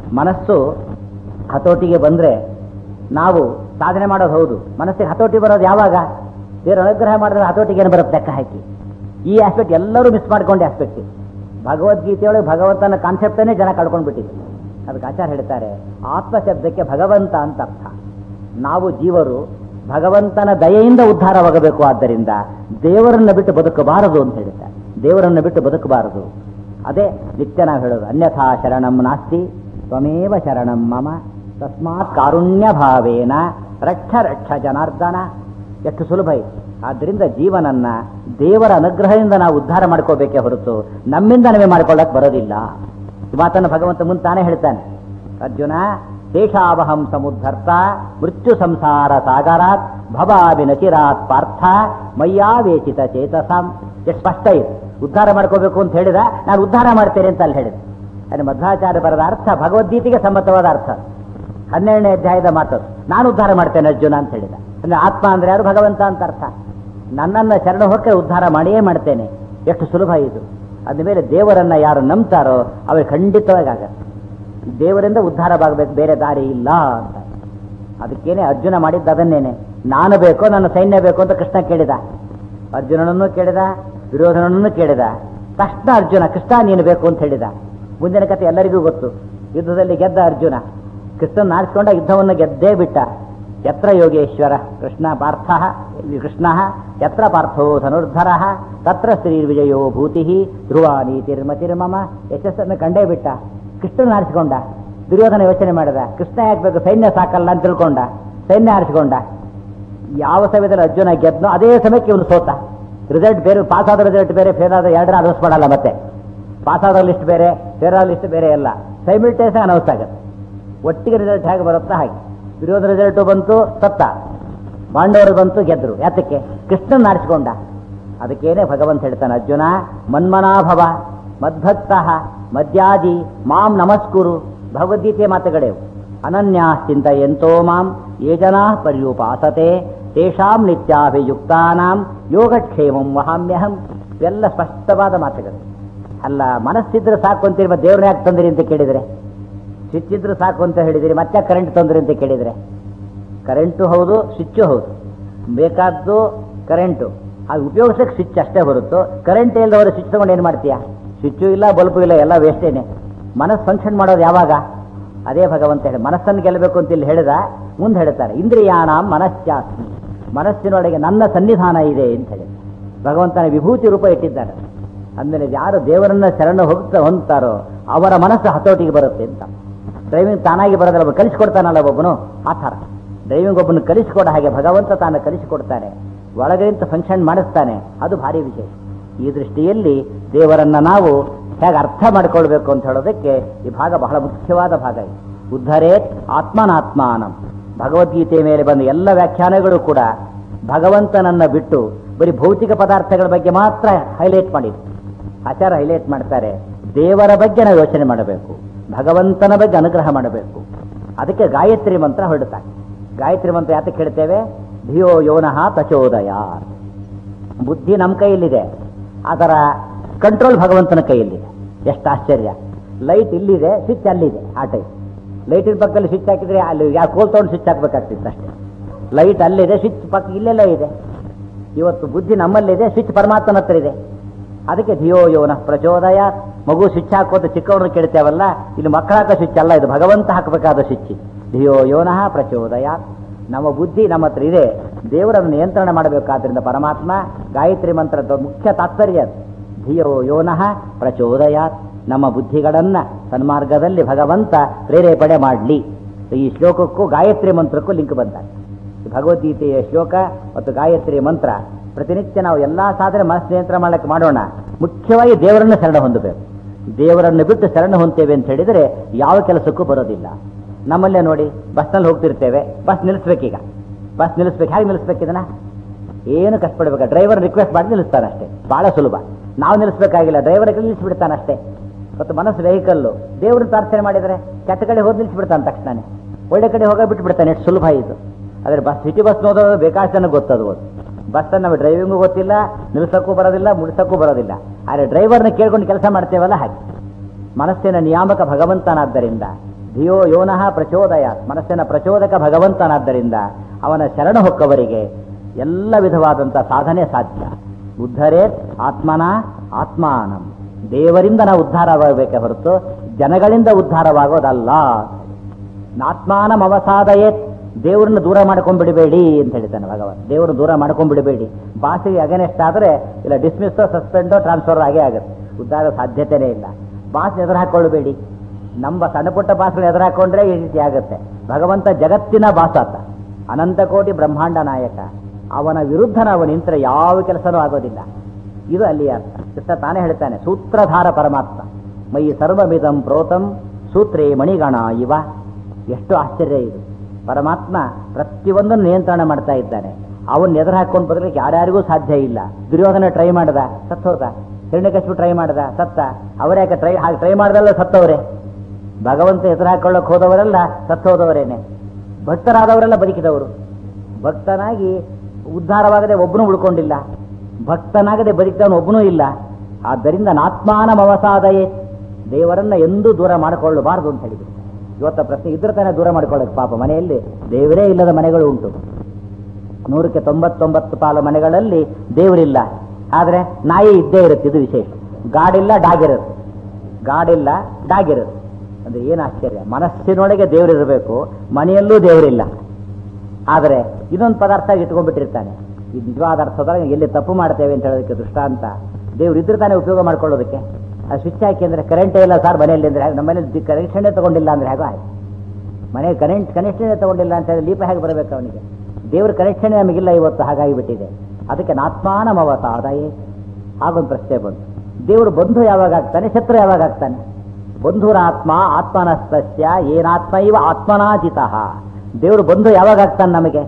ಮನಸ್ಸು ಹತೋಟಿಗೆ ಬಂದರೆ ನಾವು ಸಾಧನೆ ಮಾಡೋದು ಹೌದು ಮನಸ್ಸಿಗೆ ಹತೋಟಿ ಬರೋದು ಯಾವಾಗ ದೇವರ ಅನುಗ್ರಹ ಮಾಡಿದ್ರೆ ಹತೋಟಿಗೆ ಏನು ಬರುತ್ತೆ ಲೆಕ್ಕ ಹಾಕಿ ಈ ಆಸ್ಪೆಕ್ಟ್ ಎಲ್ಲರೂ ಮಿಸ್ ಮಾಡ್ಕೊಂಡೆ ಆಸ್ಪೆಕ್ಟ್ ಭಗವದ್ಗೀತೆಯೊಳಗೆ ಭಗವಂತನ ಕಾನ್ಸೆಪ್ಟನ್ನೇ ಜನ ಕಳ್ಕೊಂಡ್ಬಿಟ್ಟಿದೆ ಅದಕ್ಕೆ ಆಚಾರ ಹೇಳ್ತಾರೆ ಆತ್ಮ ಶಬ್ದಕ್ಕೆ ಭಗವಂತ ಅಂತ ಅರ್ಥ ನಾವು ಜೀವರು ಭಗವಂತನ ದಯೆಯಿಂದ ಉದ್ಧಾರವಾಗಬೇಕು ಆದ್ದರಿಂದ ದೇವರನ್ನ ಬಿಟ್ಟು ಬದುಕಬಾರದು ಅಂತ ಹೇಳ್ತಾರೆ ದೇವರನ್ನ ಬಿಟ್ಟು ಬದುಕಬಾರದು ಅದೇ ನಿತ್ಯ ನಾವು ಹೇಳೋದು ಅನ್ಯಥಾ ಶರಣಂ ನಾಸ್ತಿ ತ್ವಮೇವ ಶರಣಂ ಮಮ ತಸ್ಮಾತ್ ಕಾರುಣ್ಯ ಭಾವೇನ ರಕ್ಷ ರಕ್ಷ ಜನಾರ್ದನ ಎಷ್ಟು ಸುಲಭ ಇದೆ ಆದ್ದರಿಂದ ಜೀವನನ್ನ ದೇವರ ಅನುಗ್ರಹದಿಂದ ನಾವು ಉದ್ಧಾರ ಮಾಡ್ಕೋಬೇಕೇ ಹೊರತು ನಮ್ಮಿಂದ ನಾವೇ ಮಾಡ್ಕೊಳ್ಳಕ್ ಬರೋದಿಲ್ಲ ಈ ಮಾತನ್ನು ಭಗವಂತ ಮುಂತಾನೆ ಹೇಳ್ತಾನೆ ಅರ್ಜುನ ಶೇಷಾವಹಂ ಸಮುದ್ಧರ್ತ ಮೃತ್ಯು ಸಂಸಾರ ಸಾಗರಾತ್ ಭವಾಮಿ ನಚಿರಾತ್ ಪಾರ್ಥ ಮಯ್ಯಾವೇಚಿತ ಚೇತಸಾಂ ಎಷ್ಟು ಸ್ಪಷ್ಟ ಇದೆ ಉದ್ಧಾರ ಮಾಡ್ಕೋಬೇಕು ಅಂತ ಹೇಳಿದ ನಾನು ಉದ್ಧಾರ ಮಾಡ್ತೇನೆ ಅಂತ ಅಲ್ಲಿ ಹೇಳಿದೆ ಅಲ್ಲಿ ಮಧ್ವಾಚಾರ್ಯ ಬರದ ಅರ್ಥ ಭಗವದ್ಗೀತೆಗೆ ಸಮ್ಮತವಾದ ಅರ್ಥ ಹನ್ನೆರಡನೇ ಅಧ್ಯಾಯದ ಮಾತು ನಾನು ಉದ್ಧಾರ ಮಾಡ್ತೇನೆ ಅರ್ಜುನ ಅಂತ ಹೇಳಿದ ಅಂದ್ರೆ ಆತ್ಮ ಅಂದ್ರೆ ಯಾರು ಭಗವಂತ ಅಂತ ಅರ್ಥ ನನ್ನನ್ನ ಶರಣ ಹೊಕ್ಕೆ ಉದ್ಧಾರ ಮಾಡಿಯೇ ಮಾಡ್ತೇನೆ ಎಷ್ಟು ಸುಲಭ ಇದು ಅದ ಮೇಲೆ ದೇವರನ್ನ ಯಾರು ನಂಬ್ತಾರೋ ಅವ್ರಿಗೆ ಖಂಡಿತವಾಗಿ ಆಗತ್ತೆ ದೇವರಿಂದ ಉದ್ಧಾರವಾಗಬೇಕು ಬೇರೆ ದಾರಿ ಇಲ್ಲ ಅಂತ ಅದಕ್ಕೇನೆ ಅರ್ಜುನ ಮಾಡಿದ್ದು ಅದನ್ನೇನೆ ನಾನು ಬೇಕೋ ನನ್ನ ಸೈನ್ಯ ಬೇಕು ಅಂತ ಕೃಷ್ಣ ಕೇಳಿದ ಅರ್ಜುನನನ್ನು ಕೇಳಿದ ವಿರೋಧನನ್ನು ಕೇಳಿದ ತಕ್ಷಣ ಅರ್ಜುನ ಕೃಷ್ಣ ನೀನು ಬೇಕು ಅಂತ ಹೇಳಿದ ಮುಂದಿನ ಕಥೆ ಎಲ್ಲರಿಗೂ ಗೊತ್ತು ಯುದ್ಧದಲ್ಲಿ ಗೆದ್ದ ಅರ್ಜುನ ಕೃಷ್ಣನ್ ಆರಿಸಿಕೊಂಡ ಯುದ್ಧವನ್ನು ಗೆದ್ದೇ ಬಿಟ್ಟ ಯತ್ರ ಯೋಗೇಶ್ವರ ಕೃಷ್ಣ ಪಾರ್ಥ ಕೃಷ್ಣ ಯತ್ರ ಪಾರ್ಥೋ ಧನುರ್ಧರ ತತ್ರ ಶ್ರೀರ್ವಿಜಯೋ ಭೂತಿ ಧ್ರುವ ನೀತಿರ್ಮತಿರ್ಮಮ ಯಶಸ್ಸನ್ನು ಕಂಡೇ ಬಿಟ್ಟ ಕೃಷ್ಣನ ಆರಿಸಿಕೊಂಡ ದುರ್ಯೋಧನ ಯೋಚನೆ ಮಾಡಿದ ಕೃಷ್ಣ ಯಾಕಬೇಕು ಸೈನ್ಯ ಸಾಕಲ್ಲ ಅಂತ ತಿಳ್ಕೊಂಡ ಸೈನ್ಯ ಆರಿಸಿಕೊಂಡ ಯಾವ ಸಮಯದಲ್ಲಿ ಅರ್ಜುನ ಗೆದ್ನೋ ಅದೇ ಸಮಯಕ್ಕೆ ಇವನು ಸೋತ ರಿಸಲ್ಟ್ ಬೇರೆ ಪಾಸ್ ಆದ ರಿಸಲ್ಟ್ ಬೇರೆ ಫೇಲ್ ಆದ ಎರಡರ ಅನೌನ್ಸ್ ಮಾಡಲ್ಲ ಮತ್ತೆ ಪಾಸ್ ಆದ ಲಿಸ್ಟ್ ಬೇರೆ ಫೇಲ್ ಆದ ಲಿಸ್ಟ್ ಬೇರೆ ಎಲ್ಲ ಸೈಮಿಲ್ಟೇಸ್ ಅನೌನ್ಸ್ ಆಗುತ್ತೆ ಒಟ್ಟಿಗೆ ರಿಸಲ್ಟ್ ಹೇಗೆ ಬರುತ್ತಾ ಹಾಗೆ ವಿರೋಧ ರಿಸಲ್ಟು ಬಂತು ಸತ್ತ ಪಾಂಡವರು ಬಂತು ಗೆದ್ರು ಯಾತಕ್ಕೆ ಕೃಷ್ಣನ್ ಆರಿಸಿಕೊಂಡ ಅದಕ್ಕೇನೆ ಭಗವಂತ ಹೇಳ್ತಾನೆ ಅರ್ಜುನ ಮನ್ಮನಾಭವ ಮದ್ಭಕ್ತ ಮದ್ಯಾದಿ ಮಾಂ ನಮಸ್ಕುರು ಭಗವದ್ಗೀತೆ ಮಾತುಗಳೇವು ಅನನ್ಯಾ ಚಿಂತೆಯಂತೋ ಮಾಂ ಯೇ ಜನಾ ಪರ್ಯುಪಾಸತೆ ತೇಷಾಂ ನಿತ್ಯಾಭಿಯುಕ್ತಾನಾಂ ಯೋಗಕ್ಷೇಮಂ ವಹಾಮ್ಯಹಂ ಇವೆಲ್ಲ ಸ್ಪಷ್ಟವಾದ ಮಾತುಗಳು ಅಲ್ಲ ಮನಸ್ಸಿದ್ರೆ ಸಾಕು ಅಂತಿರುವ ದೇವ್ರನ್ನ ಯಾಕೆ ತಂದಿರಿ ಅಂತ ಕೇಳಿದರೆ ಸ್ವಿಚ್ ಇದ್ರೆ ಸಾಕು ಅಂತ ಹೇಳಿದಿರಿ ಮತ್ತೆ ಕರೆಂಟ್ ತಂದ್ರಿ ಅಂತ ಕೇಳಿದರೆ ಕರೆಂಟು ಹೌದು ಸ್ವಿಚ್ಚು ಹೌದು ಬೇಕಾದ್ದು ಕರೆಂಟು ಅದು ಉಪಯೋಗಿಸಕ್ಕೆ ಸ್ವಿಚ್ ಅಷ್ಟೇ ಹೊರತು ಕರೆಂಟ್ ಇಲ್ಲದವರು ಸ್ವಿಚ್ ತಗೊಂಡು ಏನು ಮಾಡ್ತೀಯಾ ಸ್ವಿಚ್ಚು ಇಲ್ಲ ಬಲ್ಬು ಇಲ್ಲ ಎಲ್ಲ ವೇಸ್ಟೇನೆ ಮನಸ್ಸು ಫಂಕ್ಷನ್ ಮಾಡೋದು ಯಾವಾಗ ಅದೇ ಭಗವಂತ ಹೇಳಿ ಮನಸ್ಸನ್ನು ಗೆಲ್ಲಬೇಕು ಅಂತ ಇಲ್ಲಿ ಹೇಳಿದ ಮುಂದೆ ಹೇಳ್ತಾರೆ ಇಂದ್ರಿಯಾಣ ಮನಶ್ಚಾಸ್ಮಿ ಮನಸ್ಸಿನೊಳಗೆ ನನ್ನ ಸನ್ನಿಧಾನ ಇದೆ ಅಂತ ಹೇಳಿ ಭಗವಂತನ ವಿಭೂತಿ ರೂಪ ಇಟ್ಟಿದ್ದಾರೆ ಅಂದಮೇಲೆ ಯಾರು ದೇವರನ್ನ ಶರಣ ಹೋಗ್ತಾ ಹೊಂದ್ತಾರೋ ಅವರ ಮನಸ್ಸು ಹತೋಟಿಗೆ ಬರುತ್ತೆ ಅಂತ ಡ್ರೈವಿಂಗ್ ತಾನಾಗಿ ಬರೋದಲ್ಲ ಒಬ್ಬ ಕಲಿಸ್ಕೊಡ್ತಾನಲ್ಲ ಒಬ್ಬನು ಆ ಥರ ಡ್ರೈವಿಂಗ್ ಒಬ್ಬನು ಕಲಿಸಿಕೊಡ ಹಾಗೆ ಭಗವಂತ ತಾನು ಕಲಿಸಿಕೊಡ್ತಾನೆ ಒಳಗಿಂತ ಫಂಕ್ಷನ್ ಮಾಡಿಸ್ತಾನೆ ಅದು ಭಾರಿ ವಿಶೇಷ ಈ ದೃಷ್ಟಿಯಲ್ಲಿ ದೇವರನ್ನ ನಾವು ಹೇಗೆ ಅರ್ಥ ಮಾಡಿಕೊಳ್ಬೇಕು ಅಂತ ಹೇಳೋದಕ್ಕೆ ಈ ಭಾಗ ಬಹಳ ಮುಖ್ಯವಾದ ಭಾಗ ಇದು ಉದ್ಧರೇತ್ ಆತ್ಮನಾತ್ಮಾನಂ ಭಗವದ್ಗೀತೆ ಮೇಲೆ ಬಂದ ಎಲ್ಲ ವ್ಯಾಖ್ಯಾನಗಳು ಕೂಡ ಭಗವಂತನನ್ನ ಬಿಟ್ಟು ಬರೀ ಭೌತಿಕ ಪದಾರ್ಥಗಳ ಬಗ್ಗೆ ಮಾತ್ರ ಹೈಲೈಟ್ ಮಾಡಿದ್ರು ಆಚಾರ ಹೈಲೈಟ್ ಮಾಡ್ತಾರೆ ದೇವರ ಬಗ್ಗೆ ನಾವು ಯೋಚನೆ ಮಾಡಬೇಕು ಭಗವಂತನ ಬಗ್ಗೆ ಅನುಗ್ರಹ ಮಾಡಬೇಕು ಅದಕ್ಕೆ ಗಾಯತ್ರಿ ಮಂತ್ರ ಹೊರಡುತ್ತಾರೆ ಗಾಯತ್ರಿ ಮಂತ್ರ ಯಾತಕ್ಕೆ ಹೇಳ್ತೇವೆ ಧಿಯೋ ಯೋನಃ ಪ್ರಚೋದಯ ಬುದ್ಧಿ ನಮ್ಮ ಕೈಯಲ್ಲಿದೆ ಅದರ ಕಂಟ್ರೋಲ್ ಭಗವಂತನ ಕೈಯಲ್ಲಿದೆ ಎಷ್ಟು ಆಶ್ಚರ್ಯ ಲೈಟ್ ಇಲ್ಲಿದೆ ಸ್ವಿಚ್ ಅಲ್ಲಿದೆ ಆ ಟೈಪ್ ಲೈಟಿನ ಪಕ್ಕದಲ್ಲಿ ಸ್ವಿಚ್ ಹಾಕಿದ್ರೆ ಅಲ್ಲಿ ಯಾವ ಕೋಲ್ ತಗೊಂಡು ಸ್ವಿಚ್ ಹಾಕ್ಬೇಕಾಗ್ತಿತ್ತು ಅಷ್ಟೇ ಲೈಟ್ ಅಲ್ಲಿದೆ ಸ್ವಿಚ್ ಪಕ್ಕ ಇಲ್ಲೆಲ್ಲ ಇದೆ ಇವತ್ತು ಬುದ್ಧಿ ನಮ್ಮಲ್ಲಿದೆ ಸ್ವಿಚ್ ಪರಮಾತ್ಮನ ಹತ್ರ ಇದೆ ಅದಕ್ಕೆ ಧಿಯೋ ಯೋನ ಪ್ರಚೋದಯ ಮಗು ಸ್ವಿಚ್ ಹಾಕೋದು ಚಿಕ್ಕವ್ರನ್ನ ಕೇಳ್ತೇವಲ್ಲ ಇಲ್ಲಿ ಮಕ್ಕಳ ಹಾಕೋ ಸ್ವಿಚ್ ಅಲ್ಲ ಇದು ಭಗವಂತ ಹಾಕಬೇಕಾದ ಸ್ವಿಚ್ ಧಿಯೋ ಯೋನಃ ಪ್ರಚೋದಯ ನಮ್ಮ ಬುದ್ಧಿ ನಮ್ಮ ಹತ್ರ ಇದೆ ದೇವರನ್ನು ನಿಯಂತ್ರಣ ಮಾಡಬೇಕಾದ್ರಿಂದ ಪರಮಾತ್ಮ ಗಾಯತ್ರಿ ಮಂತ್ರದ ಮುಖ್ಯ ತಾತ್ಪರ್ಯ ಅದು. ಧಿಯೋ ಯೋನಃ ಪ್ರಚೋದಯಾತ್ ನಮ್ಮ ಬುದ್ಧಿಗಳನ್ನ ಸನ್ಮಾರ್ಗದಲ್ಲಿ ಭಗವಂತ ಪ್ರೇರೇಪಣೆ ಮಾಡಲಿ ಈ ಶ್ಲೋಕಕ್ಕೂ ಗಾಯತ್ರಿ ಮಂತ್ರಕ್ಕೂ ಲಿಂಕ್ ಬಂದಾಗ ಭಗವದ್ಗೀತೆಯ ಶ್ಲೋಕ ಮತ್ತು ಗಾಯತ್ರಿ ಮಂತ್ರ ಪ್ರತಿನಿತ್ಯ ನಾವು ಎಲ್ಲಾ ಸಾಧನೆ ಮನಸ್ಸು ನಿಯಂತ್ರಣ ಮಾಡಕ್ಕೆ ಮಾಡೋಣ ಮುಖ್ಯವಾಗಿ ದೇವರನ್ನು ಶರಣ ಹೊಂದಬೇಕು ದೇವರನ್ನು ಬಿಟ್ಟು ಶರಣ ಹೊಂತೇವೆ ಅಂತ ಹೇಳಿದರೆ ಯಾವ ಕೆಲಸಕ್ಕೂ ಬರೋದಿಲ್ಲ ನಮ್ಮಲ್ಲೇ ನೋಡಿ ಬಸ್ನಲ್ಲಿ ಹೋಗ್ತಿರ್ತೇವೆ ಬಸ್ ನಿಲ್ಲಿಸ್ಬೇಕೀಗ ಬಸ್ ನಿಲ್ಲಿಸ್ಬೇಕು ಹೇಗೆ ನಿಲ್ಲಿಸ್ಬೇಕು ಇದನ್ನ ಏನು ಕಷ್ಟಪಡ್ಬೇಕು ಡ್ರೈವರ್ ರಿಕ್ವೆಸ್ಟ್ ಮಾಡಿ ನಿಲ್ಲಿಸ್ತಾನೆ ಅಷ್ಟೇ ಬಹಳ ಸುಲಭ ನಾವು ನಿಲ್ಲಿಸ್ಬೇಕಾಗಿಲ್ಲ ಡ್ರೈವರ್ ನಿಲ್ಲಿಸ್ಬಿಡ್ತಾನೆ ಅಷ್ಟೇ ಮತ್ತು ಮನಸ್ಸು ವೆಹಿಕಲ್ಲು ದೇವ್ರನ್ನ ಪ್ರಾರ್ಥನೆ ಮಾಡಿದರೆ ಕೆಟ್ಟ ಕಡೆ ಹೋಗಿ ನಿಲ್ಲಿಸ್ಬಿಡ್ತಾನೆ ತಕ್ಷಣನೇ ಒಳ್ಳೆ ಕಡೆ ಹೋಗಿ ಬಿಟ್ಬಿಡ್ತಾನೆ ಎಷ್ಟು ಸುಲಭ ಇದು ಆದರೆ ಬಸ್ ಸಿಟಿ ಬಸ್ ನೋಡೋದು ಬೇಕಾದಷ್ಟು ಜನಕ್ಕೆ ಗೊತ್ತದು ಬಸ್ ನಾವು ಡ್ರೈವಿಂಗು ಗೊತ್ತಿಲ್ಲ ನಿಲ್ಸಕ್ಕೂ ಬರೋದಿಲ್ಲ ಮುಡಿಸಕ್ಕೂ ಬರೋದಿಲ್ಲ ಆದರೆ ಡ್ರೈವರ್ನ ಕೇಳ್ಕೊಂಡು ಕೆಲಸ ಮಾಡ್ತೇವಲ್ಲ ಹಾಗೆ ಮನಸ್ಸಿನ ನಿಯಾಮಕ ಭಗವಂತನಾದ್ದರಿಂದ ಧಿಯೋ ಯೋನಃ ಪ್ರಚೋದಯ ಮನಸ್ಸಿನ ಪ್ರಚೋದಕ ಭಗವಂತನಾದ್ದರಿಂದ ಅವನ ಶರಣ ಹೊಕ್ಕವರಿಗೆ ಎಲ್ಲ ವಿಧವಾದಂಥ ಸಾಧನೆ ಸಾಧ್ಯ ಉದ್ಧರೇ ಆತ್ಮನ ಆತ್ಮಾನಂ ದೇವರಿಂದ ನಾವು ಉದ್ಧಾರವಾಗಬೇಕೆ ಹೊರತು ಜನಗಳಿಂದ ಉದ್ಧಾರವಾಗೋದಲ್ಲ ಆತ್ಮಾನಂ ಅವಸಾದಯೇ ದೇವರನ್ನು ದೂರ ಮಾಡ್ಕೊಂಡ್ಬಿಡಬೇಡಿ ಅಂತ ಹೇಳ್ತಾನೆ ಭಗವಂತ ದೇವರನ್ನು ದೂರ ಮಾಡ್ಕೊಂಡ್ಬಿಡಬೇಡಿ ಬಾಸಿಗೆ ಅಗನೆಸ್ಟ್ ಆದರೆ ಇಲ್ಲ ಡಿಸ್ಮಿಸ್ಸೋ ಸಸ್ಪೆಂಡೋ ಟ್ರಾನ್ಸ್ಫರ್ ಆಗೇ ಆಗುತ್ತೆ ಉದ್ಧಾರ ಸಾಧ್ಯತೆನೇ ಇಲ್ಲ ಬಾಸ್ ಎದುರು ಹಾಕೊಳ್ಳಬೇಡಿ ನಮ್ಮ ಸಣ್ಣ ಪುಟ್ಟ ಬಾಸ್ಗಳು ಎದುರು ಹಾಕೊಂಡ್ರೆ ಈ ರೀತಿ ಆಗುತ್ತೆ ಭಗವಂತ ಜಗತ್ತಿನ ಬಾಸಾತ ಅನಂತ ಕೋಟಿ ಬ್ರಹ್ಮಾಂಡ ನಾಯಕ ಅವನ ವಿರುದ್ಧ ನಾವು ನಿಂತರೆ ಯಾವ ಕೆಲಸನೂ ಆಗೋದಿಲ್ಲ ಇದು ಅಲ್ಲಿ ಅರ್ಥ ಕೃಷ್ಣ ತಾನೇ ಹೇಳ್ತಾನೆ ಸೂತ್ರಧಾರ ಪರಮಾತ್ಮ ಮೈ ಸರ್ವಮಿದಂ ಪ್ರೋತಂ ಸೂತ್ರೇ ಮಣಿಗಣ ಇವ ಎಷ್ಟು ಆಶ್ಚರ್ಯ ಇದು ಪರಮಾತ್ಮ ಪ್ರತಿಯೊಂದನ್ನು ನಿಯಂತ್ರಣ ಮಾಡ್ತಾ ಇದ್ದಾನೆ ಅವನ್ನ ಎದುರು ಹಾಕೊಂಡು ಬದಲಿಕ್ಕೆ ಯಾರ್ಯಾರಿಗೂ ಸಾಧ್ಯ ಇಲ್ಲ ದುರ್ಯೋಧನ ಟ್ರೈ ಮಾಡ್ದ ಸತ್ತೋದ ಹಿರಣ್ಯಕಶಿಪು ಟ್ರೈ ಮಾಡ್ದ ಸತ್ತ ಅವರ್ಯಾಕೆ ಟ್ರೈ ಹಾಗೆ ಟ್ರೈ ಮಾಡ್ದಲ್ಲ ಸತ್ತವರೇ ಭಗವಂತ ಎದುರು ಹಾಕೊಳ್ಳೋಕೆ ಹೋದವರೆಲ್ಲ ಸತ್ತೋದವರೇನೆ ಭಕ್ತರಾದವರೆಲ್ಲ ಬದುಕಿದವರು ಭಕ್ತನಾಗಿ ಉದ್ಧಾರವಾಗದೆ ಒಬ್ಬನೂ ಉಳ್ಕೊಂಡಿಲ್ಲ ಭಕ್ತನಾಗದೆ ಬದುಕಿದವನು ಒಬ್ಬನೂ ಇಲ್ಲ ಆದ್ದರಿಂದ ನಾತ್ಮಾನ ಮವಸಾದಯೇ ದೇವರನ್ನ ಎಂದೂ ದೂರ ಮಾಡಿಕೊಳ್ಳಬಾರದು ಅಂತ ಹೇಳಿದ್ರು ಇವತ್ತ ಪ್ರಶ್ನೆ ಇದ್ರ ತಾನೇ ದೂರ ಮಾಡ್ಕೊಳ್ಳೋದು ಪಾಪ ಮನೆಯಲ್ಲಿ ದೇವರೇ ಇಲ್ಲದ ಮನೆಗಳು ಉಂಟು ನೂರಕ್ಕೆ ತೊಂಬತ್ತೊಂಬತ್ತು ಪಾಲು ಮನೆಗಳಲ್ಲಿ ದೇವರಿಲ್ಲ ಆದರೆ ನಾಯಿ ಇದ್ದೇ ಇರುತ್ತೆ ಇದು ವಿಶೇಷ ಗಾಡಿಲ್ಲ ಡಾಗಿರುತ್ತೆ ಗಾಡಿಲ್ಲ ಡಾಗಿರುತ್ತೆ ಅಂದ್ರೆ ಏನು ಆಶ್ಚರ್ಯ ಮನಸ್ಸಿನೊಳಗೆ ದೇವರಿರಬೇಕು ಮನೆಯಲ್ಲೂ ದೇವರಿಲ್ಲ ಆದರೆ ಇದೊಂದು ಪದಾರ್ಥ ಇಟ್ಕೊಂಡ್ಬಿಟ್ಟಿರ್ತಾನೆ ಈ ನಿಜವಾದ ಅರ್ಥದೊಳಗೆ ಎಲ್ಲಿ ತಪ್ಪು ಮಾಡ್ತೇವೆ ಅಂತ ಹೇಳೋದಕ್ಕೆ ದೃಷ್ಟಾಂತ ದೇವ್ರು ಇದ್ರೆ ತಾನೇ ಉಪಯೋಗ ಮಾಡ್ಕೊಳ್ಳೋದಕ್ಕೆ ಆ ಸ್ವಿಚ್ ಹಾಕಿ ಅಂದ್ರೆ ಕರೆಂಟೇ ಇಲ್ಲ ಸರ್ ಮನೆಯಲ್ಲಿ ಅಂದ್ರೆ ನಮ್ಮ ಮನೇಲಿ ಕನೆಕ್ಷನ್ನೇ ತಗೊಂಡಿಲ್ಲ ಅಂದ್ರೆ ಹೇಗೋ ಆಯ್ತು ಮನೆ ಕರೆಂಟ್ ಕನೆಕ್ಷನ್ನೇ ತಗೊಂಡಿಲ್ಲ ಅಂತ ಹೇಳಿ ಲೀಪ ಹೇಗೆ ಬರಬೇಕು ಅವನಿಗೆ ದೇವ್ರ ಕನೆಕ್ಷನ್ ನಮಗಿಲ್ಲ ಇವತ್ತು ಹಾಗಾಗಿ ಬಿಟ್ಟಿದೆ ಅದಕ್ಕೆ ನಾತ್ಮಾನಮವತ ಆದಾಯೇ ಹಾಗೊಂದು ಪ್ರಶ್ನೆ ಬಂತು ದೇವರು ಬಂಧು ಯಾವಾಗ ಆಗ್ತಾನೆ ಶತ್ರು ಯಾವಾಗ ಆಗ್ತಾನೆ ಬಂಧುರಾತ್ಮ ಆತ್ಮನಸ್ತಸ್ಯ ಏನಾತ್ಮ ಇವ ಆತ್ಮನಾಜಿತ ದೇವರು ಬಂಧು ಯಾವಾಗ ಆಗ್ತಾನೆ ನಮಗೆ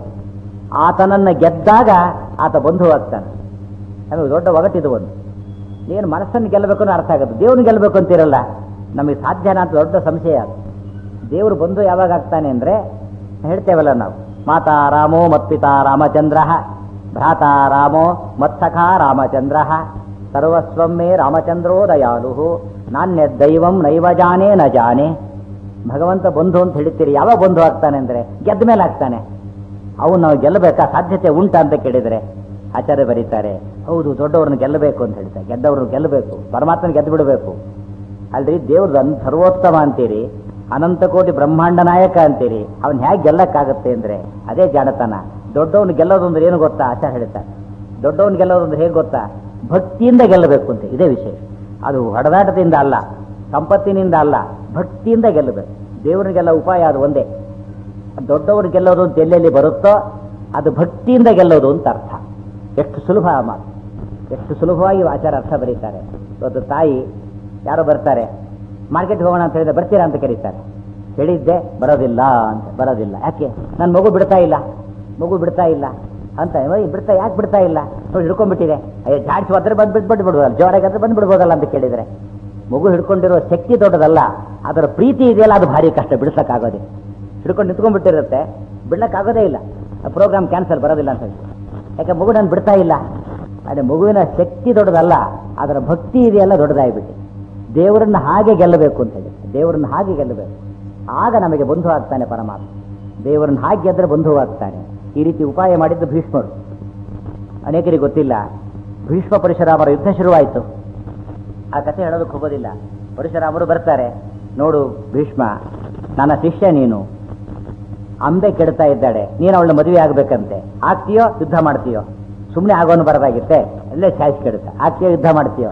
ಆತನನ್ನ ಗೆದ್ದಾಗ ಆತ ಬಂಧು ಆಗ್ತಾನೆ ನಮಗೆ ದೊಡ್ಡ ಒಗಟಿದು ಒಂದು ಏನು ಮನಸ್ಸನ್ನು ಗೆಲ್ಲಬೇಕು ಅನ್ನೋ ಅರ್ಥ ಆಗುತ್ತೆ ದೇವ್ರನ್ನ ಗೆಲ್ಲಬೇಕು ಅಂತಿರಲ್ಲ ನಮಗೆ ಸಾಧ್ಯನಾ ಅಂತ ದೊಡ್ಡ ಸಂಶಯ ಅದು ದೇವರು ಬಂಧು ಯಾವಾಗ ಆಗ್ತಾನೆ ಅಂದ್ರೆ ಹೇಳ್ತೇವಲ್ಲ ನಾವು ಮಾತಾ ರಾಮೋ ಮತ್ಪಿತಾ ರಾಮಚಂದ್ರ ಭ್ರಾತಾ ರಾಮೋ ಮತ್ಸಖ ರಾಮಚಂದ್ರ ಸರ್ವಸ್ವಮ್ಮೇ ರಾಮಚಂದ್ರೋ ದಯಾಲು ನಾಣ್ಯ ದೈವಂ ನೈವ ಜಾನೇ ನ ಜಾನೆ ಭಗವಂತ ಬಂಧು ಅಂತ ಹೇಳ್ತೀರಿ ಯಾವಾಗ ಬಂಧು ಆಗ್ತಾನೆ ಅಂದ್ರೆ ಗೆದ್ದ ಮೇಲೆ ಆಗ್ತಾನೆ ಅವನು ನಾವು ಗೆಲ್ಲಬೇಕಾ ಸಾಧ್ಯತೆ ಉಂಟಾ ಅಂತ ಕೇಳಿದ್ರೆ ಆಚಾರ್ಯ ಬರೀತಾರೆ ಹೌದು ದೊಡ್ಡವ್ರನ್ನ ಗೆಲ್ಲಬೇಕು ಅಂತ ಹೇಳ್ತಾರೆ ಗೆದ್ದವ್ರನ್ನ ಗೆಲ್ಲಬೇಕು ಪರಮಾತ್ಮನ ಗೆದ್ದು ಬಿಡಬೇಕು ಅಲ್ರಿ ದೇವ್ರದ್ದು ಅನ್ ಸರ್ವೋತ್ತಮ ಅಂತೀರಿ ಅನಂತ ಕೋಟಿ ಬ್ರಹ್ಮಾಂಡ ನಾಯಕ ಅಂತೀರಿ ಅವನ್ ಹೇಗೆ ಗೆಲ್ಲಕ್ಕಾಗತ್ತೆ ಅಂದ್ರೆ ಅದೇ ಜಾಣತನ ದೊಡ್ಡವನು ಗೆಲ್ಲೋದು ಅಂದ್ರೆ ಏನು ಗೊತ್ತಾ ಆಚಾರ್ಯ ಹೇಳ್ತಾರೆ ದೊಡ್ಡವನು ಗೆಲ್ಲೋದು ಅಂದ್ರೆ ಹೇಗೆ ಗೊತ್ತಾ ಭಕ್ತಿಯಿಂದ ಗೆಲ್ಲಬೇಕು ಅಂತ ಇದೇ ವಿಷಯ ಅದು ಹೊಡೆದಾಟದಿಂದ ಅಲ್ಲ ಸಂಪತ್ತಿನಿಂದ ಅಲ್ಲ ಭಕ್ತಿಯಿಂದ ಗೆಲ್ಲಬೇಕು ದೇವರಿಗೆಲ್ಲ ಉಪಾಯ ಅದು ಒಂದೇ ದೊಡ್ಡವರು ಗೆಲ್ಲೋದು ಅಂತ ಎಲ್ಲೆಲ್ಲಿ ಬರುತ್ತೋ ಅದು ಭಕ್ತಿಯಿಂದ ಗೆಲ್ಲೋದು ಅಂತ ಅರ್ಥ ಎಷ್ಟು ಸುಲಭ ಆ ಮಾತು ಎಷ್ಟು ಸುಲಭವಾಗಿ ಆಚಾರ ಅರ್ಥ ಬರೀತಾರೆ ಇವತ್ತು ತಾಯಿ ಯಾರೋ ಬರ್ತಾರೆ ಮಾರ್ಕೆಟ್ಗೆ ಹೋಗೋಣ ಅಂತ ಹೇಳಿದ್ರೆ ಬರ್ತೀರಾ ಅಂತ ಕರೀತಾರೆ ಹೇಳಿದ್ದೆ ಬರೋದಿಲ್ಲ ಅಂತ ಬರೋದಿಲ್ಲ ಯಾಕೆ ನನ್ನ ಮಗು ಬಿಡ್ತಾ ಇಲ್ಲ ಮಗು ಬಿಡ್ತಾ ಇಲ್ಲ ಅಂತ "ಓಯ್, ಬಿಡ್ತಾ ಯಾಕೆ ಬಿಡ್ತಾ ಇಲ್ಲ ನೋಡಿ ಹಿಡ್ಕೊಂಡ್ಬಿಟ್ಟಿದೆ ಅಯ್ಯೋ ಜಾಡ್ಸಿ ಹೋದ್ರೆ ಬಂದು ಬಿಟ್ಬಿಟ್ಟು ಬಿಡ್ಬೋದಲ್ಲ ಜೋರಾಗಿ ಆದ್ರೆ ಬಂದು ಬಿಡ್ಬೋದಲ್ಲ ಅಂತ ಕೇಳಿದ್ರೆ ಮಗು ಹಿಡ್ಕೊಂಡಿರೋ ಶಕ್ತಿ ದೊಡ್ಡದಲ್ಲ ಅದರ ಪ್ರೀತಿ ಇದೆಯಲ್ಲ ಅದು ಭಾರಿ ಕಷ್ಟ ಬಿಡಿಸಕ್ಕಾಗೋದಿಲ್ಲ ಹಿಡ್ಕೊಂಡು ನಿಂತ್ಕೊಂಡ್ಬಿಟ್ಟಿರುತ್ತೆ ಬಿಡ್ಲಕ್ಕಾಗೋದೇ ಇಲ್ಲ ಪ್ರೋಗ್ರಾಮ್ ಕ್ಯಾನ್ಸಲ್ ಬರೋದಿಲ್ಲ ಅಂತ ಹೇಳಿ ಯಾಕೆ ಮಗು ನಾನು ಬಿಡ್ತಾ ಇಲ್ಲ ಅದೇ ಮಗುವಿನ ಶಕ್ತಿ ದೊಡ್ಡದಲ್ಲ ಅದರ ಭಕ್ತಿ ಇದೆಯಲ್ಲ ದೊಡ್ಡದಾಗ್ಬಿಟ್ಟು ದೇವರನ್ನ ಹಾಗೆ ಗೆಲ್ಲಬೇಕು ಅಂತ ಹೇಳಿ ದೇವರನ್ನ ಹಾಗೆ ಗೆಲ್ಲಬೇಕು ಆಗ ನಮಗೆ ಬಂಧು ಆಗ್ತಾನೆ ಪರಮಾತ್ಮ ದೇವರನ್ನ ಹಾಗೆ ಗೆದ್ರೆ ಬಂಧು ಆಗ್ತಾನೆ ಈ ರೀತಿ ಉಪಾಯ ಮಾಡಿದ್ದು ಭೀಷ್ಮರು ಅನೇಕರಿಗೆ ಗೊತ್ತಿಲ್ಲ ಭೀಷ್ಮ ಪರಶುರಾಮರ ಯುದ್ಧ ಶುರುವಾಯಿತು ಆ ಕಥೆ ಹೇಳೋದಕ್ಕೆ ಹೋಗೋದಿಲ್ಲ ಪರಶುರಾಮರು ಬರ್ತಾರೆ ನೋಡು ಭೀಷ್ಮ ನನ್ನ ಶಿಷ್ಯ ನೀನು ಅಂಬೆ ಕೆಡ್ತಾ ಇದ್ದಾಳೆ ನೀನು ಅವಳನ್ನ ಮದುವೆ ಆಗ್ಬೇಕಂತೆ ಆಗ್ತೀಯೋ ಯುದ್ಧ ಮಾಡ್ತೀಯೋ ಸುಮ್ಮನೆ ಆಗೋನು ಬರದಾಗಿತ್ತೆ ಅಲ್ಲೇ ಛಾಯ್ಸ್ ಕೆಡುತ್ತೆ ಆಗ್ತೀಯೋ ಯುದ್ಧ ಮಾಡ್ತೀಯೋ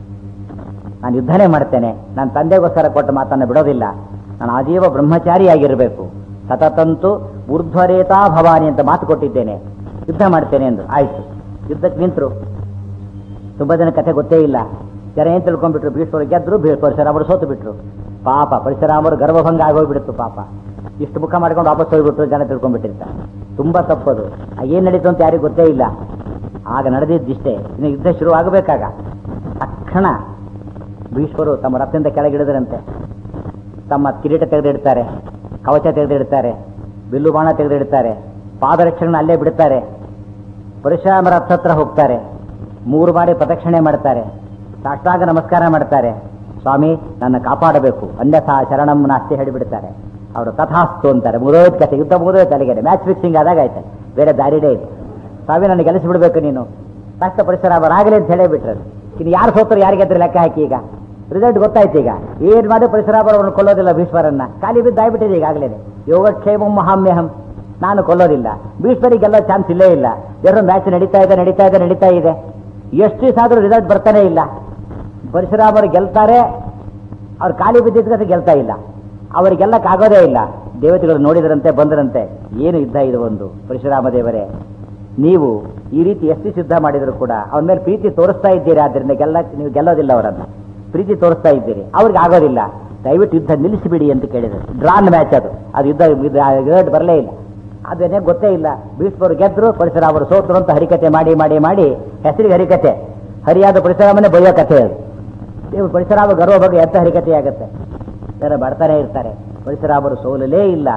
ನಾನು ಯುದ್ಧನೇ ಮಾಡ್ತೇನೆ ನನ್ನ ತಂದೆಗೋಸ್ಕರ ಕೊಟ್ಟ ಮಾತನ್ನು ಬಿಡೋದಿಲ್ಲ ನಾನು ಆಜೀವ ಬ್ರಹ್ಮಚಾರಿಯಾಗಿರಬೇಕು ಸತತಂತು ಊರ್ಧ್ವರೇತಾ ಭವಾನಿ ಅಂತ ಮಾತು ಕೊಟ್ಟಿದ್ದೇನೆ ಯುದ್ಧ ಮಾಡ್ತೇನೆ ಎಂದು ಆಯ್ತು ಯುದ್ಧಕ್ಕೆ ನಿಂತರು ತುಂಬಾ ಜನ ಕಥೆ ಗೊತ್ತೇ ಇಲ್ಲ ಜನ ಏನ್ ತಿಳ್ಕೊಂಡ್ಬಿಟ್ರು ಭೀಷ್ಮರು ಗೆದ್ರು ಭೀ- ಪರಶುರಾಮರು ಸೋತು ಬಿಟ್ರು ಪಾಪ ಪರಶುರಾಮರು ಗರ್ಭಭಂಗ ಆಗೋಗ್ಬಿಡುತ್ತು ಪಾಪ ಇಷ್ಟು ಮುಖ ಮಾಡ್ಕೊಂಡು ವಾಪಸ್ ಹೋಗ್ಬಿಟ್ರು ಜನ ತಿಳ್ಕೊಂಡ್ಬಿಟ್ಟಿರ್ತಾರೆ ತುಂಬಾ ತಪ್ಪದು ಆ ಏನ್ ನಡೀತು ಅಂತ ಯಾರಿಗೂ ಗೊತ್ತೇ ಇಲ್ಲ ಆಗ ನಡೆದಿದ್ದಿಷ್ಟೇ ಇನ್ನು ಯುದ್ಧ ಶುರು ಆಗಬೇಕಾಗ ತಕ್ಷಣ ಭೀಷ್ಮರು ತಮ್ಮ ರಥದಿಂದ ಕೆಳಗಿಳಿದ್ರಂತೆ ತಮ್ಮ ಕಿರೀಟ ತೆಗೆದಿಡ್ತಾರೆ ಕವಚ ತೆಗೆದಿಡ್ತಾರೆ ಬಿಲ್ಲು ಬಾಣ ತೆಗೆದಿಡ್ತಾರೆ ಪಾದರಕ್ಷೆಗಳನ್ನ ಅಲ್ಲೇ ಬಿಡ್ತಾರೆ ಪರಶುರಾಮರ ರಥ ಹತ್ರ ಹೋಗ್ತಾರೆ ಮೂರು ಬಾರಿ ಪ್ರದಕ್ಷಿಣೆ ಮಾಡ್ತಾರೆ ಸಾಷ್ಟಾಂಗ ನಮಸ್ಕಾರ ಮಾಡ್ತಾರೆ ಸ್ವಾಮಿ ನನ್ನ ಕಾಪಾಡಬೇಕು ಅನ್ಯಥಾ ಶರಣಂ ನಾಸ್ತಿ ಹೇಳಿಬಿಡ್ತಾರೆ ಅವರು ತಥಾಸ್ತು ಅಂತಾರೆ ಮುಗಿದೋಯ್ತು ಕತೆ ಯುದ್ಧ ಮುಗಿದೋಯ್ತು ಅಲ್ಲಿಗೆ ಮ್ಯಾಚ್ ಫಿಕ್ಸಿಂಗ್ ಆದಾಗ ಆಯ್ತು ಬೇರೆ ದಾರಿನೇ ಇಲ್ಲ ಸ್ವಾಮಿ ನನಗೆ ಗೆಲ್ಲಿಸಿಬಿಡ್ಬೇಕು ನೀನು ತಕ್ಕ ಪರಿಸರ ಬರಾಗಲಿ ಅಂತ ಹೇಳೇ ಬಿಟ್ರೆ ಇನ್ನು ಯಾರು ಸೋತರು ಯಾರಿಗೆದ್ರೆ ಲೆಕ್ಕ ಹಾಕಿ ಈಗ ರಿಸಲ್ಟ್ ಗೊತ್ತಾಯ್ತು ಈಗ ಏನ್ ಮಾಡಿ ಪರಿಸರಾಭರವನ್ನು ಕೊಲ್ಲೋದಿಲ್ಲ ಭೀಷ್ಮರನ್ನ ಖಾಲಿ ಬಿದ್ದು ಆಗ್ಬಿಟ್ಟಿದೆ ಈಗಾಗಲೇ ಯೋಗಕ್ಷೇಮ ಮಹಾಮ್ಯಹಂ ನಾನು ಕೊಲ್ಲೋದಿಲ್ಲ ಭೀಷ್ಮರಿಗೆ ಗೆಲ್ಲೋ ಚಾನ್ಸ್ ಇಲ್ಲೇ ಇಲ್ಲ ಎರಡು ಮ್ಯಾಚ್ ನಡೀತಾ ಇದೆ ನಡೀತಾ ಇದೆ ನಡೀತಾ ಇದೆ ಎಷ್ಟು ದಿವಸ ಆದ್ರೂ ರಿಸಲ್ಟ್ ಬರ್ತಾನೆ ಇಲ್ಲ ಪರಶುರಾಮರು ಗೆಲ್ತಾರೆ ಅವ್ರು ಖಾಲಿ ಬಿದ್ದಿದ್ದರೆ ಗೆಲ್ತಾ ಇಲ್ಲ ಅವ್ರಿಗೆ ಗೆಲ್ಲಕ್ಕಾಗೋದೇ ಇಲ್ಲ ದೇವತೆಗಳು ನೋಡಿದ್ರಂತೆ ಬಂದರಂತೆ ಏನು ಯುದ್ಧ ಇದು ಒಂದು ಪರಶುರಾಮ ದೇವರೇ ನೀವು ಈ ರೀತಿ ಎಷ್ಟು ಸಿದ್ಧ ಮಾಡಿದ್ರು ಕೂಡ ಅವನ ಮೇಲೆ ಪ್ರೀತಿ ತೋರಿಸ್ತಾ ಇದ್ದೀರಿ ಆದ್ದರಿಂದ ಗೆಲ್ಲ ನೀವು ಗೆಲ್ಲೋದಿಲ್ಲ ಅವರನ್ನು ಪ್ರೀತಿ ತೋರಿಸ್ತಾ ಇದ್ದೀರಿ ಅವ್ರಿಗೆ ಆಗೋದಿಲ್ಲ ದಯವಿಟ್ಟು ಯುದ್ಧ ನಿಲ್ಲಿಸಿಬಿಡಿ ಅಂತ ಕೇಳಿದರು ಡ್ರಾನ್ ಮ್ಯಾಚ್ ಅದು ಅದು ಯುದ್ಧ ರಿಸಲ್ಟ್ ಬರಲೇ ಇಲ್ಲ ಅದೇನೇ ಗೊತ್ತೇ ಇಲ್ಲ ಭೀಷ್ಮರು ಗೆದ್ರು ಪರಶುರಾಮರು ಸೋತರು ಅಂತ ಹರಿಕತೆ ಮಾಡಿ ಮಾಡಿ ಮಾಡಿ ಹೆಸರಿಗೆ ಹರಿಕತೆ ಹರಿಯಾದ ಪರಶುರಾಮನೇ ಬೈಯೋ ಕಥೆ ಅದು ದೇವರು ಪರಶುರಾಮ ಗರ್ವ ಬಗ್ಗೆ ಎಂತ ಹರಿಕತೆ ಆಗುತ್ತೆ ಜನ ಬರ್ತಾನೆ ಇರ್ತಾರೆ ಪರಶುರಾಮರು ಸೋಲಲೇ ಇಲ್ಲ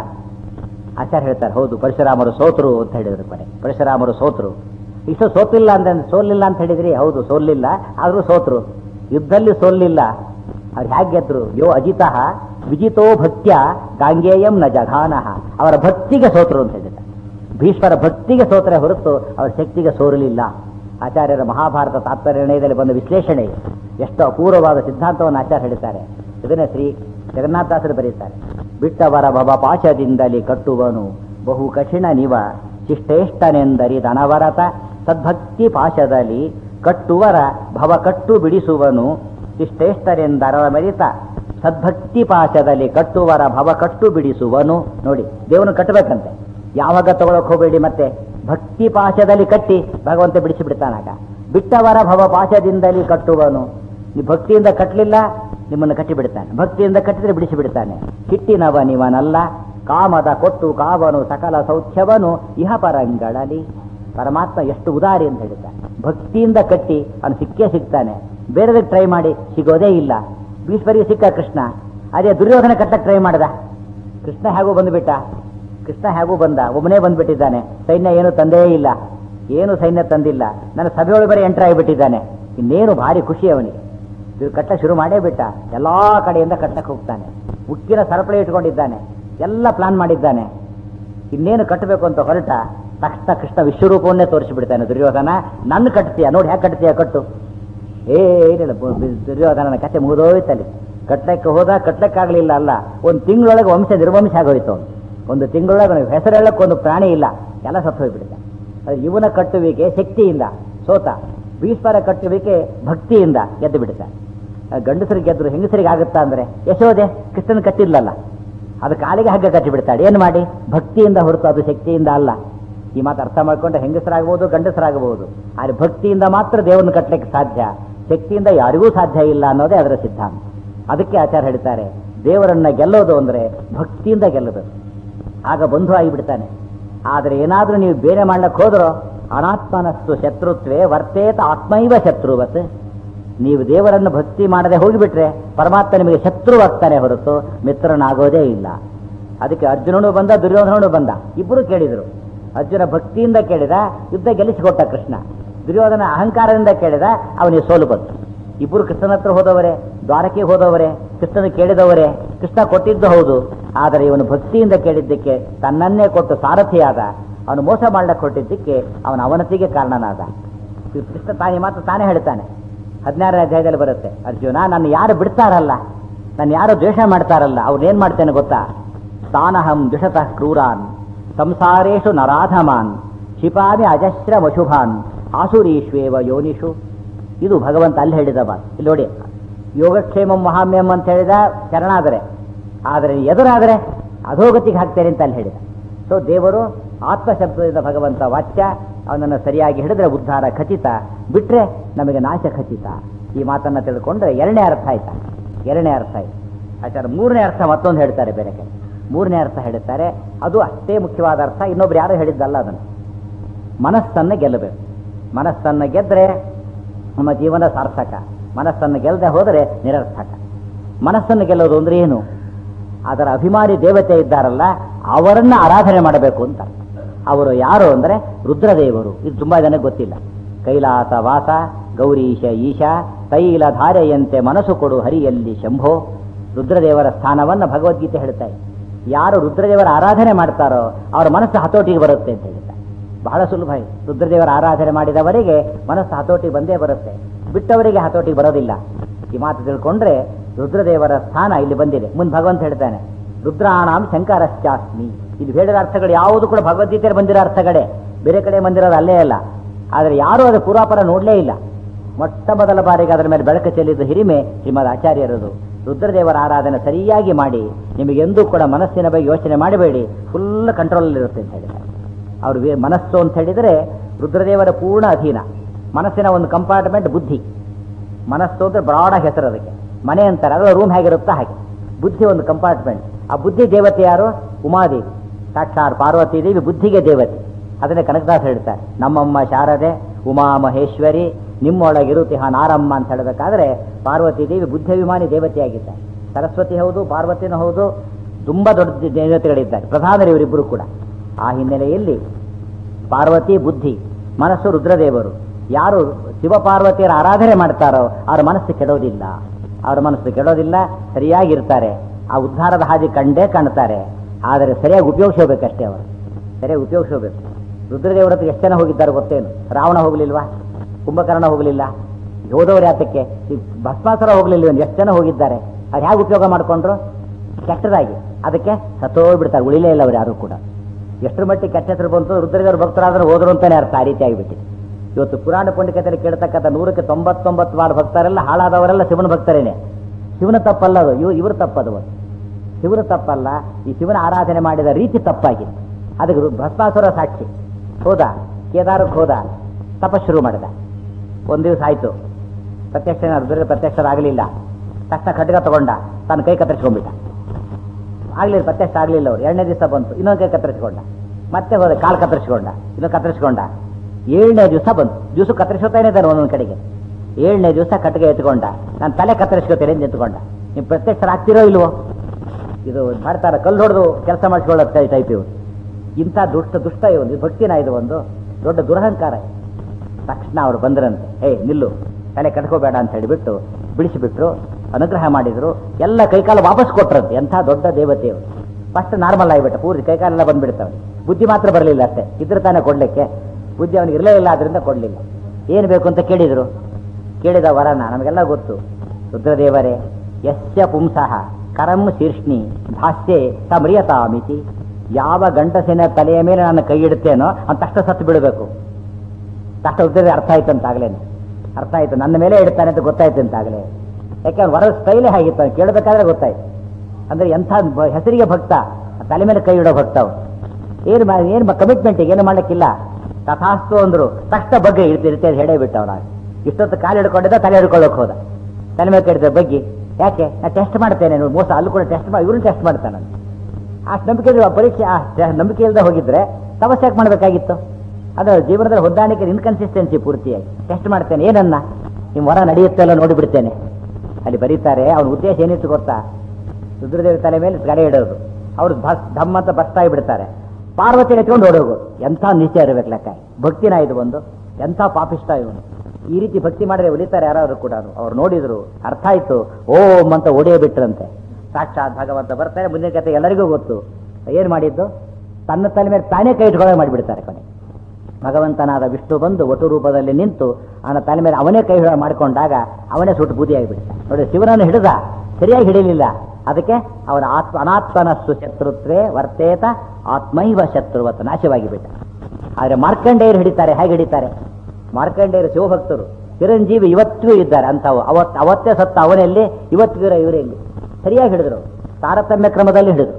ಆಚಾರ್ಯ ಹೇಳ್ತಾರೆ ಹೌದು ಪರಶುರಾಮರು ಸೋತರು ಅಂತ ಹೇಳಿದ್ರು ಕಡೆ ಪರಶುರಾಮರು ಸೋತರು ಇಷ್ಟು ಸೋತಿಲ್ಲ ಅಂತ ಸೋಲಿಲ್ಲ ಅಂತ ಹೇಳಿದ್ರಿ ಹೌದು ಸೋಲಿಲ್ಲ ಆದ್ರೂ ಸೋತರು ಯುದ್ಧದಲ್ಲಿ ಸೋಲಿಲ್ಲ ಅವ್ರು ಹೇಗೆ ಗೆದ್ರು ಯೋ ಅಜಿತಃ ವಿಜಿತೋ ಭಕ್ತ್ಯ ಗಾಂಗೇಯಂ ನ ಜಘಾನಃ ಅವರ ಭಕ್ತಿಗೆ ಸೋತರು ಅಂತ ಹೇಳಿದ್ದಾರೆ ಭೀಷ್ಮರ ಭಕ್ತಿಗೆ ಸೋತರೆ ಹೊರತು ಅವರ ಶಕ್ತಿಗೆ ಸೋರಲಿಲ್ಲ ಆಚಾರ್ಯರ ಮಹಾಭಾರತ ತಾತ್ಪರ್ಯ ನಿರ್ಣಯದಲ್ಲಿ ಬಂದ ವಿಶ್ಲೇಷಣೆ ಇದು. ಎಷ್ಟು ಅಪೂರ್ವವಾದ ಸಿದ್ಧಾಂತವನ್ನು ಆಚಾರ್ಯ ಹೇಳ್ತಾರೆ ಇದನ್ನೇ ಶ್ರೀ ಜಗನ್ನಾಥದಾಸರು ಬರೀತಾರೆ ಬಿಟ್ಟವರ ಭವ ಪಾಶದಿಂದಲಿ ಕಟ್ಟುವನು ಬಹು ಕಠಿಣ ನಿವ ಶಿಷ್ಟೇಷ್ಟನೆಂದರಿ ಧನವರತ ಸದ್ಭಕ್ತಿ ಪಾಶದಲ್ಲಿ ಕಟ್ಟುವರ ಭವ ಕಟ್ಟು ಬಿಡಿಸುವನು ಶಿಷ್ಟೇಷ್ಟನೆಂದರ ಮೆರಿತ ಸದ್ಭಕ್ತಿ ಪಾಶದಲ್ಲಿ ಕಟ್ಟುವರ ಭವ ಕಟ್ಟು ಬಿಡಿಸುವನು ನೋಡಿ ದೇವನು ಕಟ್ಟಬೇಕಂತೆ ಯಾವಾಗ ತಗೊಳಕ್ ಹೋಗಬೇಡಿ ಮತ್ತೆ ಭಕ್ತಿ ಪಾಶದಲ್ಲಿ ಕಟ್ಟಿ ಭಗವಂತ ಬಿಡಿಸಿ ಬಿಡ್ತಾನಾಗ ಬಿಟ್ಟವರ ಭವ ಪಾಶದಿಂದಲೇ ಕಟ್ಟುವನು ನೀವು ಭಕ್ತಿಯಿಂದ ಕಟ್ಟಲಿಲ್ಲ ನಿಮ್ಮನ್ನು ಕಟ್ಟಿ ಬಿಡ್ತಾನೆ ಭಕ್ತಿಯಿಂದ ಕಟ್ಟಿದ್ರೆ ಬಿಡಿಸಿ ಬಿಡ್ತಾನೆ ಕಿಟ್ಟಿನವ ನಿವನಲ್ಲ ಕಾಮದ ಕೊಟ್ಟು ಕಾವನು ಸಕಲ ಸೌಖ್ಯವನು ಇಹ ಪರಂಗಳಲ್ಲಿ ಪರಮಾತ್ಮ ಎಷ್ಟು ಉದಾರಿ ಅಂತ ಹೇಳಿದ್ದಾನೆ ಭಕ್ತಿಯಿಂದ ಕಟ್ಟಿ ಅವನು ಸಿಕ್ಕೇ ಸಿಗ್ತಾನೆ ಬೇರೆದಕ್ಕೆ ಟ್ರೈ ಮಾಡಿ ಸಿಗೋದೇ ಇಲ್ಲ ಭೀಷ್ಮರಿಗೆ ಸಿಕ್ಕ ಕೃಷ್ಣ ಅದೇ ದುರ್ಯೋಧನ ಕಟ್ಟಕ್ಕೆ ಟ್ರೈ ಮಾಡ್ದ ಕೃಷ್ಣ ಹೇಗೂ ಬಂದುಬಿಟ್ಟ ಕೃಷ್ಣ ಹೇಗೂ ಬಂದ ಒಬ್ಬನೇ ಬಂದ್ಬಿಟ್ಟಿದ್ದಾನೆ ಸೈನ್ಯ ಏನು ತಂದೇ ಇಲ್ಲ ಏನು ಸೈನ್ಯ ತಂದಿಲ್ಲ ನನ್ನ ಸಭೆಯೊಳಗೆ ಬರೀ ಎಂಟರ್ ಆಗಿಬಿಟ್ಟಿದ್ದಾನೆ ಇನ್ನೇನು ಭಾರಿ ಖುಷಿ ಅವನಿಗೆ ಇವ್ರು ಕಟ್ಟ ಶುರು ಮಾಡೇ ಬಿಟ್ಟ ಎಲ್ಲಾ ಕಡೆಯಿಂದ ಕಟ್ಟಕ್ಕೆ ಹೋಗ್ತಾನೆ ಉಕ್ಕಿನ ಸರಪಳಿ ಇಟ್ಕೊಂಡಿದ್ದಾನೆ ಎಲ್ಲ ಪ್ಲಾನ್ ಮಾಡಿದ್ದಾನೆ ಇನ್ನೇನು ಕಟ್ಟಬೇಕು ಅಂತ ಹೊರಟ ತಕ್ಷಣ ಕೃಷ್ಣ ವಿಶ್ವರೂಪವನ್ನೇ ತೋರಿಸಿಬಿಡ್ತಾನೆ ದುರ್ಯೋಧನ ನನ್ನ ಕಟ್ತೀಯ ನೋಡಿ ಹೇಗೆ ಕಟ್ತೀಯ ಕಟ್ಟು ಏನಿಲ್ಲ ಬ- ಬ- ದುರ್ಯೋಧನನ ಕತೆ ಮುಗಿದೋಯ್ತಲ್ಲಿ ಕಟ್ಲಕ್ಕೆ ಹೋದ ಕಟ್ಲಕ್ಕಾಗಲಿಲ್ಲ ಅಲ್ಲ ಒಂದು ತಿಂಗಳೊಳಗೆ ವಂಶ ನಿರ್ವಂಶ ಆಗೋಯ್ತು ಅವ್ನು. ಒಂದು ತಿಂಗಳೊಳಗೆ ಅವ್ನಿಗೆ ಹೆಸರು ಹೇಳಕ್ಕೆ ಒಂದು ಪ್ರಾಣಿ ಇಲ್ಲ ಎಲ್ಲ ಸತ್ತು ಹೋಗ್ಬಿಟ್ಟಿದೆ ಅದು ಇವನ ಕಟ್ಟುವಿಕೆ ಶಕ್ತಿಯಿಂದ ಸೋತ ಭೀಷ್ಮರ ಕಟ್ಟುವಿಕೆ ಭಕ್ತಿಯಿಂದ ಗೆದ್ದು ಬಿಡ್ತಾನೆ ಆ ಗಂಡಸರಿಗೆ ಗೆದ್ರು ಹೆಂಗಸರಿಗೆ ಆಗುತ್ತಾ ಅಂದ್ರೆ ಯಶೋದೆ ಕೃಷ್ಣನ ಕಟ್ಟಿರ್ಲಲ್ಲ ಅದು ಕಾಲಿಗೆ ಹಗ್ಗ ಕಟ್ಟಿ ಬಿಡ್ತಾಳೆ ಏನು ಮಾಡಿ ಭಕ್ತಿಯಿಂದ ಹೊರತು ಅದು ಶಕ್ತಿಯಿಂದ ಅಲ್ಲ ಈ ಮಾತು ಅರ್ಥ ಮಾಡ್ಕೊಂಡ್ರೆ ಹೆಂಗಸರಾಗಬಹುದು ಗಂಡಸರಾಗಬಹುದು ಆದರೆ ಭಕ್ತಿಯಿಂದ ಮಾತ್ರ ದೇವರನ್ನು ಕಟ್ಟಲಿಕ್ಕೆ ಸಾಧ್ಯ ಶಕ್ತಿಯಿಂದ ಯಾರಿಗೂ ಸಾಧ್ಯ ಇಲ್ಲ ಅನ್ನೋದೇ ಅದರ ಸಿದ್ಧಾಂತ ಅದಕ್ಕೆ ಆಚಾರ ಹೇಳ್ತಾರೆ ದೇವರನ್ನ ಗೆಲ್ಲೋದು ಅಂದ್ರೆ ಭಕ್ತಿಯಿಂದ ಗೆಲ್ಲಬೇಕು ಆಗ ಬಂಧು ಆಗಿಬಿಡ್ತಾನೆ ಆದರೆ ಏನಾದರೂ ನೀವು ಬೇರೆ ಮಾಡ್ಲಕ್ಕೆ ಹೋದ್ರೋ ಅನಾತ್ಮನಸ್ತು ಶತ್ರುತ್ವೇ ವರ್ತೇತ ಆತ್ಮೈವ ಶತ್ರುವತ್ ನೀವು ದೇವರನ್ನು ಭಕ್ತಿ ಮಾಡದೆ ಹೋಗಿಬಿಟ್ರೆ ಪರಮಾತ್ಮ ನಿಮಗೆ ಶತ್ರುವಾಗ್ತಾನೆ ಹೊರತು ಮಿತ್ರನಾಗೋದೇ ಇಲ್ಲ ಅದಕ್ಕೆ ಅರ್ಜುನನು ಬಂದ ದುರ್ಯೋಧನನು ಬಂದ ಇಬ್ಬರು ಕೇಳಿದರು ಅರ್ಜುನ ಭಕ್ತಿಯಿಂದ ಕೇಳಿದ ಯುದ್ಧ ಗೆಲ್ಲಿಸಿಕೊಟ್ಟ ಕೃಷ್ಣ ದುರ್ಯೋಧನ ಅಹಂಕಾರದಿಂದ ಕೇಳಿದ ಅವನಿಗೆ ಸೋಲು ಬಂತು ಇಬ್ಬರು ಕೃಷ್ಣನ ಹತ್ರ ಹೋದವರೇ ದ್ವಾರಕ್ಕೆ ಹೋದವರೇ ಕೃಷ್ಣನ ಕೇಳಿದವರೇ ಕೃಷ್ಣ ಕೊಟ್ಟಿದ್ದು ಹೌದು ಆದರೆ ಇವನು ಭಕ್ತಿಯಿಂದ ಕೇಳಿದ್ದಕ್ಕೆ ತನ್ನನ್ನೇ ಕೊಟ್ಟು ಸಾರಥಿಯಾದ ಅವನು ಮೋಸ ಮಾಡಕ್ಕೆ ಕೊಟ್ಟಿದ್ದಕ್ಕೆ ಅವನ ಅವನತಿಗೆ ಕಾರಣನಾದ ಇದು ಕೃಷ್ಣ ತಾನೇ ಮಾತ್ರ ತಾನೇ ಹೇಳ್ತಾನೆ ಹದಿನಾರನೇ ಅಧ್ಯಾಯದಲ್ಲಿ ಬರುತ್ತೆ ಅರ್ಜುನ ನನ್ನ ಯಾರು ಬಿಡ್ತಾರಲ್ಲ ನಾನು ಯಾರು ದ್ವೇಷ ಮಾಡ್ತಾರಲ್ಲ ಅವ್ನೇನ್ ಮಾಡ್ತೇನೆ ಗೊತ್ತಾ ತಾನಹಂ ದ್ವಿಷತಃ ಕ್ರೂರಾನ್ ಸಂಸಾರೇಶು ನರಾಧಮಾನ್ ಕ್ಷಿಪಾಮಿ ಅಜಸ್ರಮಶುಭಾನ್ ಆಸುರೀಶ್ವೇವ ಯೋನಿಷು ಇದು ಭಗವಂತ ಅಲ್ಲಿ ಹೇಳಿದ ಮಾತು ಇಲ್ಲಿ ನೋಡಿ ಯೋಗಕ್ಷೇಮ ಮಹಾಮ್ಯಂ ಅಂತ ಹೇಳಿದ ಶರಣಾದರೆ ಆದರೆ ಎದುರಾದರೆ ಅಧೋಗತಿಗೆ ಹಾಕ್ತೇನೆ ಅಂತ ಅಲ್ಲಿ ಹೇಳಿದ ಸೊ ದೇವರು ಆತ್ಮಶಬ್ದದಿಂದ ಭಗವಂತ ವಾಚ್ಯ ಅವನನ್ನು ಸರಿಯಾಗಿ ಹಿಡಿದ್ರೆ ಉದ್ಧಾರ ಖಚಿತ ಬಿಟ್ರೆ ನಮಗೆ ನಾಶ ಖಚಿತ ಈ ಮಾತನ್ನ ತಿಳ್ಕೊಂಡ್ರೆ ಎರಡನೇ ಅರ್ಥ ಆಯ್ತಾ ಎರಡನೇ ಅರ್ಥ ಆಯ್ತು ಆಚಾರ ಮೂರನೇ ಅರ್ಥ ಮತ್ತೊಂದು ಹೇಳ್ತಾರೆ ಬೇರೆ ಕಡೆ ಮೂರನೇ ಅರ್ಥ ಹೇಳ್ತಾರೆ ಅದು ಅಷ್ಟೇ ಮುಖ್ಯವಾದ ಅರ್ಥ ಇನ್ನೊಬ್ರು ಯಾರು ಹೇಳಿದ್ದಲ್ಲ ಅದನ್ನು ಮನಸ್ಸನ್ನು ಗೆಲ್ಲಬೇಕು ಮನಸ್ಸನ್ನು ಗೆದ್ರೆ ನಮ್ಮ ಜೀವನ ಸಾರ್ಥಕ ಮನಸ್ಸನ್ನು ಗೆಲ್ಲದೆ ಹೋದರೆ ನಿರರ್ಥಕ ಮನಸ್ಸನ್ನು ಗೆಲ್ಲೋದು ಅಂದ್ರೆ ಏನು ಅದರ ಅಭಿಮಾನಿ ದೇವತೆ ಇದ್ದಾರಲ್ಲ ಅವರನ್ನ ಆರಾಧನೆ ಮಾಡಬೇಕು ಅಂತ ಅವರು ಯಾರು ಅಂದ್ರೆ ರುದ್ರದೇವರು ಇದು ತುಂಬಾ ಜನಕ್ಕೆ ಗೊತ್ತಿಲ್ಲ ಕೈಲಾಸ ವಾಸ ಗೌರೀಶ ಈಶ ತೈಲ ಧಾರೆಯಂತೆ ಮನಸ್ಸು ಕೊಡು ಹರಿಯಲ್ಲಿ ಶಂಭೋ ರುದ್ರದೇವರ ಸ್ಥಾನವನ್ನು ಭಗವದ್ಗೀತೆ ಹೇಳ್ತಾ ಇದೆ ಯಾರು ರುದ್ರದೇವರ ಆರಾಧನೆ ಮಾಡ್ತಾರೋ ಅವರ ಮನಸ್ಸು ಹತೋಟಿಗೆ ಬರುತ್ತೆ ಅಂತ ಹೇಳ್ತಾರೆ ಬಹಳ ಸುಲಭ ಇದೆ ರುದ್ರದೇವರ ಆರಾಧನೆ ಮಾಡಿದವರಿಗೆ ಮನಸ್ಸು ಹತೋಟಿಗೆ ಬಂದೇ ಬರುತ್ತೆ ಬಿಟ್ಟವರಿಗೆ ಹತೋಟಿಗೆ ಬರೋದಿಲ್ಲ ಈ ಮಾತು ತಿಳ್ಕೊಂಡ್ರೆ ರುದ್ರದೇವರ ಸ್ಥಾನ ಇಲ್ಲಿ ಬಂದಿದೆ ಮುಂದೆ ಭಗವಂತ ಹೇಳ್ತಾನೆ ರುದ್ರಾಣಾಂ ಶಂಕರಶ್ಚಾಸ್ಮಿ ಇದು ಹೇಳಿದ ಅರ್ಥಗಳು ಯಾವುದು ಕೂಡ ಭಗವದ್ಗೀತೆಯಲ್ಲಿ ಬಂದಿರೋ ಅರ್ಥಗಳೇ ಬೇರೆ ಕಡೆ ಬಂದಿರೋದು ಅಲ್ಲೇ ಅಲ್ಲ ಆದರೆ ಯಾರೂ ಅದು ಪೂರ್ವಾಪರ ನೋಡಲೇ ಇಲ್ಲ ಮೊಟ್ಟ ಮೊದಲ ಬಾರಿಗೆ ಅದರ ಮೇಲೆ ಬೆಳಕು ಚೆಲ್ಲಿದ ಹಿರಿಮೆ ಶ್ರೀಮದ್ ಆಚಾರ್ಯರದು ರುದ್ರದೇವರ ಆರಾಧನೆ ಸರಿಯಾಗಿ ಮಾಡಿ ನಿಮಗೆಂದೂ ಕೂಡ ಮನಸ್ಸಿನ ಬಗ್ಗೆ ಯೋಚನೆ ಮಾಡಬೇಡಿ ಫುಲ್ ಕಂಟ್ರೋಲಲ್ಲಿರುತ್ತೆ ಅಂತ ಹೇಳಿದ್ದಾರೆ ಅವ್ರ ವಿ- ಮನಸ್ಸು ಅಂತ ಹೇಳಿದರೆ ರುದ್ರದೇವರ ಪೂರ್ಣ ಅಧೀನ ಮನಸ್ಸಿನ ಒಂದು ಕಂಪಾರ್ಟ್ಮೆಂಟ್ ಬುದ್ಧಿ ಮನಸ್ಸು ಅಂದ್ರೆ ಬ್ರಾಡ ಹೆಸರು ಅದಕ್ಕೆ ಮನೆ ಅಂತಾರೆ ಅದರ ರೂಮ್ ಹೇಗಿರುತ್ತಾ ಹಾಗೆ ಬುದ್ಧಿ ಒಂದು ಕಂಪಾರ್ಟ್ಮೆಂಟ್ ಆ ಬುದ್ಧಿ ದೇವತೆ ಯಾರು ಉಮಾದೇವಿ ಸಾಕ್ಷಾತ್ ಪಾರ್ವತಿ ದೇವಿ ಬುದ್ಧಿಗೆ ದೇವತೆ ಅದನ್ನೇ ಕನಕದಾಸ ಹೇಳ್ತಾರೆ ನಮ್ಮಮ್ಮ ಶಾರದೆ ಉಮಾ ಮಹೇಶ್ವರಿ ನಿಮ್ಮೊಳಗಿರುತಿಹ ನಾರಮ್ಮ ಅಂತ ಹೇಳಬೇಕಾದ್ರೆ ಪಾರ್ವತಿ ದೇವಿ ಬುದ್ಧಿಭಿಮಾನಿ ದೇವತೆಯಾಗಿದ್ದಾರೆ ಸರಸ್ವತಿ ಹೌದು ಪಾರ್ವತಿನೂ ಹೌದು ತುಂಬಾ ದೊಡ್ಡ ದೇ- ದೇವತೆಗಳಿದ್ದಾರೆ ಪ್ರಧಾನರು ಇವರಿಬ್ಬರು ಕೂಡ ಆ ಹಿನ್ನೆಲೆಯಲ್ಲಿ ಪಾರ್ವತಿ ಬುದ್ಧಿ ಮನಸ್ಸು ರುದ್ರದೇವರು ಯಾರು ಶಿವಪಾರ್ವತಿಯರ ಆರಾಧನೆ ಮಾಡ್ತಾರೋ ಅವರ ಮನಸ್ಸು ಕೆಡೋದಿಲ್ಲ ಅವರ ಮನಸ್ಸು ಕೆಡೋದಿಲ್ಲ ಸರಿಯಾಗಿರ್ತಾರೆ ಆ ಉದ್ಧಾರದ ಹಾದಿ ಕಂಡೇ ಕಾಣ್ತಾರೆ ಆದರೆ ಸರಿಯಾಗಿ ಉಪಯೋಗಿಸಬೇಕಷ್ಟೇ ಅವರು ಸರಿಯಾಗಿ ಉಪಯೋಗಿಸಬೇಕು ರುದ್ರದೇವರ ಹತ್ರ ಎಷ್ಟು ಜನ ಹೋಗಿದ್ದಾರೆ ಗೊತ್ತೇನು ರಾವಣ ಹೋಗಲಿಲ್ವಾ ಕುಂಭಕರ್ಣ ಹೋಗಲಿಲ್ಲ ಹೋದವರು ಯಾತಕ್ಕೆ ಈ ಭಸ್ಮಾಸುರ ಹೋಗಲಿಲ್ಲ ಎಷ್ಟು ಜನ ಹೋಗಿದ್ದಾರೆ ಅದು ಹೇಗೆ ಉಪಯೋಗ ಮಾಡಿಕೊಂಡ್ರು ಕೆಟ್ಟದಾಗಿ ಅದಕ್ಕೆ ಸತ್ತೋಗ್ಬಿಡ್ತಾರೆ ಉಳಿಲೇ ಇಲ್ಲ ಅವ್ರು ಯಾರು ಕೂಡ ಎಷ್ಟರ ಮಟ್ಟಿಗೆ ಕೆಟ್ಟ ಹೆಸರು ಬಂತು ರುದ್ರದೇವರು ಭಕ್ತರಾದ್ರೆ ಹೋದ್ರು ಅಂತಾನೆ ಅರ್ಥ ಆ ರೀತಿ ಆಗಿಬಿಟ್ಟಿದೆ ಇವತ್ತು ಪುರಾಣ ಪುಂಡಿಕತೆಯಲ್ಲಿ ಕೇಳ್ತಕ್ಕಂಥ ನೂರಕ್ಕೆ ತೊಂಬತ್ತೊಂಬತ್ತು ವಾರ ಭಕ್ತರೆಲ್ಲ ಹಾಳಾದವರೆಲ್ಲ ಶಿವನ ಭಕ್ತರೇನೆ ಶಿವನ ತಪ್ಪಲ್ಲ ಅದು ಇವ್ ಇವ್ರ ತಪ್ಪದು ಅದು ಶಿವನ ತಪ್ಪಲ್ಲ ಈ ಶಿವನ ಆರಾಧನೆ ಮಾಡಿದ ರೀತಿ ತಪ್ಪಾಗಿದೆ ಅದಕ್ಕೆ ರು- ಭಸ್ಮಾಸುರ ಸಾಕ್ಷಿ ಹೋದ ಕೇದಾರಕ್ಕೆ ಹೋದ ತಪಸ್ ಶುರು ಮಾಡಿದ ಒಂದು ದಿವಸ ಆಯ್ತು ಪ್ರತ್ಯಕ್ಷ ರುದ್ರ ಪ್ರತ್ಯಕ್ಷರಾಗಲಿಲ್ಲ ತಕ್ಷಣ ಖಡ್ಗ ತಗೊಂಡ ತನ್ನ ಕೈ ಕತ್ತರಿಸ್ಕೊಂಡ್ಬಿಟ್ಟ ಆಗ್ಲಿಲ್ಲ ಪ್ರತ್ಯಕ್ಷ ಆಗ್ಲಿಲ್ಲ ಅವ್ರು ಎರಡನೇ ದಿವಸ ಬಂತು ಇನ್ನೊಂದು ಕೈ ಕತ್ತರಿಸ್ಕೊಂಡ ಮತ್ತೆ ಹೋದ ಕಾಲು ಕತ್ತರಿಸ್ಕೊಂಡ ಇನ್ನೊಂದು ಕತ್ತರಿಸ್ಕೊಂಡ ಏಳನೇ ದಿವಸ ಬಂತು ದಿವಸ ಕತ್ತರಿಸ್ಕೊತಾನೆ ಇದ್ದಾನೆ ಒಂದೊಂದು ಕಡೆಗೆ ಏಳನೇ ದಿವಸ ಕಟ್ಟಿಗೆ ಎತ್ಕೊಂಡ ನಾನು ತಲೆ ಕತ್ತರಿಸ್ಕೊತೇನೆ ಅಂತ ಎತ್ಕೊಂಡ ನೀವು ಪ್ರತ್ಯಕ್ಷರಾಗ್ತಿರೋ ಇಲ್ವೋ ಇದು ಮಾಡ್ತಾರ ಕಲ್ಲು ಹೊಡೆದು ಕೆಲಸ ಮಾಡಿಸ್ಕೊಳ್ಳೋ ಟೈಪ್ ಇವು ಇಂಥ ದುಷ್ಟ ದುಷ್ಟ ಇವು ಇದು ಭಕ್ತಿನ ಇದು ಒಂದು ದೊಡ್ಡ ದುರಹಂಕಾರ ಇದು. ತಕ್ಷಣ ಅವ್ರು ಬಂದ್ರಂತೆ ಏಯ್ ನಿಲ್ಲು ತಲೆ ಕಟ್ಕೋಬೇಡ ಅಂತ ಹೇಳಿಬಿಟ್ಟು ಬಿಡಿಸಿಬಿಟ್ರು ಅನುಗ್ರಹ ಮಾಡಿದ್ರು ಎಲ್ಲ ಕೈಕಾಲು ವಾಪಸ್ ಕೊಟ್ರಂತೆ ಎಂಥ ದೊಡ್ಡ ದೇವತೆಯವರು ಫಸ್ಟ್ ನಾರ್ಮಲ್ ಆಗಿಬಿಟ್ಟ ಪೂರ್ತಿ ಕೈಕಾಲೆಲ್ಲ ಬಂದ್ಬಿಡ್ತಾವೆ ಬುದ್ಧಿ ಮಾತ್ರ ಬರಲಿಲ್ಲ ಅಷ್ಟೇ ಇದ್ರ ತಾನೇ ಕೊಡ್ಲಿಕ್ಕೆ ಬುದ್ಧಿ ಅವನಿಗೆ ಇರಲೇ ಇಲ್ಲ ಅದರಿಂದ ಕೊಡಲಿಲ್ಲ ಏನು ಬೇಕು ಅಂತ ಕೇಳಿದ್ರು ಕೇಳಿದ ವರನ ನಮಗೆಲ್ಲ ಗೊತ್ತು ರುದ್ರದೇವರೇ ಯಸ್ಯ ಪುಂಸಃ ಕರಂ ಶೀರ್ಷ್ಣಿ ಭಾಷ್ಯೆ ಸಮರಿಯತಾಮಿತಿ ಯಾವ ಗಂಡಸಿನ ತಲೆಯ ಮೇಲೆ ನಾನು ಕೈ ಇಡುತ್ತೇನೋ ಅಂತ ತಕ್ಷಣ ಸತ್ತು ಬಿಡಬೇಕು ತಕ್ಷಣ ಉದ್ಯೋಗ ಅರ್ಥ ಆಯ್ತು ಅಂತಾಗಲೇನೆ ಅರ್ಥ ಆಯ್ತು ನನ್ನ ಮೇಲೆ ಇಡ್ತಾನೆ ಅಂತ ಗೊತ್ತಾಯ್ತು ಅಂತಾಗಲೇ ಯಾಕೆ ಅವ್ನು ವರದ ಸ್ಟೈಲೇ ಆಗಿತ್ತು ಅವ್ನು ಕೇಳಬೇಕಾದ್ರೆ ಗೊತ್ತಾಯ್ತು ಅಂದ್ರೆ ಎಂಥ ಬ- ಹೆಸರಿಗೆ ಭಕ್ತ ತಲೆ ಮೇಲೆ ಕೈ ಇಡೋ ಭಕ್ತ ಅವ್ನು ಏನು ಮಾ ಏನು ಕಮಿಟ್ಮೆಂಟಿಗೆ ಏನು ಮಾಡಕ್ಕಿಲ್ಲ ತಥಾಸ್ತು ಅಂದ್ರು ತಕ್ಷಣ ಬಗ್ಗೆ ಇರ್ತಿರುತ್ತೆ ಅಂತ ಹೇಳೇ ಬಿಟ್ಟ ಅವನ ಇಷ್ಟೊತ್ತು ಕಾಲು ಹಿಡ್ಕೊಂಡಿದ್ದ ತಲೆ ಹಿಡ್ಕೊಳ್ಳೋಕೆ ಹೋದ ತಲೆ ಮೇಲೆ ಕಡಿದ ಬಗ್ಗೆ ಯಾಕೆ ನಾ ಟೆಸ್ಟ್ ಮಾಡ್ತೇನೆ ನೋಡಿ ಮೋಸ ಅಲ್ಲೂ ಕೂಡ ಟೆಸ್ಟ್ ಮಾಡಿ ಇವ್ರನ್ನ ಟೆಸ್ಟ್ ಮಾಡ್ತಾನೆ ಅಷ್ಟು ನಂಬಿಕೆ ಇದ್ರೆ ಆ ಪರೀಕ್ಷೆ ಆ ಟ- ನಂಬಿಕೆ ಇಲ್ಲದೆ ಹೋಗಿದ್ರೆ ತಪಸ್ಸೆ ಯಾಕೆ ಮಾಡಬೇಕಾಗಿತ್ತು ಅದು ಜೀವನದಲ್ಲಿ ಹೊಂದಾಣಿಕೆ ಇನ್ಕನ್ಸಿಸ್ಟೆನ್ಸಿ ಪೂರ್ತಿಯಾಗಿ ಟೆಸ್ಟ್ ಮಾಡ್ತೇನೆ ಏನನ್ನ ನಿಮ್ಮ ಹೊರ ನಡೆಯುತ್ತೆ ಅಲ್ಲ ನೋಡಿಬಿಡ್ತೇನೆ ಅಲ್ಲಿ ಬರೀತಾರೆ ಅವನ ಉದ್ದೇಶ ಏನಿತ್ತು ಗೊತ್ತಾ ರುದ್ರದೇವಿ ತಲೆ ಮೇಲೆ ಗಡೆ ಇಡೋದು ಅವ್ರು ಭಸ್ ಧಮ್ಮ ಅಂತ ಬರ್ತಾ ಬಿಡ್ತಾರೆ ಪಾರ್ವತಿ ಎತ್ಕೊಂಡು ಓಡೋಗು ಎಂಥ ನಿಶ್ಚಯ ಇರಬೇಕು ಲೆಕ್ಕ ಭಕ್ತಿನ ಇದು ಒಂದು ಎಂಥ ಪಾಪಿಷ್ಟ ಇವನು ಈ ರೀತಿ ಭಕ್ತಿ ಮಾಡಿದ್ರೆ ಉಳಿತಾರೆ ಯಾರಾದ್ರು ಕೂಡ ಅವ್ರು ನೋಡಿದ್ರು ಅರ್ಥ ಆಯ್ತು ಓಂ ಅಂತ ಓಡಿಯೇ ಬಿಟ್ರಂತೆ ಸಾಕ್ಷಾತ್ ಭಗವಂತ ಬರ್ತಾರೆ ಮುಂದಿನ ಕತೆ ಎಲ್ಲರಿಗೂ ಗೊತ್ತು ಏನ್ ಮಾಡಿದ್ದು ತನ್ನ ತಲೆ ಮೇಲೆ ತಾನೇ ಕೈ ಇಟ್ಕೊಳ್ಳೋ ಮಾಡಿಬಿಡ್ತಾರೆ ಕೊನೆ ಭಗವಂತನಾದ ವಿಷ್ಣು ಬಂದು ಒಟ್ಟು ರೂಪದಲ್ಲಿ ನಿಂತು ಅವನ ತಲೆ ಮೇಲೆ ಅವನೇ ಕೈ ಹಿಡ ಮಾಡಿಕೊಂಡಾಗ ಅವನೇ ಸುಟ್ಟು ಬೂದಿಯಾಗಿಬಿಡ್ತ ನೋಡಿ ಶಿವನನ್ನು ಹಿಡಿದ ಸರಿಯಾಗಿ ಹಿಡಿಲಿಲ್ಲ ಅದಕ್ಕೆ ಅವನ ಆತ್ಮ ಅನಾತ್ಮನಸ್ಸು ಶತ್ರುತ್ವೇ ವರ್ತೇತ ಆತ್ಮೈವ ಶತ್ರುವತ್ ನಾಶವಾಗಿ ಬಿಟ್ಟ ಆದರೆ ಮಾರ್ಕಂಡೇಯರು ಹಿಡಿತಾರೆ ಹೇಗೆ ಹಿಡಿತಾರೆ ಮಾರ್ಕಂಡೇಯರು ಶಿವಭಕ್ತರು ಚಿರಂಜೀವಿ ಇವತ್ತಿಗೂ ಇದ್ದಾರೆ ಅಂಥವು ಅವತ್ ಅವತ್ತೇ ಸತ್ತ ಅವನಲ್ಲಿ ಇವತ್ತಿಗೂ ಇವರಲ್ಲಿ ಸರಿಯಾಗಿ ಹಿಡಿದ್ರು ತಾರತಮ್ಯ ಕ್ರಮದಲ್ಲಿ ಹಿಡಿದ್ರು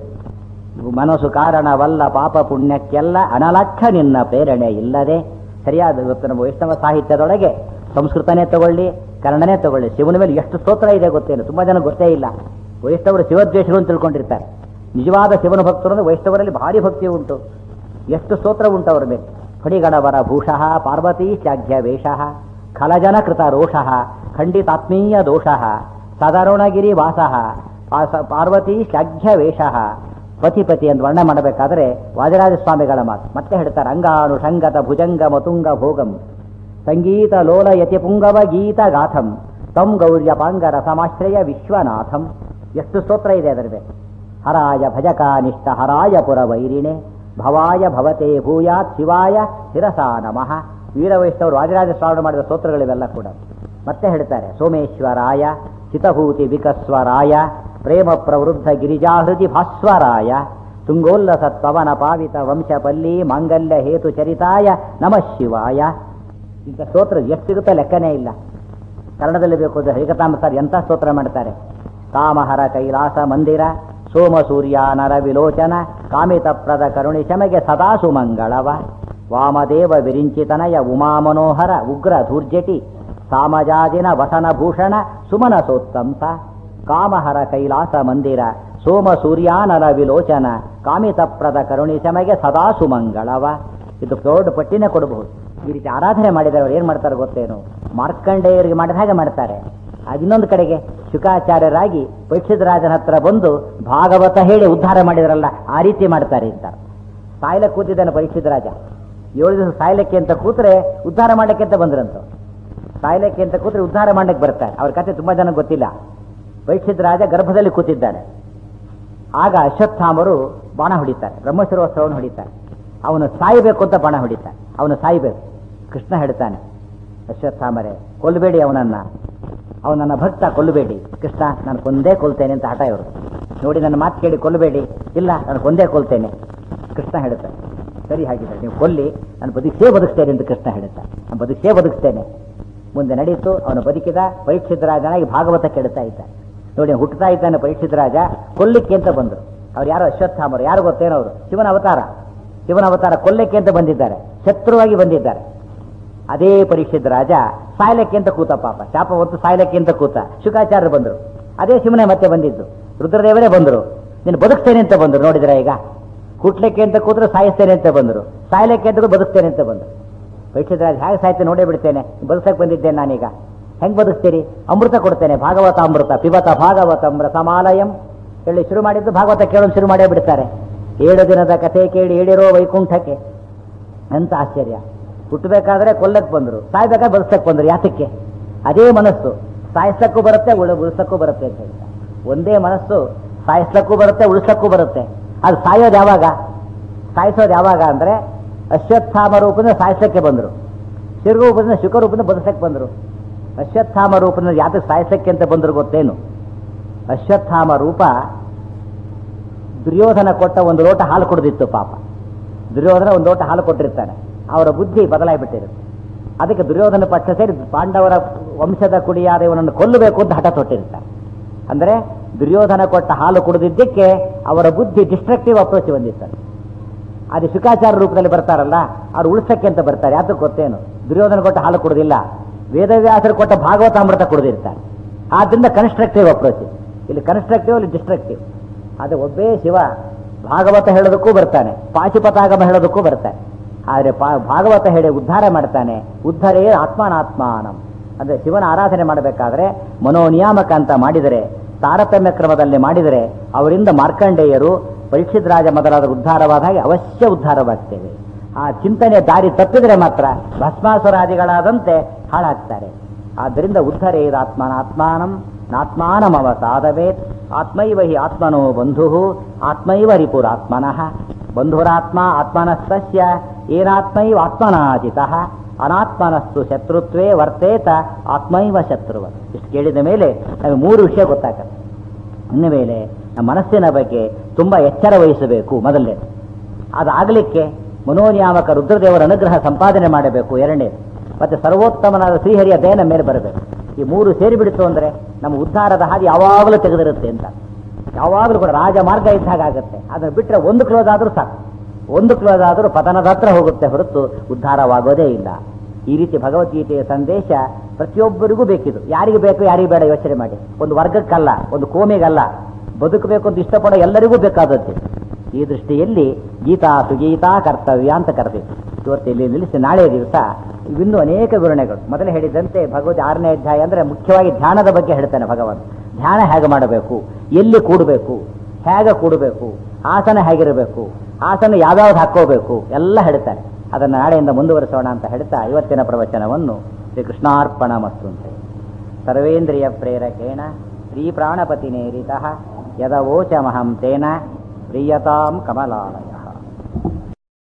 ಮನಸ್ಸು ಕಾರಣವಲ್ಲ ಪಾಪ ಪುಣ್ಯಕ್ಕೆಲ್ಲ ಅನಲಕ್ಷ ನಿನ್ನ ಪ್ರೇರಣೆ ಇಲ್ಲದೆ ಸರಿಯಾದ ಇವತ್ತು ನಮ್ಮ ವೈಷ್ಣವ ಸಾಹಿತ್ಯದೊಳಗೆ ಸಂಸ್ಕೃತನೇ ತಗೊಳ್ಳಿ ಕನ್ನಡನೇ ತಗೊಳ್ಳಿ ಶಿವನ ಮೇಲೆ ಎಷ್ಟು ಸ್ತೋತ್ರ ಇದೆ ಗೊತ್ತೇನು ತುಂಬಾ ಜನ ಗೊತ್ತೇ ಇಲ್ಲ ವೈಷ್ಣವರು ಶಿವದ್ವೇಷಗಳು ಅಂತ ತಿಳ್ಕೊಂಡಿರ್ತಾರೆ ನಿಜವಾದ ಶಿವನ ಭಕ್ತರು ಅಂದ್ರೆ ವೈಷ್ಣವರಲ್ಲಿ ಭಾರಿ ಭಕ್ತಿ ಉಂಟು ಎಷ್ಟು ಸ್ತೋತ್ರ ಉಂಟು ಅವರ ಮೇಲೆ ಫಣಿಗಣವರ ಭೂಷಃ ಪಾರ್ವತೀ ಶ್ಲಾಘ್ಯ ವೇಷಃ ಖಲಜನ ಕೃತ ರೋಷಃ ಖಂಡಿತಾತ್ಮೀಯ ದೋಷಃ ಸದಾರುಣಗಿರಿ ವಾಸಃ ಪಾಸ- ಪಾರ್ವತಿ ಶ್ಲಾಘ್ಯ ವೇಷಃ ಪತಿ ಪತಿ ಎಂದು ವರ್ಣನೆ ಮಾಡಬೇಕಾದ್ರೆ ವಾದಿರಾಜ ಸ್ವಾಮಿಗಳ ಮಾತು ಮತ್ತೆ ಹೇಳ್ತಾರೆ ಅಂಗಾನು ಶಂಗತ ಭುಜಂಗ ಮತುಂಗ ಭೋಗಂ ಸಂಗೀತ ಲೋಲಯತಿ ಪುಂಗವ ಗೀತ ಗಾಥಂ ತಂ ಗೌರ್ಯ ಪಾಂಗರ ಸಮಾಶ್ರಯ ವಿಶ್ವನಾಥಂ ಎಷ್ಟು ಸ್ತೋತ್ರ ಇದೆ ಅದರ ಮೇಲೆ ಹರಾಯ ಭಜಕಾನಿಷ್ಠ ಹರಾಯ ಪುರ ವೈರಿಣೆ ಭವಾಯ ಭವತೆ ಭೂಯಾತ್ ಶಿವಾಯ ಶಿರಸಾ ನಮಃ ವೀರವೈಷ್ಣವರು ವಾದಿರಾಜ ಶ್ರಾವಣ ಮಾಡಿದ ಸ್ತೋತ್ರಗಳಿವೆಲ್ಲ ಕೂಡ ಮತ್ತೆ ಹೇಳ್ತಾರೆ ಸೋಮೇಶ್ವರಾಯ ಚಿತಭೂತಿ ವಿಕಸ್ವರಾಯ ಪ್ರೇಮ ಪ್ರವೃದ್ಧ ಗಿರಿಜಾಹೃತಿ ಭಾಸ್ವರಾಯ ತುಂಗೋಲ್ಲಸ ಪವನ ಪಾವಿತ ವಂಶಪಲ್ಲಿ ಮಾಂಗಲ್ಯ ಹೇತು ಚರಿತಾಯ ನಮಃ ಶಿವಾಯ ಇಂಥ ಸ್ತೋತ್ರ ಎಷ್ಟು ಸಿಗುತ್ತೆ ಲೆಕ್ಕನೇ ಇಲ್ಲ ಕನ್ನಡದಲ್ಲಿ ಬೇಕು ಅಂದ್ರೆ ಹರಿಕತಾಂಬ ಎಂಥ ಸ್ತೋತ್ರ ಮಾಡ್ತಾರೆ ಕಾಮಹರ ಕೈಲಾಸ ಮಂದಿರ ಸೋಮ ಸೂರ್ಯ ನರ ವಿಲೋಚನ ಕಾಮಿತಪ್ರದ ಕರುಣಿ ಶಮಗೆ ಸದಾ ಸುಮಂಗಳವ ವಾಮದೇವ ವಿರಿಂಚಿತನಯ ಉಮಾ ಮನೋಹರ ಉಗ್ರ ಧೂರ್ಜಟಿ ಸಾಮಜಾದಿನ ವಸನ ಭೂಷಣ ಸುಮನ ಸೋತ್ತಂಸ ಕಾಮಹರ ಕೈಲಾಸ ಮಂದಿರ ಸೋಮ ಸೂರ್ಯಾನರ ವಿಲೋಚನ ಕಾಮಿತಪ್ರದ ಕರುಣಿ ಶಮಗೆ ಸದಾ ಸುಮಂಗಳವ ಇದು ದೊಡ್ಡ ಪಟ್ಟಿನೇ ಕೊಡಬಹುದು ಈ ರೀತಿ ಆರಾಧನೆ ಮಾಡಿದವರು ಏನ್ ಮಾಡ್ತಾರೆ ಗೊತ್ತೇನು ಮಾರ್ಕಂಡೇಯರಿಗೆ ಮಾಡಿದ ಹಾಗೆ ಮಾಡ್ತಾರೆ ಅದು ಇನ್ನೊಂದು ಕಡೆಗೆ ಶುಕಾಚಾರ್ಯರಾಗಿ ಪರೀಕ್ಷಿತ ರಾಜನ ಹತ್ರ ಬಂದು ಭಾಗವತ ಹೇಳಿ ಉದ್ಧಾರ ಮಾಡಿದ್ರಲ್ಲ ಆ ರೀತಿ ಮಾಡ್ತಾರೆ ಅಂತ ಸಾಯ್ಲೆ ಕೂತಿದ್ದಾನೆ ಪರೀಕ್ಷಿತ ರಾಜ ಏಳು ದಿವಸ ಸಾಯ್ಲಿಕ್ಕೆ ಅಂತ ಕೂತ್ರೆ ಉದ್ಧಾರ ಮಾಡಲಿಕ್ಕೆ ಅಂತ ಬಂದ್ರಂತ ಸಾಯ್ಲಿಕ್ಕೆ ಅಂತ ಕೂತ್ರೆ ಉದ್ಧಾರ ಮಾಡಲಿಕ್ಕೆ ಬರ್ತಾರೆ ಅವ್ರ ಕತೆ ತುಂಬಾ ಜನ ಗೊತ್ತಿಲ್ಲ ಪರೀಕ್ಷಿತ ರಾಜ ಗರ್ಭದಲ್ಲಿ ಕೂತಿದ್ದಾನೆ ಆಗ ಅಶ್ವತ್ಥಾಮರು ಬಾಣ ಹೊಡಿತಾರೆ ಬ್ರಹ್ಮಶಿರೋತ್ಸವವನ್ನು ಹೊಡಿತಾರೆ ಅವನು ಸಾಯಬೇಕು ಅಂತ ಬಾಣ ಹೊಡಿತಾನೆ ಅವನು ಸಾಯಬೇಕು ಕೃಷ್ಣ ಹೇಳ್ತಾನೆ ಅಶ್ವತ್ಥಾಮರೆ ಕೊಲ್ಲಬೇಡಿ ಅವನನ್ನ ಅವನನ್ನ ಭಕ್ತ ಕೊಲ್ಲಬೇಡಿ ಕೃಷ್ಣ ನಾನು ಕೊಂದೇ ಕೊಲ್ತೇನೆ ಅಂತ ಹಠ ಇವರು ನೋಡಿ ನನ್ನ ಮಾತು ಕೇಳಿ ಕೊಲ್ಲಬೇಡಿ ಇಲ್ಲ ನಾನು ಕೊಂದೇ ಕೊಲ್ತೇನೆ ಕೃಷ್ಣ ಹೇಳ್ತಾನೆ ಸರಿ ಹಾಗಿದ್ರೆ ನೀವು ಕೊಲ್ಲಿ ನಾನು ಬದುಕೇ ಬದುಕ್ತೇನೆ ಅಂತ ಕೃಷ್ಣ ಹೇಳ್ತಾನೆ ನಾನು ಬದುಕೇ ಬದುಕ್ತೇನೆ ಮುಂದೆ ನಡೀತು ಅವನು ಬದುಕಿದ ಪರೀಕ್ಷಿತ ರಾಜನಾಗಿ ಭಾಗವತ ಕೆಡ್ತಾ ಇದ್ದ ನೋಡಿ ಹುಟ್ಟುತ್ತಾ ಇದ್ದಾನೆ ಪರೀಕ್ಷಿತ ರಾಜ ಕೊಲ್ಲಿಕ್ಕೆ ಅಂತ ಬಂದರು ಅವ್ರು ಯಾರೋ ಅಶ್ವತ್ಥಾಮರು ಯಾರು ಗೊತ್ತೇನೋ ಅವರು ಶಿವನ ಅವತಾರ ಶಿವನ ಅವತಾರ ಕೊಲ್ಲಕ್ಕೆ ಅಂತ ಬಂದಿದ್ದಾರೆ ಶತ್ರುವಾಗಿ ಬಂದಿದ್ದಾರೆ ಅದೇ ಪರೀಕ್ಷಿತ ರಾಜ ಸಾಯ್ಲಕ್ಕೆ ಅಂತ ಕೂತ ಪಾಪ ಶಾಪ ಹೊತ್ತು ಸಾಯ್ಲಕ್ಕೆ ಅಂತ ಕೂತ ಶುಕಾಚಾರ್ಯರು ಬಂದರು ಅದೇ ಶಿವನೇ ಮತ್ತೆ ಬಂದಿದ್ದು ರುದ್ರದೇವರೇ ಬಂದರು ನೀನು ಬದುಕ್ತೇನೆ ಅಂತ ಬಂದರು ನೋಡಿದ್ರೆ ಈಗ ಹುಟ್ಲಿಕ್ಕೆ ಅಂತ ಕೂತ್ರೆ ಸಾಯಿಸ್ತೇನೆ ಅಂತ ಬಂದರು ಸಾಯ್ಲಿಕ್ಕೆ ಅಂತ ಬದುಕ್ತೇನೆ ಅಂತ ಬಂದರು ಪರೀಕ್ಷಿತ ರಾಜ ಹೇಗೆ ಸಾಯ್ತೆ ನೋಡೇ ಬಿಡ್ತೇನೆ ಬದುಕಕ್ಕೆ ಬಂದಿದ್ದೇನೆ ನಾನೀಗ ಹೆಂಗ್ ಬದುಕ್ತೀರಿ ಅಮೃತ ಕೊಡ್ತೇನೆ ಭಾಗವತ ಅಮೃತ ಪಿಬತ ಭಾಗವತ ಅಮೃತಮಾಲಯಂ ಹೇಳಿ ಶುರು ಮಾಡಿದ್ದು ಭಾಗವತ ಕೇಳೋದು ಶುರು ಮಾಡೇ ಬಿಡ್ತಾರೆ ಏಳು ದಿನದ ಕಥೆ ಕೇಳಿ ಏಳಿರೋ ವೈಕುಂಠಕ್ಕೆ ಎಂತ ಆಶ್ಚರ್ಯ ಹುಟ್ಟಬೇಕಾದ್ರೆ ಕೊಲ್ಲಕ್ಕೆ ಬಂದರು ಸಾಯ್ಬೇಕಾದ್ರೆ ಬದುಕಕ್ಕೆ ಬಂದರು ಯಾತಕ್ಕೆ ಅದೇ ಮನಸ್ಸು ಸಾಯಿಸಕ್ಕೂ ಬರುತ್ತೆ ಉಳ ಉಳಿಸಕ್ಕೂ ಬರುತ್ತೆ ಅಂತ ಹೇಳ್ತಾರೆ ಒಂದೇ ಮನಸ್ಸು ಸಾಯಿಸ್ಲಕ್ಕೂ ಬರುತ್ತೆ ಉಳಿಸಕ್ಕೂ ಬರುತ್ತೆ ಅದು ಸಾಯೋದು ಯಾವಾಗ ಸಾಯಿಸೋದು ಯಾವಾಗ ಅಂದ್ರೆ ಅಶ್ವತ್ಥಾಮ ರೂಪದಿಂದ ಸಾಯಿಸಕ್ಕೆ ಬಂದರು ಶಿರೂಪದಿಂದ ಶುಕರೂಪದಿಂದ ಬದುಕಕ್ಕೆ ಬಂದರು ಅಶ್ವತ್ಥಾಮ ರೂಪದಿಂದ ಯಾತಕ್ಕೆ ಸಾಯಿಸಕ್ಕೆ ಅಂತ ಬಂದರು ಗೊತ್ತೇನು ಅಶ್ವತ್ಥಾಮ ರೂಪ ದುರ್ಯೋಧನ ಕೊಟ್ಟ ಒಂದು ಲೋಟ ಹಾಲು ಕುಡಿದಿತ್ತು ಪಾಪ ದುರ್ಯೋಧನ ಒಂದು ಲೋಟ ಹಾಲು ಕೊಟ್ಟಿರ್ತಾನೆ ಅವರ ಬುದ್ಧಿ ಬದಲಾಯಿಬಿಟ್ಟಿರುತ್ತೆ ಅದಕ್ಕೆ ದುರ್ಯೋಧನ ಪಕ್ಷ ಸೇರಿ ಪಾಂಡವರ ವಂಶದ ಕುಡಿಯಾದ ಇವನನ್ನು ಕೊಲ್ಲಬೇಕು ಅಂತ ಹಠ ತೊಟ್ಟಿರ್ತಾರೆ ಅಂದ್ರೆ ದುರ್ಯೋಧನ ಕೊಟ್ಟ ಹಾಲು ಕುಡಿದಿದ್ದಕ್ಕೆ ಅವರ ಬುದ್ಧಿ ಡಿಸ್ಟ್ರಕ್ಟಿವ್ ಅಪ್ರೋಚ್ ಬಂದಿರ್ತಾರೆ ಅದು ಶುಕಾಚಾರ ರೂಪದಲ್ಲಿ ಬರ್ತಾರಲ್ಲ ಅವ್ರು ಉಳಿಸಕ್ಕೆ ಅಂತ ಬರ್ತಾರೆ ಯಾತಕ್ಕೆ ಗೊತ್ತೇನು ದುರ್ಯೋಧನ ಕೊಟ್ಟ ಹಾಲು ಕುಡಿದಿಲ್ಲ ವೇದವ್ಯಾಸರು ಕೊಟ್ಟ ಭಾಗವತಾಮೃತ ಕುಡಿದಿರ್ತಾರೆ ಆದ್ರಿಂದ ಕನ್ಸ್ಟ್ರಕ್ಟಿವ್ ಅಪ್ರೋಚ್ ಇಲ್ಲಿ ಕನ್ಸ್ಟ್ರಕ್ಟಿವ್ ಇಲ್ಲಿ ಡಿಸ್ಟ್ರಕ್ಟಿವ್ ಆದರೆ ಒಬ್ಬೇ ಶಿವ ಭಾಗವತ ಹೇಳೋದಕ್ಕೂ ಬರ್ತಾನೆ ಪಾಶುಪತಾಗಮ ಹೇಳೋದಕ್ಕೂ ಬರ್ತಾನೆ ಆದರೆ ಭಾಗವತ ಹೇಳಿ ಉದ್ಧಾರ ಮಾಡ್ತಾನೆ ಉದ್ಧಾರೇ ಆತ್ಮಾನಾತ್ಮಾನಂ ಅಂದ್ರೆ ಶಿವನ ಆರಾಧನೆ ಮಾಡಬೇಕಾದ್ರೆ ಮನೋನಿಯಾಮಕ ಅಂತ ಮಾಡಿದರೆ ತಾರತಮ್ಯ ಕ್ರಮದಲ್ಲಿ ಮಾಡಿದರೆ ಅವರಿಂದ ಮಾರ್ಕಂಡೇಯರು ಪರೀಕ್ಷಿತ್ ರಾಜ ಮೊದಲಾದ ಉದ್ಧಾರವಾದ ಹಾಗೆ ಅವಶ್ಯ ಉದ್ಧಾರವಾಗ್ತೇವೆ ಆ ಚಿಂತನೆ ದಾರಿ ತಪ್ಪಿದರೆ ಮಾತ್ರ ಭಸ್ಮಾಸುರಾದಿಗಳಾದಂತೆ ಹಾಳಾಗ್ತಾರೆ ಆದ್ದರಿಂದ ಉದ್ಧರೇ ಆತ್ಮನಾತ್ಮಾನಂ ನಾತ್ಮಾನಮವ ಸಾಧವೇತ್ ಆತ್ಮೈವ ಹಿ ಆತ್ಮನೋ ಬಂಧು ಆತ್ಮೈವ ರಿಪುರಾತ್ಮನಃ ಬಂಧುರಾತ್ಮ ಆತ್ಮನಸ್ತಸ್ಯ ಏನಾತ್ಮೈವ ಆತ್ಮನಾಜಿತ ಅನಾತ್ಮನಸ್ತು ಶತ್ರುತ್ವೇ ವರ್ತೇತ ಆತ್ಮೈವ ಶತ್ರುವ ಇಷ್ಟು ಕೇಳಿದ ಮೇಲೆ ನಮಗೆ ಮೂರು ವಿಷಯ ಗೊತ್ತಾಗತ್ತೆ ಇನ್ನು ಮೇಲೆ ನಮ್ಮ ಮನಸ್ಸಿನ ಬಗ್ಗೆ ತುಂಬ ಎಚ್ಚರ ವಹಿಸಬೇಕು ಮೊದಲನೇ ಅದಾಗಲಿಕ್ಕೆ ಮನೋನಿಯಾಮಕ ರುದ್ರದೇವರ ಅನುಗ್ರಹ ಸಂಪಾದನೆ ಮಾಡಬೇಕು ಎರಡನೇ ಮತ್ತೆ ಸರ್ವೋತ್ತಮನಾದ ಶ್ರೀಹರಿಯ ದಯನ ಮೇಲೆ ಬರಬೇಕು ಈ ಮೂರು ಸೇರಿಬಿಡ್ತು ಅಂದ್ರೆ ನಮ್ಮ ಉದ್ಧಾರದ ಹಾದಿ ಯಾವಾಗಲೂ ತೆಗೆದಿರುತ್ತೆ ಅಂತ ಯಾವಾಗಲೂ ಕೂಡ ರಾಜಮಾರ್ಗ ಇದ್ದಾಗ ಆಗುತ್ತೆ ಅದನ್ನು ಬಿಟ್ಟರೆ ಒಂದು ಕ್ಲೋಸ್ ಆದರೂ ಸಾಕು ಒಂದು ಕ್ಲೋಸ್ ಆದರೂ ಪತನದ ಹತ್ರ ಹೋಗುತ್ತೆ ಹೊರತು ಉದ್ಧಾರವಾಗೋದೇ ಇಲ್ಲ ಈ ರೀತಿ ಭಗವದ್ಗೀತೆಯ ಸಂದೇಶ ಪ್ರತಿಯೊಬ್ಬರಿಗೂ ಬೇಕಿದು ಯಾರಿಗೆ ಬೇಕು ಯಾರಿಗೆ ಬೇಡ ಯೋಚನೆ ಮಾಡಿ ಒಂದು ವರ್ಗಕ್ಕಲ್ಲ ಒಂದು ಕೋಮಿಗಲ್ಲ ಬದುಕಬೇಕು ಅಂತ ಇಷ್ಟಪಡೋ ಎಲ್ಲರಿಗೂ ಬೇಕಾದದ್ದು ಈ ದೃಷ್ಟಿಯಲ್ಲಿ ಗೀತಾ ಸುಗೀತಾ ಕರ್ತವ್ಯ ಅಂತ ಕರೆದಿತ್ತು ಇವತ್ತು ಇಲ್ಲಿ ನಿಲ್ಲಿಸಿ ನಾಳೆ ದಿವಸ ಇನ್ನೂ ಅನೇಕ ವಿವರಣೆಗಳು ಮೊದಲೇ ಹೇಳಿದಂತೆ ಭಗವದ್ ಆರನೇ ಅಧ್ಯಾಯ ಅಂದ್ರೆ ಮುಖ್ಯವಾಗಿ ಧ್ಯಾನದ ಬಗ್ಗೆ ಹೇಳ್ತಾನೆ ಭಗವಂತ ಧ್ಯಾನ ಹೇಗೆ ಮಾಡಬೇಕು ಎಲ್ಲಿ ಕೂಡಬೇಕು ಹೇಗೆ ಕೂಡಬೇಕು ಆಸನ ಹೇಗಿರಬೇಕು ಆಸನ ಯಾವ್ಯಾವ್ದು ಹಾಕೋಬೇಕು ಎಲ್ಲ ಹೇಳ್ತಾನೆ ಅದನ್ನು ನಾಳೆಯಿಂದ ಮುಂದುವರಿಸೋಣ ಅಂತ ಹೇಳ್ತಾ ಇವತ್ತಿನ ಪ್ರವಚನವನ್ನು ಶ್ರೀ ಕೃಷ್ಣಾರ್ಪಣ ಮತ್ತು ಅಂತ ಸರ್ವೇಂದ್ರಿಯ ಪ್ರೇರಕೇಣ ಶ್ರೀ ಪ್ರಾಣಪತಿ ನೇರಿತ ಯದವೋಚಮಹಂ ತೇನ ಪ್ರಿಯತಾಂ ಕಮಲಾಲಯ